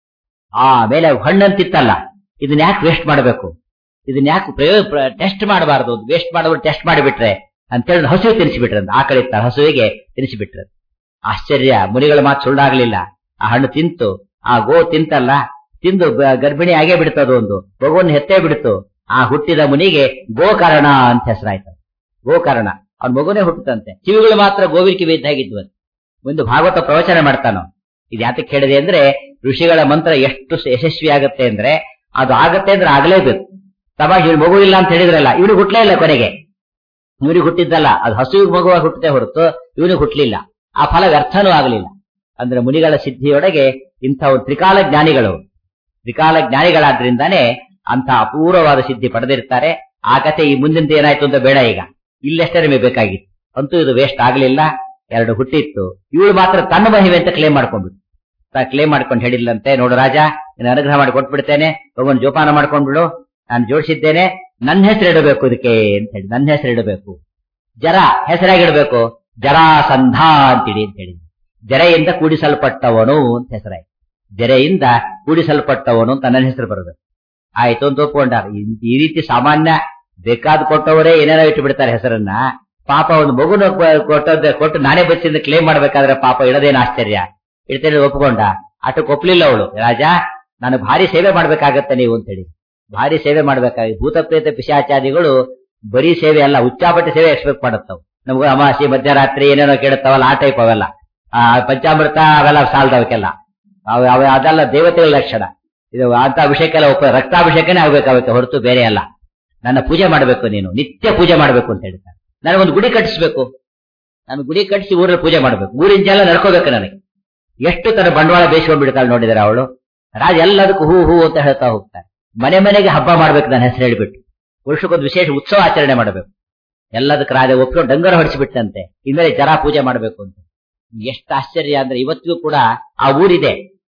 ಆಮೇಲೆ ಹಣ್ಣಂತಿತ್ತಲ್ಲ ಇದನ್ನ ಯಾಕೆ ವೇಸ್ಟ್ ಮಾಡಬೇಕು ಇದನ್ನ ಯಾಕೆ ಪ್ರಯೋಗ ಟೆಸ್ಟ್ ಮಾಡಬಾರದು ವೇಸ್ಟ್ ಮಾಡಿಬಿಟ್ಟು ಟೆಸ್ಟ್ ಮಾಡಿಬಿಟ್ರೆ ಅಂತ ಹೇಳಿ ಹಸುವೆ ತಿನ್ಸಿಬಿಟ್ರೆ ಆ ಕಡೆ ಇತ್ತ ಹಸುವಿಗೆ ತಿನ್ಸಿಬಿಟ್ರೆ ಆಶ್ಚರ್ಯ ಮುನಿಗಳ ಮಾತು ಸುಳ್ಳಾಗ್ಲಿಲ್ಲ ಆ ಹಣ್ಣು ತಿಂತು ಆ ಗೋ ತಿಂತಲ್ಲ ತಿಂದು ಬ- ಗರ್ಭಿಣಿ ಆಗೇ ಬಿಡ್ತದ ಒಂದು ಮಗುವನ್ನು ಹೆತ್ತೇ ಬಿಡ್ತು ಆ ಹುಟ್ಟಿದ ಮುನಿಗೆ ಗೋಕರ್ಣ ಅಂತ ಹೆಸರಾಯ್ತು ಗೋಕರ್ಣ ಅವ್ನ ಮಗುನೇ ಹುಟ್ಟುತ್ತಂತೆ ಕಿವಿಗಳು ಮಾತ್ರ ಗೋವಿನ ಕಿವಿ ಇದ್ದಾಗಿದ್ವು ಒಂದು ಭಾಗವತ ಪ್ರವಚನ ಮಾಡ್ತಾನೋ ಇದು ಯಾತಕ್ಕೆ ಹೇಳಿದೆ ಅಂದ್ರೆ ಋಷಿಗಳ ಮಂತ್ರ ಎಷ್ಟು ಯಶಸ್ವಿ ಆಗುತ್ತೆ ಅಂದ್ರೆ ಅದು ಆಗತ್ತೆ ಅಂದ್ರೆ ಆಗ್ಲೇಬೇಕು ತಮಾಷೆ ಇವ್ನು ಮಗು ಇಲ್ಲ ಅಂತ ಹೇಳಿದ್ರಲ್ಲ ಇವನಿಗೆ ಹುಟ್ಲೇ ಇಲ್ಲ ಕೊನೆಗೆ ಇವನಿಗೆ ಹುಟ್ಟಿದ್ದಲ್ಲ ಅದು ಹಸುವಿಗೆ ಮಗುವಾಗಿ ಹುಟ್ಟದೆ ಹೊರತು ಇವನಿಗೆ ಹುಟ್ಟಲಿಲ್ಲ ಆ ಫಲ ವ್ಯರ್ಥನೂ ಆಗಲಿಲ್ಲ ಅಂದ್ರೆ ಮುನಿಗಳ ಸಿದ್ಧಿಯೊಳಗೆ ಇಂಥ ಒಂದು ತ್ರಿಕಾಲ ಜ್ಞಾನಿಗಳು ತ್ರಿಕಾಲ ಜ್ಞಾನಿಗಳಾದ್ರಿಂದಾನೇ ಅಂತ ಅಪೂರ್ವವಾದ ಸಿದ್ಧಿ ಪಡೆದಿರ್ತಾರೆ ಆ ಕತೆ ಈ ಮುಂದಿನ ಏನಾಯ್ತು ಅಂತ ಬೇಡ ಈಗ ಇಲ್ಲಷ್ಟೇ ನಿಮಗೆ ಬೇಕಾಗಿತ್ತು ಅಂತೂ ಇದು ವೇಸ್ಟ್ ಆಗ್ಲಿಲ್ಲ ಎರಡು ಹುಟ್ಟಿತ್ತು ಇವಳು ಮಾತ್ರ ತನ್ನ ಮಹಿಮೆ ಅಂತ ಕ್ಲೇಮ್ ಮಾಡ್ಕೊಂಡ್ಬಿಟ್ಟು ಕ್ಲೇಮ್ ಮಾಡ್ಕೊಂಡು ಹೇಳಿಲ್ಲಂತೆ ನೋಡು ರಾಜ ನೀನು ಅನುಗ್ರಹ ಮಾಡಿ ಕೊಟ್ಬಿಡ್ತೇನೆ ಭಗವನ್ ಜೋಪಾನ ಮಾಡ್ಕೊಂಡ್ಬಿಡು ನಾನು ಜೋಡಿಸಿದ್ದೇನೆ ನನ್ನ ಹೆಸರು ಇಡಬೇಕು ಇದಕ್ಕೆ ಅಂತ ಹೇಳಿ ನನ್ನ ಹೆಸರು ಇಡಬೇಕು ಜರ ಹೆಸರಾಗಿಡ್ಬೇಕು ಜರಾಸಂಧ ಅಂತಿಡಿ ಅಂತ ಹೇಳಿ ಜರೆಯಿಂದ ಕೂಡಿಸಲ್ಪಟ್ಟವನು ಅಂತ ಹೆಸರಾಯ್ತು ಜರೆಯಿಂದ ಕೂಡಿಸಲ್ಪಟ್ಟವನು ಅಂತ ನನ್ನ ಹೆಸರು ಬರಬೇಕು ಆಯ್ತು ಅಂತ ಒಪ್ಕೊಂಡಾರ ಈ- ಈ ರೀತಿ ಸಾಮಾನ್ಯ ಬೇಕಾದ್ ಕೊಟ್ಟವರೇ ಏನೇನೋ ಇಟ್ಟು ಬಿಡ್ತಾರೆ ಹೆಸರನ್ನ ಪಾಪ ಒಂದು ಮಗುನ ಕೊ- ಕೊಟ್ಟದ್ದೆ ಕೊಟ್ಟು ನಾನೇ ಬಚ್ಚಿಂದ ಕ್ಲೇಮ್ ಮಾಡ್ಬೇಕಾದ್ರೆ ಪಾಪ ಇಡದೇನು ಆಶ್ಚರ್ಯ ಇಡ್ತೇನೆ ಒಪ್ಕೊಂಡ ಅಟಕ್ ಒಪ್ಲಿಲ್ಲ ಅವಳು ರಾಜ ನಾನು ಭಾರಿ ಸೇವೆ ಮಾಡ್ಬೇಕಾಗತ್ತೆ ನೀವು ಅಂತ ಹೇಳಿ ಭಾರಿ ಸೇವೆ ಮಾಡ್ಬೇಕಾಗಿ ಭೂತಪ್ರೇತ ಪಿಶಾಚಾದಿಗಳು ಬರೀ ಸೇವೆ ಅಲ್ಲ ಉಚ್ಚಾಪಟ್ಟಿ ಸೇವೆ ಎಕ್ಸ್ಪೆಕ್ಟ್ ಮಾಡುತ್ತವು ನಮ್ಗೆ ಅಮಾಸಿ ಮಧ್ಯರಾತ್ರಿ ಏನೇನೋ ಕೇಳುತ್ತಾವಲ್ಲ ಆ ಟೈಪ್ ಅವೆಲ್ಲ ಆ ಪಂಚಾಮೃತ ಅವೆಲ್ಲ ಸಾಲದವಕ್ಕೆಲ್ಲ ಅವ ಅವ- ಅದೆಲ್ಲ ದೇವತೆಗಳ ಲಕ್ಷಣ ಇದು ಅಂತ ಅಭಿಷೇಕ ಎಲ್ಲ ಒಪ್ಪ ರಕ್ತಾಭಿಷೇಕನೇ ಆಗ್ಬೇಕಾಗುತ್ತೆ ಹೊರತು ಬೇರೆ ಅಲ್ಲ ನನ್ನ ಪೂಜೆ ಮಾಡಬೇಕು ನೀನು ನಿತ್ಯ ಪೂಜೆ ಮಾಡಬೇಕು ಅಂತ ಹೇಳ್ತಾರೆ ನನಗೊಂದು ಗುಡಿ ಕಟ್ಟಿಸ್ಬೇಕು ನಾನು ಗುಡಿ ಕಟ್ಟಿಸಿ ಊರಲ್ಲಿ ಪೂಜೆ ಮಾಡಬೇಕು ಊರಿನ ಜನ ನಡ್ಕೋಬೇಕು ನನಗೆ ಎಷ್ಟು ತರ ಬಂಡವಾಳ ಬೇಯಿಸ್ಕೊಂಡ್ ಬಿಡ್ತಾಳೆ ನೋಡಿದಾರೆ ಅವಳು ರಾಜ ಎಲ್ಲದಕ್ಕೂ ಹೂ ಹೂ ಅಂತ ಹೇಳ್ತಾ ಹೋಗ್ತಾರೆ ಮನೆ ಮನೆಗೆ ಹಬ್ಬ ಮಾಡ್ಬೇಕು ನನ್ನ ಹೆಸರು ಹೇಳ್ಬಿಟ್ಟು ವರ್ಷಕ್ಕೊಂದು ವಿಶೇಷ ಉತ್ಸವ ಆಚರಣೆ ಮಾಡಬೇಕು ಎಲ್ಲದಕ್ಕೆ ರಾಜ ಒಪ್ಕೊಂಡು ಡಂಗರ ಹೊಡಿಸಿಬಿಟ್ಟಂತೆ ಇನ್ಮೇಲೆ ಜರ ಪೂಜೆ ಮಾಡಬೇಕು ಅಂತ ಎಷ್ಟು ಆಶ್ಚರ್ಯ ಅಂದ್ರೆ ಇವತ್ತಿಗೂ ಕೂಡ ಆ ಊರಿದೆ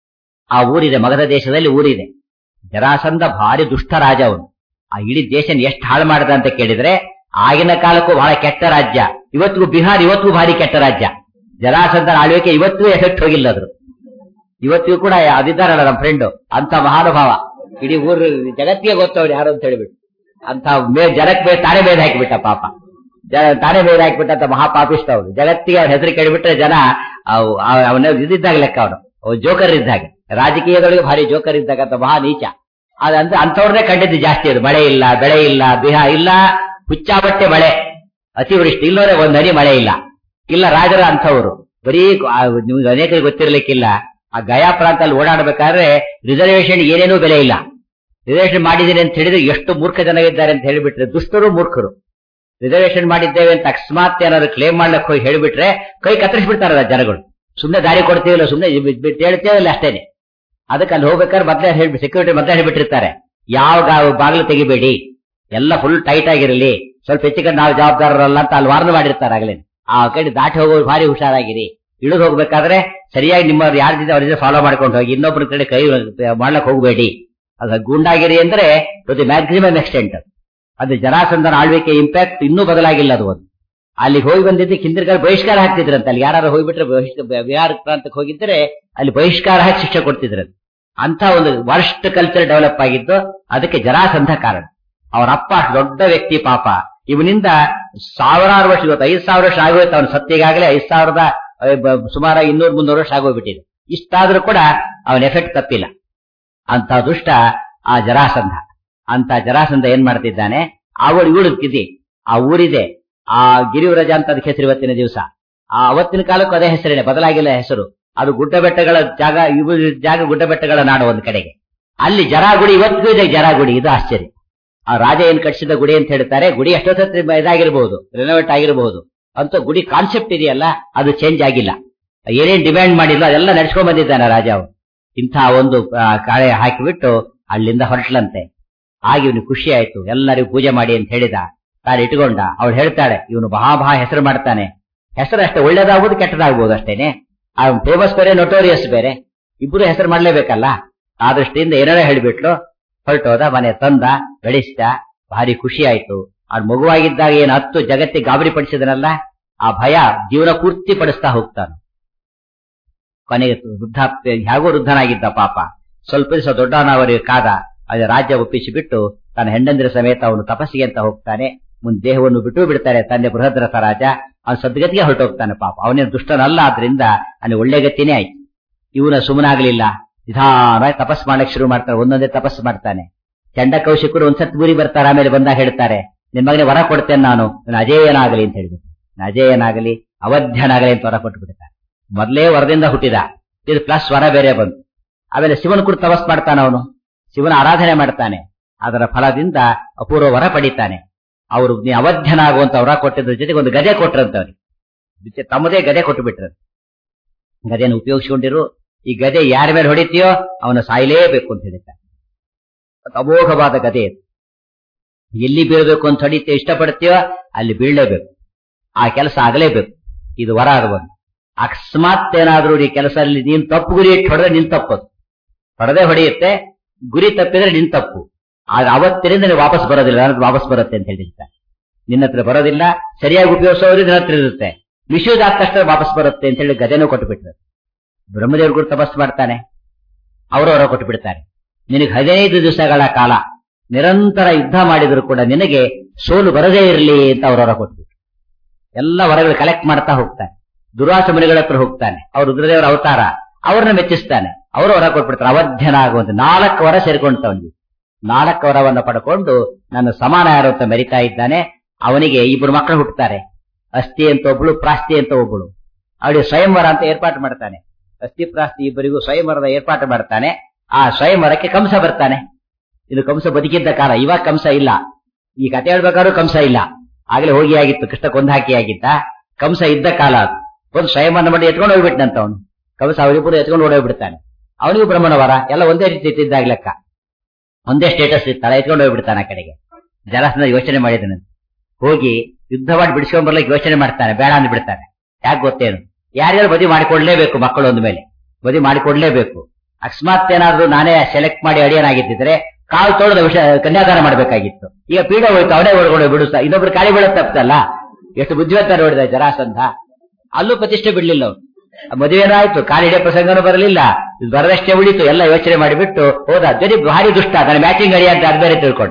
ಆ ಊರಿದೆ ಮಗಧ ದೇಶದಲ್ಲಿ ಊರಿದೆ ಜರಾಸಂಧ ಭಾರಿ ದುಷ್ಟ ರಾಜ ಅವನು ಆ ಇಡೀ ದೇಶ ಎಷ್ಟು ಹಾಳು ಮಾಡಿದ ಅಂತ ಕೇಳಿದ್ರೆ ಆಗಿನ ಕಾಲಕ್ಕೂ ಬಹಳ ಕೆಟ್ಟ ರಾಜ್ಯ ಇವತ್ತಿಗೂ ಬಿಹಾರ್ ಇವತ್ತಿಗೂ ಭಾರಿ ಕೆಟ್ಟ ರಾಜ್ಯ ಜರಾಸಂಧನ ಆಳ್ವಿಕೆ ಇವತ್ತಿಗೂ ಎಫೆಕ್ಟ್ ಹೋಗಿಲ್ಲ ಅದ್ರು ಇವತ್ತಿಗೂ ಕೂಡ ಅದಿದ್ದಾರಲ್ಲ ನಮ್ಮ ಫ್ರೆಂಡ್ ಅಂತ ಮಹಾನುಭಾವ ಇಡೀ ಊರು ಜಗತ್ತಿಗೆ ಗೊತ್ತವ್ರು ಯಾರು ಅಂತ ಹೇಳ್ಬಿಟ್ಟು ಅಂತ ಮೇ ಜನಕ್ ಬೇ ತಾನೇ ಬೇದ ಹಾಕಿಬಿಟ್ಟ ಪಾಪ ಜ- ತಾನೇ ಬೇದ ಹಾಕಿಬಿಟ್ಟ ಅಂತ ಮಹಾಪಾಪಿಷ್ಟ ಅವನು ಜಗತ್ತಿಗೆ ಅವ್ರ ಹೆಸರು ಕೇಳಿಬಿಟ್ರೆ ಜನ ಅವ್- ಅವ್- ಅವನ ಇದ್ದಾಗ ಲೆಕ್ಕ ಅವನು ಅವ್ನು ಜೋಕರ್ ಇದ್ದಾಗ ರಾಜಕೀಯದೊಳಗೆ ಭಾರಿ ಜೋಕರ್ ಇದ್ದಾಗ ಅಂತ ಮಹಾ ನೀಚ ಅದಂತ ಅಂಥವ್ರನ್ನೇ ಕಂಡಿದ್ದು ಜಾಸ್ತಿ ಅದು ಮಳೆ ಇಲ್ಲ ಬೆಳೆ ಇಲ್ಲ ಬಿಹ ಇಲ್ಲ ಹುಚ್ಚಾಬಟ್ಟೆ ಮಳೆ ಅತಿವೃಷ್ಟಿ ಇಲ್ಲೋರೆ ಒಂದ್ ಹನಿ ಮಳೆ ಇಲ್ಲ ಇಲ್ಲ ರಾಜರ ಅಂಥವ್ರು ಬರೀ ಆ ನಿಮ್ಗೆ ಅನೇಕರಿಗೆ ಗೊತ್ತಿರ್ಲಿಕ್ಕಿಲ್ಲ ಆ ಗಯಾ ಪ್ರಾಂತದಲ್ಲಿ ಓಡಾಡಬೇಕಾದ್ರೆ ರಿಸರ್ವೇಶನ್ ಏನೇನೂ ಬೆಲೆ ಇಲ್ಲ ರಿಸರ್ವೇಶನ್ ಮಾಡಿದ್ದೀನಿ ಅಂತ ಹೇಳಿದ್ರೆ ಎಷ್ಟು ಮೂರ್ಖ ಜನ ಇದ್ದಾರೆ ಅಂತ ಹೇಳಿಬಿಟ್ರೆ ದುಷ್ಟರು ಮೂರ್ಖರು ರಿಸರ್ವೇಶನ್ ಮಾಡಿದ್ದೇವೆ ಅಂತ ಅಕಸ್ಮಾತ್ ಏನಾದ್ರು ಕ್ಲೇಮ್ ಮಾಡ್ಲಿಕ್ಕೆ ಹೋಗಿ ಹೇಳಿಬಿಟ್ರೆ ಕೈ ಕತ್ತರಿಸ್ಬಿಡ್ತಾರಲ್ಲ ಜನಗಳು ಸುಮ್ಮನೆ ದಾರಿ ಕೊಡ್ತೀವಿಲ್ಲ ಸುಮ್ಮನೆ ಹೇಳ್ತೇವಿಲ್ಲ ಅಷ್ಟೇನೆ ಅದಕ್ಕೆ ಅಲ್ಲಿ ಹೋಗ್ಬೇಕಾದ್ರೆ ಮೊದಲೇ ಹೇಳಿ ಸೆಕ್ಯೂರಿಟಿ ಮೊದಲೇ ಹೇಳ್ಬಿಟ್ಟಿರ್ತಾರೆ ಯಾವ ಗಾ- ಬಾಗಿಲು ತೆಗಿಬೇಡಿ ಎಲ್ಲ ಫುಲ್ ಟೈಟ್ ಆಗಿರಲಿ ಸ್ವಲ್ಪ ಹೆಚ್ಚಿಗೆ ನಾವು ಜವಾಬ್ದಾರರಲ್ಲ ಅಂತ ಅಲ್ಲಿ ವಾರ್ನ್ ಮಾಡಿರ್ತಾರೆ ಆಗ್ಲೇ ಆ ಕಡೆ ದಾಟಿ ಹೋಗೋರು ಭಾರಿ ಹುಷಾರಾಗಿರಿ ಇಳಿದು ಹೋಗ್ಬೇಕಾದ್ರೆ ಸರಿಯಾಗಿ ನಿಮ್ಮ ಯಾರ ಜೊತೆ ಅವ್ರ ಜೊತೆ ಫಾಲೋ ಮಾಡ್ಕೊಂಡು ಹೋಗಿ ಇನ್ನೊಬ್ಬರ ಕಡೆ ಕೈ ಮಾಡ್ಲಕ್ ಹೋಗಬೇಡಿ ಅದು ಗೂಂಡಾಗಿರಿ ಅಂದ್ರೆ ಪ್ರತಿ ಮ್ಯಾಕ್ಸಿಮಮ್ ಎಕ್ಸ್ಟೆಂಟ್ ಅದು ಜರಾಸಂಧನ ಆಳ್ವಿಕೆ ಇಂಪ್ಯಾಕ್ಟ್ ಇನ್ನೂ ಬದಲಾಗಿಲ್ಲ ಅದು ಒಂದು ಅಲ್ಲಿಗೆ ಹೋಗಿ ಬಂದಿದ್ದಕ್ಕೆ ಹಿಂದಿರ್ಗಾರ ಬಹಿಷ್ಕಾರ ಹಾಕ್ತಿದ್ರಂತೆ ಅಲ್ಲಿ ಯಾರು ಹೋಗ್ಬಿಟ್ರೆ ಬಹಿಷ್ಕ- ಬಿಹಾರ ಪ್ರಾಂತಕ್ಕೆ ಹೋಗಿದ್ರೆ ಅಲ್ಲಿ ಬಹಿಷ್ಕಾರ ಹಾಕಿ ಶಿಕ್ಷೆ ಕೊಡ್ತಿದ್ರಂತೆ ಅಂತ ಒಂದು ವರ್ಸ್ಟ್ ಕಲ್ಚರ್ ಡೆವಲಪ್ ಆಗಿದ್ದು ಅದಕ್ಕೆ ಜರಾಸಂಧ ಕಾರಣ ಅವರ ಅಪ್ಪ ಅಷ್ಟು ದೊಡ್ಡ ವ್ಯಕ್ತಿ ಪಾಪ ಇವನಿಂದ ಸಾವಿರಾರು ವರ್ಷ ಇವತ್ತು ಐದು ಸಾವಿರ ವರ್ಷ ಆಗೋಯ್ತು ಅವನ ಸತ್ತಿಗಾಗಲೇ ಐದು ಸಾವಿರದ ಐ, ಬ- ಸುಮಾರು ಇನ್ನೂರು ಮುನ್ನೂರು ವರ್ಷ ಆಗೋಗ್ಬಿಟ್ಟಿದೆ ಇಷ್ಟಾದ್ರೂ ಕೂಡ ಅವನ ಎಫೆಕ್ಟ್ ತಪ್ಪಿಲ್ಲ ಅಂತ ದುಷ್ಟ ಆ ಜರಾಸಂಧ ಅಂತ ಜರಾಸಂಧ ಏನ್ ಮಾಡ್ತಿದ್ದಾನೆ ಅವಳು ಇವಳು ಕಿದಿ ಆ ಊರಿದೆ ಆ ಗಿರಿವ್ರಜ ಅಂತ ಅದಕ್ಕೆ ಹೆಸರು ಇವತ್ತಿನ ದಿವಸ ಆ ಅವತ್ತಿನ ಕಾಲಕ್ಕೂ ಅದೇ ಹೆಸರೇನೆ ಬದಲಾಗಿಲ್ಲ ಹೆಸರು ಅದು ಗುಡ್ಡ ಬೆಟ್ಟಗಳ ಜಾಗ ಇವು ಜಾಗ ಗುಡ್ಡ ಬೆಟ್ಟಗಳ ನಾಡು ಒಂದು ಕಡೆಗೆ ಅಲ್ಲಿ ಜರಾಗುಡಿ ಇವತ್ತಿಗೂ ಇದೆ ಜರಾಗುಡಿ ಇದು ಆಶ್ಚರ್ಯ ಆ ರಾಜ ಏನ್ ಕಟ್ಟಿಸಿದ ಗುಡಿ ಅಂತ ಹೇಳ್ತಾರೆ ಗುಡಿ ಎಷ್ಟೊತ್ತ ಇದಾಗಿರ್ಬಹುದು ರಿನೋವೇಟ್ ಆಗಿರಬಹುದು ಅಂತ ಗುಡಿ ಕಾನ್ಸೆಪ್ಟ್ ಇದೆಯಲ್ಲ ಅದು ಚೇಂಜ್ ಆಗಿಲ್ಲ ಏನೇನ್ ಡಿಮ್ಯಾಂಡ್ ಮಾಡಿಲ್ಲ ಅದೆಲ್ಲ ನಡ್ಸ್ಕೊಂಡ್ ಬಂದಿದ್ದಾನೆ ರಾಜ ಅವನು ಇಂಥ ಒಂದು ಆ, ಕಾಳೆ ಹಾಕಿಬಿಟ್ಟು ಅಲ್ಲಿಂದ ಹೊರಟ್ಲಂತೆ ಆಗ ಇವನು ಖುಷಿ ಆಯ್ತು ಎಲ್ಲರಿಗೂ ಪೂಜೆ ಮಾಡಿ ಅಂತ ಹೇಳಿದ ತಾನು ಇಟ್ಕೊಂಡ ಅವಳು ಹೇಳ್ತಾಳೆ ಇವನು ಮಹಾ ಮಹಾ ಹೆಸರು ಮಾಡ್ತಾನೆ ಹೆಸರು ಅಷ್ಟೇ ಒಳ್ಳೇದಾಗ್ಬೋದು ಕೆಟ್ಟದಾಗ್ಬೋದು ಅಷ್ಟೇನೆ ಆ ಫೇಮಸ್ ಬೇರೆ ನೊಟೋರಿಯಸ್ ಬೇರೆ ಇಬ್ರು ಹೆಸರು ಮಾಡ್ಲೇಬೇಕಲ್ಲ ಆ ದೃಷ್ಟಿಯಿಂದ ಏನಾರ ಹೇಳ್ಬಿಟ್ಲು ಹೊರಟೋದ ಮನೆ ತಂದ ಬೆಳೆಸಿದ ಭಾರಿ ಖುಷಿ ಆಯ್ತು ಅವ್ನ ಮಗುವಾಗಿದ್ದಾಗ ಏನು ಹತ್ತು ಜಗತ್ತಿಗೆ ಗಾಬರಿ ಪಡಿಸಿದನಲ್ಲ ಆ ಭಯ ಜೀವನ ಪೂರ್ತಿ ಪಡಿಸ್ತಾ ಹೋಗ್ತಾನೆ ಕೊನೆಗೆ ವೃದ್ಧಾಪ್ಯ ಹೇಗೋ ವೃದ್ಧನಾಗಿದ್ದ ಪಾಪ ಸ್ವಲ್ಪ ದಿವಸ ದೊಡ್ಡವನವರಿಗೆ ಕಾದ ಅದ ರಾಜ್ಯ ಒಪ್ಪಿಸಿ ಬಿಟ್ಟು ತನ್ನ ಹೆಂಡಂದಿರ ಸಮೇತ ಅವನು ತಪಸ್ಸಿಗೆ ಅಂತ ಹೋಗ್ತಾನೆ ಮುಂದೆ ದೇಹವನ್ನು ಬಿಟ್ಟು ಬಿಡ್ತಾರೆ ತಂದೆ ಬೃಹದ್ರಥ ರಾಜ ಅವನು ಸದ್ಗತಿಗೆ ಹೊರಟೋಗ್ತಾನೆ ಪಾಪ ಅವನೇನು ದುಷ್ಟನಲ್ಲ ಆದ್ರಿಂದ ಅವನಿಗೆ ಒಳ್ಳೆ ಗತಿನೇ ಆಯ್ತು ಇವನ ಸುಮ್ಮನಾಗ್ಲಿಲ್ಲ ನಿಧಾನವಾಗಿ ತಪಸ್ ಮಾಡಕ್ ಶುರು ಮಾಡ್ತಾರೆ ಒಂದೊಂದೇ ತಪಸ್ಸು ಮಾಡ್ತಾನೆ ಚಂಡ ಕೌಶಿಕರು ಒಂದ್ಸತ್ ಊರಿ ಬರ್ತಾರೆ ಆಮೇಲೆ ಬಂದಾಗ ಹೇಳ್ತಾರೆ ನಿನ್ ಮಗನೇ ವರ ಕೊಡ್ತೇನೆ ನಾನು ನಾನು ಅಜೇಯನಾಗಲಿ ಅಂತ ಹೇಳಿದ್ರು ಅಜೇಯನಾಗಲಿ ಅವಧ್ಯನಾಗಲಿ ಅಂತ ವರ ಕೊಟ್ಟು ಬಿಡ್ತಾರೆ ಮೊದಲೇ ವರದಿಂದ ಹುಟ್ಟಿದ ಇದು ಪ್ಲಸ್ ವರ ಬೇರೆ ಬಂತು ಆಮೇಲೆ ಶಿವನ ಕುರಿತು ತಪಸ್ ಮಾಡ್ತಾನೆ ಅವನು ಶಿವನ ಆರಾಧನೆ ಮಾಡ್ತಾನೆ ಅದರ ಫಲದಿಂದ ಅಪೂರ್ವ ವರ ಪಡಿತಾನೆ ಅವರು ನೀ ಅವಧ್ಯನಾಗುವಂತ ವರ ಕೊಟ್ಟಿದ್ರ ಜೊತೆಗೆ ಒಂದು ಗದೆ ಕೊಟ್ರಂತವ್ರಿಗೆ ತಮ್ಮದೇ ಗದೆ ಕೊಟ್ಟು ಬಿಟ್ರು ಗದೆಯನ್ನು ಉಪಯೋಗಿಸಿಕೊಂಡಿರು ಈ ಗದೆ ಯಾರ ಮೇಲೆ ಹೊಡಿತೀಯೋ ಅವನು ಸಾಯಲೇಬೇಕು ಅಂತ ಹೇಳಿದ್ದಾರೆ ಅದು ಅಮೋಘವಾದ ಗದೆ ಇದು ಎಲ್ಲಿ ಬೀಳಬೇಕು ಅಂತ ಹೊಡಿತೀಯೋ ಇಷ್ಟಪಡ್ತೀಯೋ ಅಲ್ಲಿ ಬೀಳಲೇಬೇಕು ಆ ಕೆಲಸ ಆಗಲೇಬೇಕು ಇದು ವರ ಅದು ಒಂದು ಅಕಸ್ಮಾತ್ ಏನಾದ್ರೂ ಈ ಕೆಲಸದಲ್ಲಿ ನೀನ್ ತಪ್ಪು ಗುರಿ ಇಟ್ಟು ಹೊಡೆದ್ರೆ ನಿನ್ ತಪ್ಪದು ಹೊಡೆದೇ ಹೊಡೆಯುತ್ತೆ ಗುರಿ ತಪ್ಪಿದ್ರೆ ನಿನ್ ತಪ್ಪು ಆದ್ರೆ ಅವತ್ತಿನಿಂದ ನೀವು ವಾಪಸ್ ಬರೋದಿಲ್ಲ ನನ್ನ ಹತ್ರ ವಾಪಸ್ ಬರುತ್ತೆ ಅಂತ ಹೇಳಿರ್ತಾರೆ ನಿನ್ನ ಹತ್ರ ಬರೋದಿಲ್ಲ ಸರಿಯಾಗಿ ಉಪಯೋಗಿಸೋರು ನಿನ್ನ ಹತ್ರ ಇರುತ್ತೆ ಮಿಸ್ಯೂಸ್ ಆದ ತಕ್ಷಣ ವಾಪಸ್ ಬರುತ್ತೆ ಅಂತ ಹೇಳಿ ಗದೆನೂ ಕೊಟ್ಟು ಬ್ರಹ್ಮದೇವ್ರ ಕೂಡ ತಪಸ್ ಮಾಡ್ತಾನೆ ಅವರವರ ಕೊಟ್ಟು ಬಿಡ್ತಾರೆ ನಿನಗೆ ಹದಿನೈದು ದಿವಸಗಳ ಕಾಲ ನಿರಂತರ ಯುದ್ಧ ಮಾಡಿದ್ರು ಕೂಡ ನಿನಗೆ ಸೋಲು ಬರದೇ ಇರಲಿ ಅಂತ ಅವರವರ ಕೊಟ್ಬಿಟ್ರು ಎಲ್ಲ ವರಗಳು ಕಲೆಕ್ಟ್ ಮಾಡ್ತಾ ಹೋಗ್ತಾನೆ ದುರಾಸ ಮುನಿಗಳ ಹತ್ರ ಹೋಗ್ತಾನೆ ಅವ್ರು ರುದ್ರದೇವರ ಅವತಾರ ಅವ್ರನ್ನ ಮೆಚ್ಚಿಸ್ತಾನೆ ಅವರು ವರ ಕೊಟ್ಬಿಡ್ತಾರೆ ಅವಧ್ಯನಾಗುವಂತ ನಾಲ್ಕು ವರ ಸೇರ್ಕೊಂಡ್ತವನಿಗೆ ನಾಲ್ಕು ವರವನ್ನ ಪಡ್ಕೊಂಡು ನನ್ನ ಸಮಾನ ಯಾರು ಅಂತ ಮೆರಿತಾ ಇದ್ದಾನೆ ಅವನಿಗೆ ಇಬ್ಬರು ಮಕ್ಕಳು ಹುಟ್ಟುತ್ತಾರೆ ಅಸ್ಥಿ ಅಂತ ಒಬ್ಳು ಪ್ರಾಸ್ತಿ ಅಂತ ಒಬ್ಬಳು ಅವಳಿಗೆ ಸ್ವಯಂವರ ಅಂತ ಏರ್ಪಾಟು ಮಾಡ್ತಾನೆ ಅಸ್ಥಿ ಪ್ರಾಸ್ತಿ ಇಬ್ಬರಿಗೂ ಸ್ವಯಂವರದ ಏರ್ಪಾಟು ಮಾಡ್ತಾನೆ ಆ ಸ್ವಯಂವರಕ್ಕೆ ಕಂಸ ಬರ್ತಾನೆ ಇದು ಕಂಸ ಬದುಕಿದ್ದ ಕಾಲ ಇವಾಗ ಕಂಸ ಇಲ್ಲ ಈ ಕತೆ ಹೇಳ್ಬೇಕಾದ್ರೂ ಕಂಸ ಇಲ್ಲ ಆಗ್ಲೇ ಹೋಗಿ ಆಗಿತ್ತು ಕೃಷ್ಣ ಕೊಂದು ಹಾಕಿ ಆಗಿದ್ದ ಕಂಸ ಇದ್ದ ಕಾಲ ಅದು ಒಂದು ಸ್ವಯಂವರ ಮಾಡಿ ಎತ್ಕೊಂಡು ಹೋಗ್ಬಿಟ್ಟನಂತ ಅವನು ಕಂಸ ಅವರಿಬ್ಬರು ಎತ್ಕೊಂಡು ಓಡೋಗ್ಬಿಡ್ತಾನೆ ಅವನಿಗೂ ಬ್ರಹ್ಮಣ ವರ ಎಲ್ಲ ಒಂದೇ ರೀತಿ ಇದ್ದಾಗ ಲೆಕ್ಕ ಒಂದೇ ಸ್ಟೇಟಸ್ ಇರ್ತಾಳೆ ಎತ್ಕೊಂಡು ಹೋಗ್ಬಿಡ್ತಾನೆ ಆ ಕಡೆಗೆ ಜಲಸನ ಯೋಚನೆ ಮಾಡಿದನಂತೆ ಹೋಗಿ ಯುದ್ಧ ಮಾಡಿ ಬಿಡಿಸ್ಕೊಂಡ್ ಬರ್ಲಿಕ್ಕೆ ಯೋಚನೆ ಮಾಡ್ತಾನೆ ಬೇಡ ಅಂದ್ ಬಿಡ್ತಾನೆ ಯಾಕೆ ಗೊತ್ತೇನು ಯಾರ್ಯಾರು ಬದಿ ಮಾಡಿಕೊಡ್ಲೇಬೇಕು ಮಕ್ಕಳು ಒಂದ್ ಮೇಲೆ ಬದಿ ಮಾಡಿಕೊಡ್ಲೇಬೇಕು ಅಕಸ್ಮಾತ್ ಏನಾದ್ರು ನಾನೇ ಸೆಲೆಕ್ಟ್ ಮಾಡಿ ಅಡಿಯನಾಗಿದ್ದಿದ್ರೆ ಕಾಲು ತೊಳೆದ ವಿಷ ಕನ್ಯಾದಾನ ಮಾಡ್ಬೇಕಾಗಿತ್ತು ಈಗ ಪೀಡ ಹೋಯ್ತು ಅವನೇ ಹೊಡ್ಕೊಂಡು ಬಿಡಿಸ್ತಾ ಇನ್ನೊಬ್ರು ಕಾಳಿ ಬೀಳತ್ ತಪ್ಪಲ್ಲ ಎಷ್ಟು ಬುದ್ಧಿವಂತ ನೋಡಿದ ಜರಾಸಂಧ ಅಲ್ಲೂ ಪ್ರತಿಷ್ಠೆ ಬಿಡ್ಲಿಲ್ಲ ಅವ್ನು ಮದುವೆನಾಯ್ತು ಕಾಲಿಡೆ ಪ್ರಸಂಗನೂ ಬರಲಿಲ್ಲ ಇದು ಬರದಷ್ಟೇ ಉಳಿತು ಎಲ್ಲ ಯೋಚನೆ ಮಾಡಿಬಿಟ್ಟು ಹೋದ ಜೊತೆ ಭಾರಿ ದುಷ್ಟ ನನ್ನ ಮ್ಯಾಚಿಂಗ್ ಅಡಿ ಅಂತ ಅದ್ ಬೇರೆ ತಿಳ್ಕೊಂಡ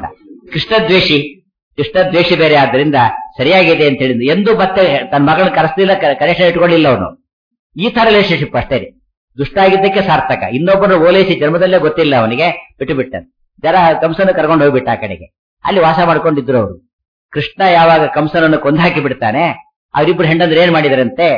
ಕೃಷ್ಣದ್ವೇಷಿ ಕೃಷ್ಣದ್ವೇಷಿ ಬೇರೆ ಆದ್ರಿಂದ ಸರಿಯಾಗಿದೆ ಅಂತ ಹೇಳಿದ್ರು ಎಂದು ಮತ್ತೆ ತನ್ನ ಮಗಳನ್ನ ಕರೆಸಲಿಲ್ಲ ಕರೆಕ್ಷನ್ ಇಟ್ಕೊಳ್ಳಿಲ್ಲ ಅವನು ಈ ತರ ರಿಲೇಶನ್ಶಿಪ್ ಅಷ್ಟೇ ರೀ ದುಷ್ಟ ಆಗಿದ್ದಕ್ಕೆ ಸಾರ್ಥಕ ಇನ್ನೊಬ್ಬರು ಓಲೈಸಿ ಜನ್ಮದಲ್ಲೇ ಗೊತ್ತಿಲ್ಲ ಅವನಿಗೆ ಬಿಟ್ಟು ಬಿಟ್ಟ ಜರ ಕಂಸನ ಕರ್ಕೊಂಡು ಹೋಗ್ಬಿಟ್ಟ ಆ ಕಡೆಗೆ ಅಲ್ಲಿ ವಾಸ ಮಾಡ್ಕೊಂಡಿದ್ರು ಅವರು ಕೃಷ್ಣ ಯಾವಾಗ ಕಂಸನನ್ನು ಕೊಂದಾಕಿ ಬಿಡ್ತಾನೆ ಅವರಿಬ್ರು ಹೆಂಡಂದ್ರೆ ಏನ್ ಮಾಡಿದ್ರಂತೆ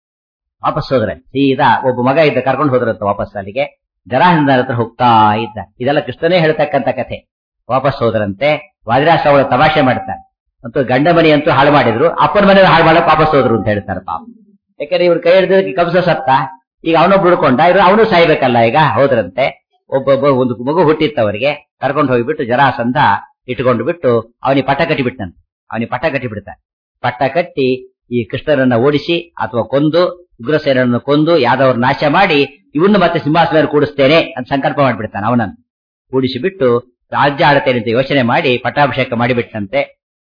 ವಾಪಸ್ ಹೋದ್ರೆ ಸೀದಾ ಒಬ್ಬ ಮಗ ಇದ್ದ ಕರ್ಕೊಂಡು ಹೋದ್ರಂತ ವಾಪಸ್ ಅಲ್ಲಿಗೆ ಜರಾಸಂಧ ಹತ್ರ ಹೋಗ್ತಾ ಇದ್ದ ಇದೆಲ್ಲ ಕೃಷ್ಣನೇ ಹೇಳ್ತಕ್ಕಂತ ಕಥೆ ವಾಪಸ್ ಹೋದ್ರಂತೆ ವಾದಿರಾಸ ಅವಳ ತಮಾಷೆ ಮಾಡ್ತಾರೆ ಮತ್ತು ಗಂಡ ಮನೆ ಅಂತೂ ಹಾಳು ಮಾಡಿದ್ರು ಅಪ್ಪನ ಮನೆ ಹಾಳು ಮಾಡಕ್ ವಾಪಸ್ ಹೋದ್ರು ಅಂತ ಹೇಳ್ತಾರೆ ಪಾಪ ಯಾಕಂದ್ರೆ ಇವ್ರ ಕೈ ಹಿಡಿದಕ್ಕೆ ಕಂಸ ಸತ್ತ ಈಗ ಅವನೊಬ್ಬ ಹುಡ್ಕೊಂಡ ಇವ್ರು ಅವನು ಸಾಯ್ಬೇಕಲ್ಲ ಈಗ ಹೋದ್ರಂತೆ ಒಬ್ಬೊಬ್ಬ ಒಂದು ಮಗು ಹುಟ್ಟಿತ್ತು ಅವರಿಗೆ ಕರ್ಕೊಂಡು ಹೋಗ್ಬಿಟ್ಟು ಜರಾಸಂಧ ಇಟ್ಕೊಂಡು ಬಿಟ್ಟು ಅವನಿಗೆ ಪಟ್ಟ ಕಟ್ಟಿ ಬಿಟ್ಟಂತೆ ಅವನಿಗೆ ಪಟ್ಟ ಕಟ್ಟಿ ಬಿಡ್ತಾನೆ ಪಟ್ಟ ಕಟ್ಟಿ ಈ ಕೃಷ್ಣರನ್ನ ಓಡಿಸಿ ಅಥವಾ ಕೊಂದು ಉಗ್ರಸೇನನ್ನು ಕೊಂದು ಯಾದವ್ರ ನಾಶ ಮಾಡಿ ಇವನ್ನ ಮತ್ತೆ ಸಿಂಹಾಸನ ಕೂಡಿಸ್ತೇನೆ ಅಂತ ಸಂಕಲ್ಪ ಮಾಡಿಬಿಡ್ತಾನೆ ಅವನನ್ನು ಕೂಡಿಸಿ ಬಿಟ್ಟು ರಾಜ್ಯ ಆಡ್ತೇನೆ ಅಂತ ಯೋಚನೆ ಮಾಡಿ ಪಟ್ಟಾಭಿಷೇಕ ಮಾಡಿಬಿಟ್ಟಂತೆ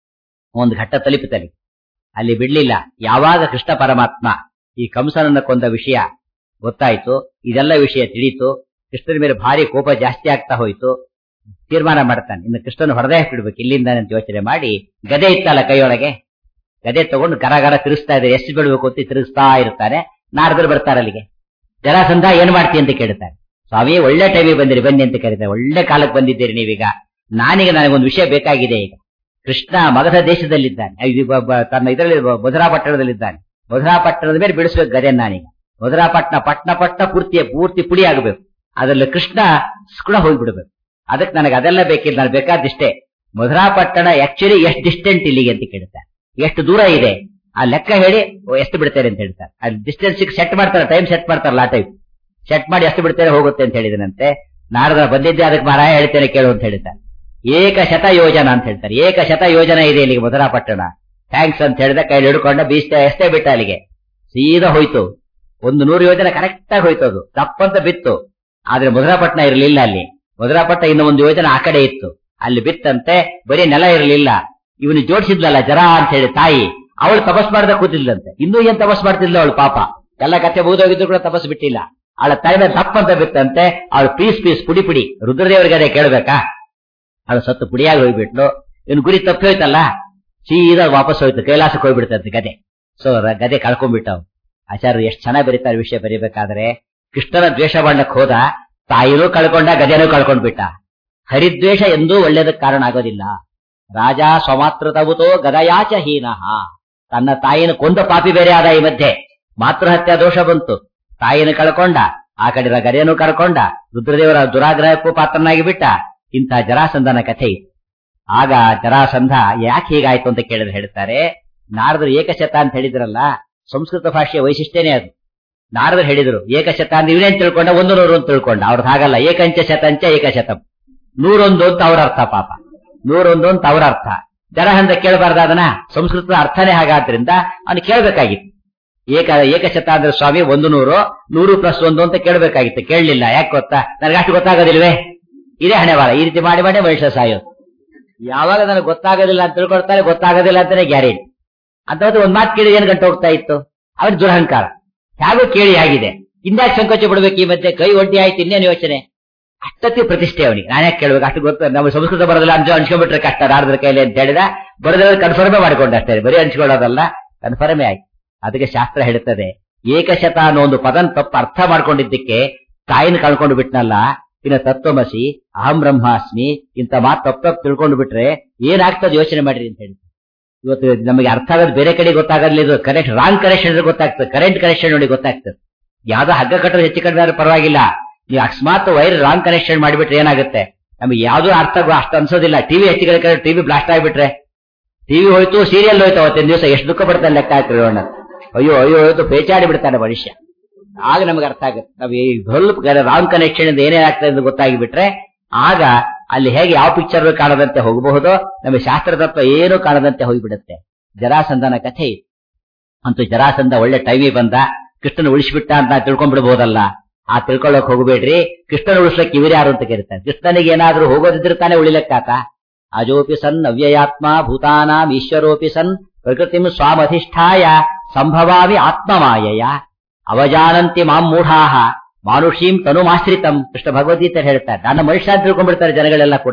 ಒಂದು ಘಟ್ಟ ತಲುಪುತ್ತಲಿ ಅಲ್ಲಿ ಬಿಡ್ಲಿಲ್ಲ ಯಾವಾಗ ಕೃಷ್ಣ ಪರಮಾತ್ಮ ಈ ಕಂಸನನ್ನ ಕೊಂದ ವಿಷಯ ಗೊತ್ತಾಯ್ತು ಇದೆಲ್ಲ ವಿಷಯ ತಿಳಿಯಿತು ಕೃಷ್ಣನ ಮೇಲೆ ಭಾರಿ ಕೋಪ ಜಾಸ್ತಿ ಆಗ್ತಾ ಹೋಯ್ತು ತೀರ್ಮಾನ ಮಾಡ್ತಾನೆ ಇನ್ನು ಕೃಷ್ಣನ ಹೊಡೆದೇ ಬಿಡ್ಬೇಕು ಇಲ್ಲಿಂದ ಅಂತ ಯೋಚನೆ ಮಾಡಿ ಗದೆ ಇತ್ತಲ್ಲ ಕೈಯೊಳಗೆ ಗದೆ ತಗೊಂಡು ಗರ ಗರ ತಿರುಗಿಸ್ತಾ ಇದ್ದಾರೆ ಎಷ್ಟು ಬಿಡ್ಬೇಕು ಅಂತ ತಿರುಗಿಸ್ತಾ ಇರ್ತಾನೆ ನಾರದರು ಬರ್ತಾರೆ ಅಲ್ಲಿಗೆ ಜರಾಸಂಧ ಏನ್ ಮಾಡ್ತಿ ಅಂತ ಕೇಳ್ತಾರೆ ಸ್ವಾಮಿ ಒಳ್ಳೆ ಟೈಮಿಗೆ ಬಂದಿರಿ ಬನ್ನಿ ಅಂತ ಕರೀತಾರೆ ಒಳ್ಳೆ ಕಾಲಕ್ಕೆ ಬಂದಿದ್ದೀರಿ ನೀವೀಗ ನಾನೀಗ ನನಗೊಂದು ವಿಷಯ ಬೇಕಾಗಿದೆ ಈಗ ಕೃಷ್ಣ ಮಗಧ ದೇಶದಲ್ಲಿದ್ದಾನೆ ಇದು ಬ- ಬ- ತನ್ನ ಇದರಲ್ಲಿ ಮಧುರಾ ಪಟ್ಟಣದಲ್ಲಿದ್ದಾನೆ ಮಧುರಾ ಪಟ್ಟಣದ ಮೇಲೆ ಬಿಡಿಸ್ಬೇಕು ಗದೆ ನಾನೀಗ ಮಧುರಾ ಪಟ್ಟಣ ಪಟ್ಟಣ ಪಟ್ಟಣ ಪೂರ್ತಿ ಪೂರ್ತಿ ಪುಡಿ ಆಗಬೇಕು ಅದರಲ್ಲಿ ಕೃಷ್ಣ ಕೂಡ ಹೋಗ್ಬಿಡ್ಬೇಕು ಅದಕ್ಕೆ ನನಗೆ ಅದೆಲ್ಲ ಬೇಕಿಲ್ಲ ನನಗೆ ಬೇಕಾದಿಷ್ಟೇ ಮಧುರಾ ಪಟ್ಟಣ ಆಕ್ಚುಲಿ ಎಷ್ಟು ಡಿಸ್ಟೆಂಟ್ ಇಲ್ಲಿಗೆ ಅಂತ ಕೇಳ್ತಾರೆ ಎಷ್ಟು ದೂರ ಇದೆ ಆ ಲೆಕ್ಕ ಹೇಳಿ ಓ, ಎಷ್ಟು ಬಿಡ್ತಾರೆ ಅಂತ ಹೇಳ್ತಾರೆ ಆ ಡಿಸ್ಟೆನ್ಸ್ ಸೆಟ್ ಮಾಡ್ತಾರೆ ಟೈಮ್ ಸೆಟ್ ಮಾಡ್ತಾರಲ್ಲ ಆ ಟೈಪ್ ಸೆಟ್ ಮಾಡಿ ಎಷ್ಟು ಬಿಡ್ತಾರೆ ಹೋಗುತ್ತೆ ಅಂತ ಹೇಳಿದನಂತೆ ನಾರದ ಬಂದಿದ್ದೆ ಅದಕ್ಕೆ ಮಾರಾಯ ಹೇಳ್ತೇನೆ ಕೇಳು ಅಂತ ಹೇಳ್ತಾರೆ ಏಕ ಶತ ಯೋಜನಾ ಅಂತ ಹೇಳ್ತಾರೆ ಏಕ ಶತ ಯೋಜನಾ ಇದೆ ಇಲ್ಲಿಗೆ ಮಧುರಾ ಪಟ್ಟಣ ಥ್ಯಾಂಕ್ಸ್ ಅಂತ ಹೇಳಿದ ಕೈಲಿ ಹಿಡ್ಕೊಂಡ ಬೀಸ್ತಾ ಎಷ್ಟೇ ಬಿಟ್ಟ ಅಲ್ಲಿಗೆ ಸೀದಾ ಹೋಯ್ತು ಒಂದು ನೂರು ಯೋಜನೆ ಕರೆಕ್ಟ್ ಆಗಿ ಹೋಯ್ತು ಅದು ತಪ್ಪಂತ ಬಿತ್ತು ಆದ್ರೆ ಮಧುರಾಪಟ್ಟಣ ಇರಲಿಲ್ಲ ಅಲ್ಲಿ ಮಧುರಾಪಟ್ಟಣ ಇನ್ನು ಒಂದು ಯೋಜನೆ ಆ ಕಡೆ ಇತ್ತು ಅಲ್ಲಿ ಬಿತ್ತಂತೆ ಬರೀ ನೆಲ ಇರಲಿಲ್ಲ ಇವನು ಜೋಡಿಸಿದ್ಲಲ್ಲ ಜರ ಅಂತ ಹೇಳಿ ತಾಯಿ ಅವಳು ತಪಸ್ ಮಾಡದೆ ಕೂತಿದ್ಲಂತೆ ಇನ್ನೂ ಏನ್ ತಪಸ್ ಮಾಡ್ತಿದ್ಲ ಅವಳು ಪಾಪ ಎಲ್ಲ ಕಥೆ ಮುಗಿದೋಗಿದ್ರು ಕೂಡ ತಪಸ್ ಬಿಟ್ಟಿಲ್ಲ ಅವಳ ತಾಯಿ ಮೇಲೆ ತಪ್ಪಂತ ಬಿತ್ತಂತೆ ಅವಳು ಪೀಸ್ ಪೀಸ್ ಪುಡಿ ಪುಡಿ ರುದ್ರದೇವರಿಗೆ ಅದೇ ಕೇಳ್ಬೇಕಾ ಅವಳು ಸತ್ತು ಪುಡಿಯಾಗಿ ಹೋಗ್ಬಿಟ್ಲು ಇವ್ನು ಗುರಿ ತಪ್ಪಿ ಹೋಯ್ತಲ್ಲ ಸೀದಾ ವಾಪಸ್ ಹೋಯ್ತು ಕೈಲಾಸಕ್ಕೆ ಹೋಗ್ಬಿಡ್ತಂತೆ ಗದೆ ಸೊ ಗದೆ ಕಳ್ಕೊಂಡ್ಬಿಟ್ಟವ್ ಆಚಾರ್ಯರು ಎಷ್ಟು ಚೆನ್ನಾಗಿ ಬರೀತಾರೆ ವಿಷಯ ಬರೀಬೇಕಾದ್ರೆ ಕೃಷ್ಣನ ದ್ವೇಷ ಮಾಡಕ್ ಹೋದ ತಾಯಿನೂ ಕಳ್ಕೊಂಡ ಗದೆನೂ ಕಳ್ಕೊಂಡ್ಬಿಟ್ಟ ಹರಿದ್ವೇಷ ಎಂದೂ ಒಳ್ಳೇದಕ್ಕೆ ಕಾರಣ ಆಗೋದಿಲ್ಲ ರಾಜ ಸ್ವಮಾತೃತವುತೋ ಗದಯಾಚ ಹೀನಃ ತನ್ನ ತಾಯಿನ ಕೊಂದ ಪಾಪಿ ಬೇರೆ ಆದ ಈ ಮಧ್ಯೆ ಮಾತೃಹತ್ಯಾ ದೋಷ ಬಂತು ತಾಯಿನ ಕಳ್ಕೊಂಡ ಆ ಕಡೆ ಗದೆನೂ ಕಳ್ಕೊಂಡ ರುದ್ರದೇವರ ದುರಾಗ್ರಹಕ್ಕೂ ಪಾತ್ರನಾಗಿ ಬಿಟ್ಟ ಇಂಥ ಜರಾಸಂಧನ ಕಥೆ ಇತ್ತು ಆಗ ಜರಾಸಂಧ ಯಾಕೆ ಹೀಗಾಯ್ತು ಅಂತ ಕೇಳಿದ್ರೆ ಹೇಳ್ತಾರೆ ನಾರದರು ಏಕಶತ ಅಂತ ಹೇಳಿದ್ರಲ್ಲ ಸಂಸ್ಕೃತ ಭಾಷೆಯ ವೈಶಿಷ್ಟ್ಯನೇ ಅದು ನಾರದರು ಹೇಳಿದ್ರು ಏಕಶತ ಅಂದ್ರೆ ಇವನೇನ್ ತಿಳ್ಕೊಂಡ ಒಂದು ನೂರು ಅಂತ ತಿಳ್ಕೊಂಡ ಅವ್ರದ್ದು ಹಾಗಲ್ಲ ಏಕಂಚ ಶತಂಚ ಏಕಶತಂ ನೂರೊಂದು ಅಂತ ಅವ್ರ ಅರ್ಥ ಪಾಪ ನೂರೊಂದು ಅಂತ ಅವ್ರ ಅರ್ಥ ಜರಹಂದ ಕೇಳಬಾರ್ದ ಅದನ್ನ ಸಂಸ್ಕೃತದ ಅರ್ಥನೇ ಹಾಗಾದ್ರಿಂದ ಅವನು ಕೇಳಬೇಕಾಗಿತ್ತು ಏಕ ಏಕಶತ ಅಂದ್ರೆ ಸ್ವಾಮಿ ಒಂದು ನೂರು ನೂರು ಪ್ಲಸ್ ಒಂದು ಅಂತ ಕೇಳಬೇಕಾಗಿತ್ತು ಕೇಳಲಿಲ್ಲ ಯಾಕೆ ಗೊತ್ತಾ ನನಗೆ ಅಷ್ಟು ಗೊತ್ತಾಗೋದಿಲ್ವೇ ಇದೇ ಹಣೆ ಬಾಳ ಈ ರೀತಿ ಮಾಡಿ ಮಾಡಿ ಮನುಷ್ಯ ಸಾಯೋದು ಯಾವಾಗ ನನಗೆ ಗೊತ್ತಾಗೋದಿಲ್ಲ ಅಂತ ತಿಳ್ಕೊಳ್ತಾರೆ ಗೊತ್ತಾಗೋದಿಲ್ಲ ಅಂತಾನೆ ಗ್ಯಾರಂಟಿ ಅಂತ ಒಂದ್ ಮಾತು ಕೇಳಿ ಏನ್ ಗಂಟೆ ಹೋಗ್ತಾ ಇತ್ತು ಅವ್ರ ದುರಹಂಕಾರ ಹೇಗೂ ಕೇಳಿ ಆಗಿದೆ ಇಂದಾಕ್ ಸಂಕೋಚ ಬಿಡ್ಬೇಕು ಈ ಮಧ್ಯೆ ಕೈ ಒಡ್ಡಿ ಆಯ್ತು ಇನ್ನೇನು ಯೋಚನೆ ಅಷ್ಟೊತ್ತಿ ಪ್ರತಿಷ್ಠೆ ಅವನಿಗೆ ನಾನು ಯಾಕೆ ಕೇಳ್ಬೇಕು ಅಷ್ಟು ಗೊತ್ತ ನಮ್ಮ ಸಂಸ್ಕೃತ ಬರೋದಿಲ್ಲ ಅಂತ ಅನ್ಸ್ಕೊಂಡ್ಬಿಟ್ರೆ ಕಷ್ಟ ರಾಡದ್ರ ಕೈಲಿ ಅಂತ ಹೇಳಿದ ಬರೋದ್ರಲ್ಲಿ ಕನ್ಫರ್ಮೇ ಮಾಡ್ಕೊಂಡ ಅಷ್ಟೇ ಬರೀ ಅನ್ಸ್ಕೊಳ್ಳೋದಲ್ಲ ಕನ್ಫರ್ಮೇ ಆಯ್ತು ಅದಕ್ಕೆ ಶಾಸ್ತ್ರ ಹೇಳುತ್ತದೆ ಏಕಶತ ಅನ್ನೋ ಒಂದು ಪದನ್ ತಪ್ಪು ಅರ್ಥ ಮಾಡ್ಕೊಂಡಿದ್ದಕ್ಕೆ ತಾಯಿನ ಕಳ್ಕೊಂಡು ಬಿಟ್ನಲ್ಲ ಇನ್ನು ತತ್ವಮಸಿ ಅಹಂ ಬ್ರಹ್ಮಾಸ್ಮಿ ಇಂಥ ಮಾತು ತಪ್ಪು ತಪ್ಪು ತಿಳ್ಕೊಂಡು ಬಿಟ್ರೆ ಏನಾಗ್ತದೆ ಯೋಚನೆ ಮಾಡ್ರಿ ಅಂತ ಹೇಳಿ ಇವತ್ತು ನಮಗೆ ಅರ್ಥ ಆಗೋದು ಬೇರೆ ಕಡೆ ಗೊತ್ತಾಗಲ್ಲ ಇದು ಕರೆಕ್ಟ್ ರಾಂಗ್ ಕರೆಕ್ಷನ್ ಗೊತ್ತಾಗ್ತದೆ ಕರೆಂಟ್ ಕನೆಕ್ಷನ್ ನೋಡಿ ಗೊತ್ತಾಗ್ತದೆ ಯಾವ್ದೋ ಹಗ್ಗ ಕಟ್ಟೋದು ಹೆಚ್ಚು ಕಡಿಮೆ ಆದ್ರೂ ಪರವಾಗಿಲ್ಲ ನೀವು ಅಕಸ್ಮಾತ್ ವೈರ್ ರಾಂಗ್ ಕನೆಕ್ಷನ್ ಮಾಡಿಬಿಟ್ರೆ ಏನಾಗುತ್ತೆ ನಮಗೆ ಯಾವ್ದು ಅರ್ಥ ಆಗೋ ಅಷ್ಟು ಅನ್ಸೋದಿಲ್ಲ ಟಿವಿ ಹೆಚ್ಚು ಕಡೆ ಟಿವಿ ಬ್ಲಾಸ್ಟ್ ಆಗಿಬಿಟ್ರೆ ಟಿವಿ ಹೋಯ್ತು ಸೀರಿಯಲ್ ಹೋಯ್ತು ಅವತ್ತಿನ ದಿವಸ ಎಷ್ಟು ದುಃಖ ಪಡ್ತಾನೆ ಲೆಕ್ಕ ಹಾಕಿರಿ ಅಣ್ಣ ಅಯ್ಯೋ ಅಯ್ಯೋ ಹೋಯ್ತು ಪೇಚಾಡಿ ಬಿಡ್ತಾನೆ ಮನುಷ್ಯ ಆಗ ನಮಗೆ ಅರ್ಥ ಆಗುತ್ತೆ ನಾವು ಈ ಸ್ವಲ್ಪ ರಾಂಗ್ ಕನೆಕ್ಷನ್ ಇಂದ ಏನೇನಾಗ್ತದೆ ಅಂತ ಗೊತ್ತಾಗಿಬಿಟ್ರೆ ಆಗ ಅಲ್ಲಿ ಹೇಗೆ ಯಾವ ಪಿಕ್ಚರ್ ಕಾಣದಂತೆ ಹೋಗಬಹುದು ನಮಗೆ ಶಾಸ್ತ್ರ ತತ್ವ ಏನು ಕಾಣದಂತೆ ಹೋಗಿಬಿಡುತ್ತೆ ಜರಾಸಂಧನ ಕಥೆ ಇದು. ಅಂತೂ ಜರಾಸಂಧ ಒಳ್ಳೆ ಟೈಮಿಗೆ ಬಂದ ಕೃಷ್ಣನ ಉಳಿಸ್ಬಿಟ್ಟ ಅಂತ ನಾವು ತಿಳ್ಕೊಂಡ್ಬಿಡ್ಬೋದಲ್ಲ ಆ ತಿಳ್ಕೊಳ್ಳೋಕ್ ಹೋಗಬೇಡ್ರಿ ಕೃಷ್ಣನ ಉಳಿಸ್ಲಕ್ಕೆ ಇವರು ಯಾರು ಅಂತ ಕರೀತಾರೆ ಕೃಷ್ಣನಿಗೆ ಏನಾದ್ರೂ ಹೋಗೋದಿದ್ರೆ ತಾನೇ ಉಳಿಲಕ್ಕಾತ ಅಜೋಪಿ ಸನ್ ಅವ್ಯಯಾತ್ಮ ಭೂತಾನಾಂ ಈಶ್ವರೋಪಿ ಸನ್ ಪ್ರಕೃತಿಂ ಸ್ವಾಮಧಿಷ್ಠಾಯ ಸಂಭವಾಮಿ ಆತ್ಮಮಾಯಯ ಅವಜಾನಂತಿ ಮಾಂ ಮೂಢಾಹ ಮಾನುಷೀಂ ತನುಮಾಶ್ರಿತಂ ಕೃಷ್ಣ ಭಗವದ್ಗೀತೆ ಹೇಳ್ತಾರೆ ನನ್ನ ಮನುಷ್ಯ ಅಂತ ತಿಳ್ಕೊಂಡ್ಬಿಡ್ತಾರೆ ಜನಗಳೆಲ್ಲ ಕೂಡ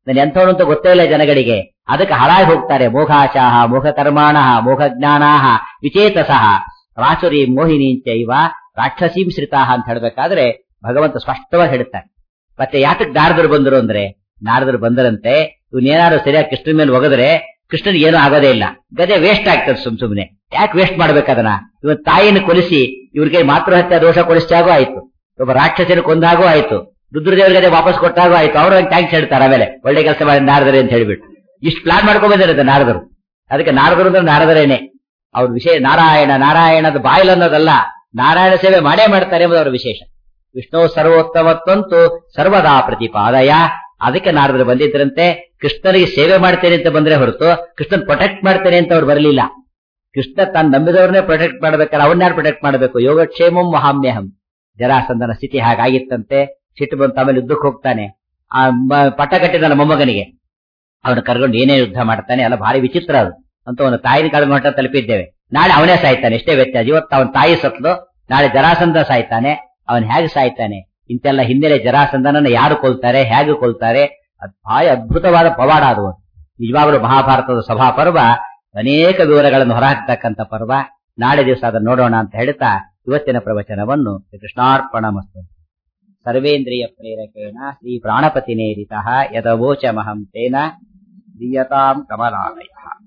ನಾನು ಎಂಥವನು ಅಂತ ಗೊತ್ತೇ ಇಲ್ಲ ಜನಗಳಿಗೆ ಅದಕ್ಕೆ ಹಾಳಾಗಿ ಹೋಗ್ತಾರೆ ಮೋಘಾಶಾಹ ಮೋಘ ಕರ್ಮಾಣಃ ಮೋಘ ಜ್ಞಾನಾಹ ವಿಚೇತಸಃ ರಾಚುರಿ ಮೋಹಿನೀಂಚ ಇವ ರಾಕ್ಷಸೀಂ ಶ್ರಿತಾಹ ಅಂತ ಹೇಳ್ಬೇಕಾದ್ರೆ ಭಗವಂತ ಸ್ಪಷ್ಟವಾಗಿ ಹೇಳ್ತಾನೆ ಮತ್ತೆ ಯಾತಕ್ ನಾರದರು ಬಂದರು ಅಂದ್ರೆ ನಾರದರು ಬಂದರಂತೆ ಇವನೇನಾದ್ರು ಸರಿಯಾಗಿ ಕೃಷ್ಣನ ಮೇಲೆ ಒಗದ್ರೆ ಕೃಷ್ಣನಿಗೆ ಏನೂ ಆಗೋದೇ ಇಲ್ಲ ಗದೆ ವೇಸ್ಟ್ ಆಗ್ತದೆ ಸುಮ್ ಸುಮ್ನೆ ಯಾಕೆ ವೇಸ್ಟ್ ಮಾಡ್ಬೇಕದನ್ನ ಇವನ್ ತಾಯಿನ ಕೊಲಿಸಿ ಇವ್ರಿಗೆ ಮಾತೃಹತ್ಯೆ ದೋಷ ಕೊಲಿಸಿದಾಗೂ ಆಯ್ತು ಒಬ್ಬ ರಾಕ್ಷಸನ ಕೊಂದಾಗೂ ಆಯ್ತು ರುದ್ರದೇವರಿಗೆ ವಾಪಸ್ ಕೊಟ್ಟಾಗೂ ಆಯ್ತು ಅವ್ರ ಟ್ಯಾಂಕ್ಸ್ ಹೇಳ್ತಾರೆ ಆಮೇಲೆ ಒಳ್ಳೆ ಕೆಲಸ ಮಾಡಿ ನಾರದರೆ ಅಂತ ಹೇಳ್ಬಿಟ್ಟು ಇಷ್ಟು ಪ್ಲಾನ್ ಮಾಡ್ಕೊಂಡ್ ಬಂದಿರುತ್ತೆ ನಾರದರು ಅದಕ್ಕೆ ನಾರದರು ಅಂದ್ರೆ ನಾರದರೇನೆ ಅವ್ರ ವಿಷಯ ನಾರಾಯಣ ನಾರಾಯಣದ ಬಾಯಿಲ್ ಅನ್ನೋದಲ್ಲ ನಾರಾಯಣ ಸೇವೆ ಮಾಡೇ ಮಾಡ್ತಾರೆ ಎಂಬುದು ಅವರ ವಿಶೇಷ ವಿಷ್ಣು ಸರ್ವೋತ್ತಮತ್ತಂತೂ ಸರ್ವದಾ ಪ್ರತಿಪಾದಯ ಅದಕ್ಕೆ ನಾರದರು ಬಂದಿದ್ರಂತೆ ಕೃಷ್ಣನಿಗೆ ಸೇವೆ ಮಾಡ್ತೇನೆ ಅಂತ ಬಂದ್ರೆ ಹೊರತು ಕೃಷ್ಣನ್ ಪ್ರೊಟೆಕ್ಟ್ ಮಾಡ್ತೇನೆ ಅಂತ ಅವ್ರು ಬರಲಿಲ್ಲ ಕೃಷ್ಣ ತಾನು ನಂಬಿದವ್ರನ್ನೇ ಪ್ರೊಟೆಕ್ಟ್ ಮಾಡ್ಬೇಕಾದ್ರೆ ಅವನ್ಯಾರು ಪ್ರೊಟೆಕ್ಟ್ ಮಾಡಬೇಕು ಯೋಗಕ್ಷೇಮಂ ಮಹಾಮ್ಯಹಂ ಜರಾಸಂದನ ಸ್ಥಿತಿ ಹಾಗಾಗಿತ್ತಂತೆ ಸಿಟ್ಟು ಬಂತು ಆಮೇಲೆ ಯುದ್ಧಕ್ಕೆ ಹೋಗ್ತಾನೆ ಆ ಮ- ಪಟ್ಟ ಕಟ್ಟಿದ ಮೊಮ್ಮಗನಿಗೆ ಅವನು ಕರ್ಕೊಂಡು ಏನೇ ಯುದ್ಧ ಮಾಡ್ತಾನೆ ಎಲ್ಲ ಭಾರಿ ವಿಚಿತ್ರ ಅದು ಅಂತ ಅವನ ತಾಯಿನ ಕಳೆದ ಮಟ್ಟ ತಲುಪಿದ್ದೇವೆ ನಾಳೆ ಅವನೇ ಸಾಯ್ತಾನೆ ಎಷ್ಟೇ ವ್ಯತ್ಯಾಸ ಇವತ್ತು ಅವನ ತಾಯಿ ಸತ್ಲು ನಾಳೆ ಜರಾಸಂಧ ಸಾಯ್ತಾನೆ ಅವನ್ ಹೇಗೆ ಸಾಯ್ತಾನೆ ಇಂತೆಲ್ಲ ಹಿನ್ನೆಲೆ ಜರಾಸಂಧನನ್ನ ಯಾರು ಕೊಲ್ತಾರೆ ಹೇಗೆ ಕೊಲ್ತಾರೆ ಅದು ಭಾರಿ ಅದ್ಭುತವಾದ ಪವಾಡ ಅದು ಒಂದು. ನಿಜವಾಗಲೂ ಮಹಾಭಾರತದ ಸಭಾ ಪರ್ವ ಅನೇಕ ವಿವರಗಳನ್ನು ಹೊರಹಾಕ್ತಕ್ಕಂಥ ಪರ್ವ ನಾಳೆ ದಿವಸ ಅದನ್ನು ನೋಡೋಣ ಅಂತ ಹೇಳ್ತಾ ಇವತ್ತಿನ ಪ್ರವಚನವನ್ನು ಕೃಷ್ಣಾರ್ಪಣ ಮಸ್ತು ಸರ್ವೇಂದ್ರಿಯ ಪ್ರೇರಕೇಣ ಶ್ರೀ ಪ್ರಾಣಪತಿನೇರಿತ ಯದವೋಚಮಹಂ ತೇನ ದೀಯತಾಂ ಕಮಲಾಲಯ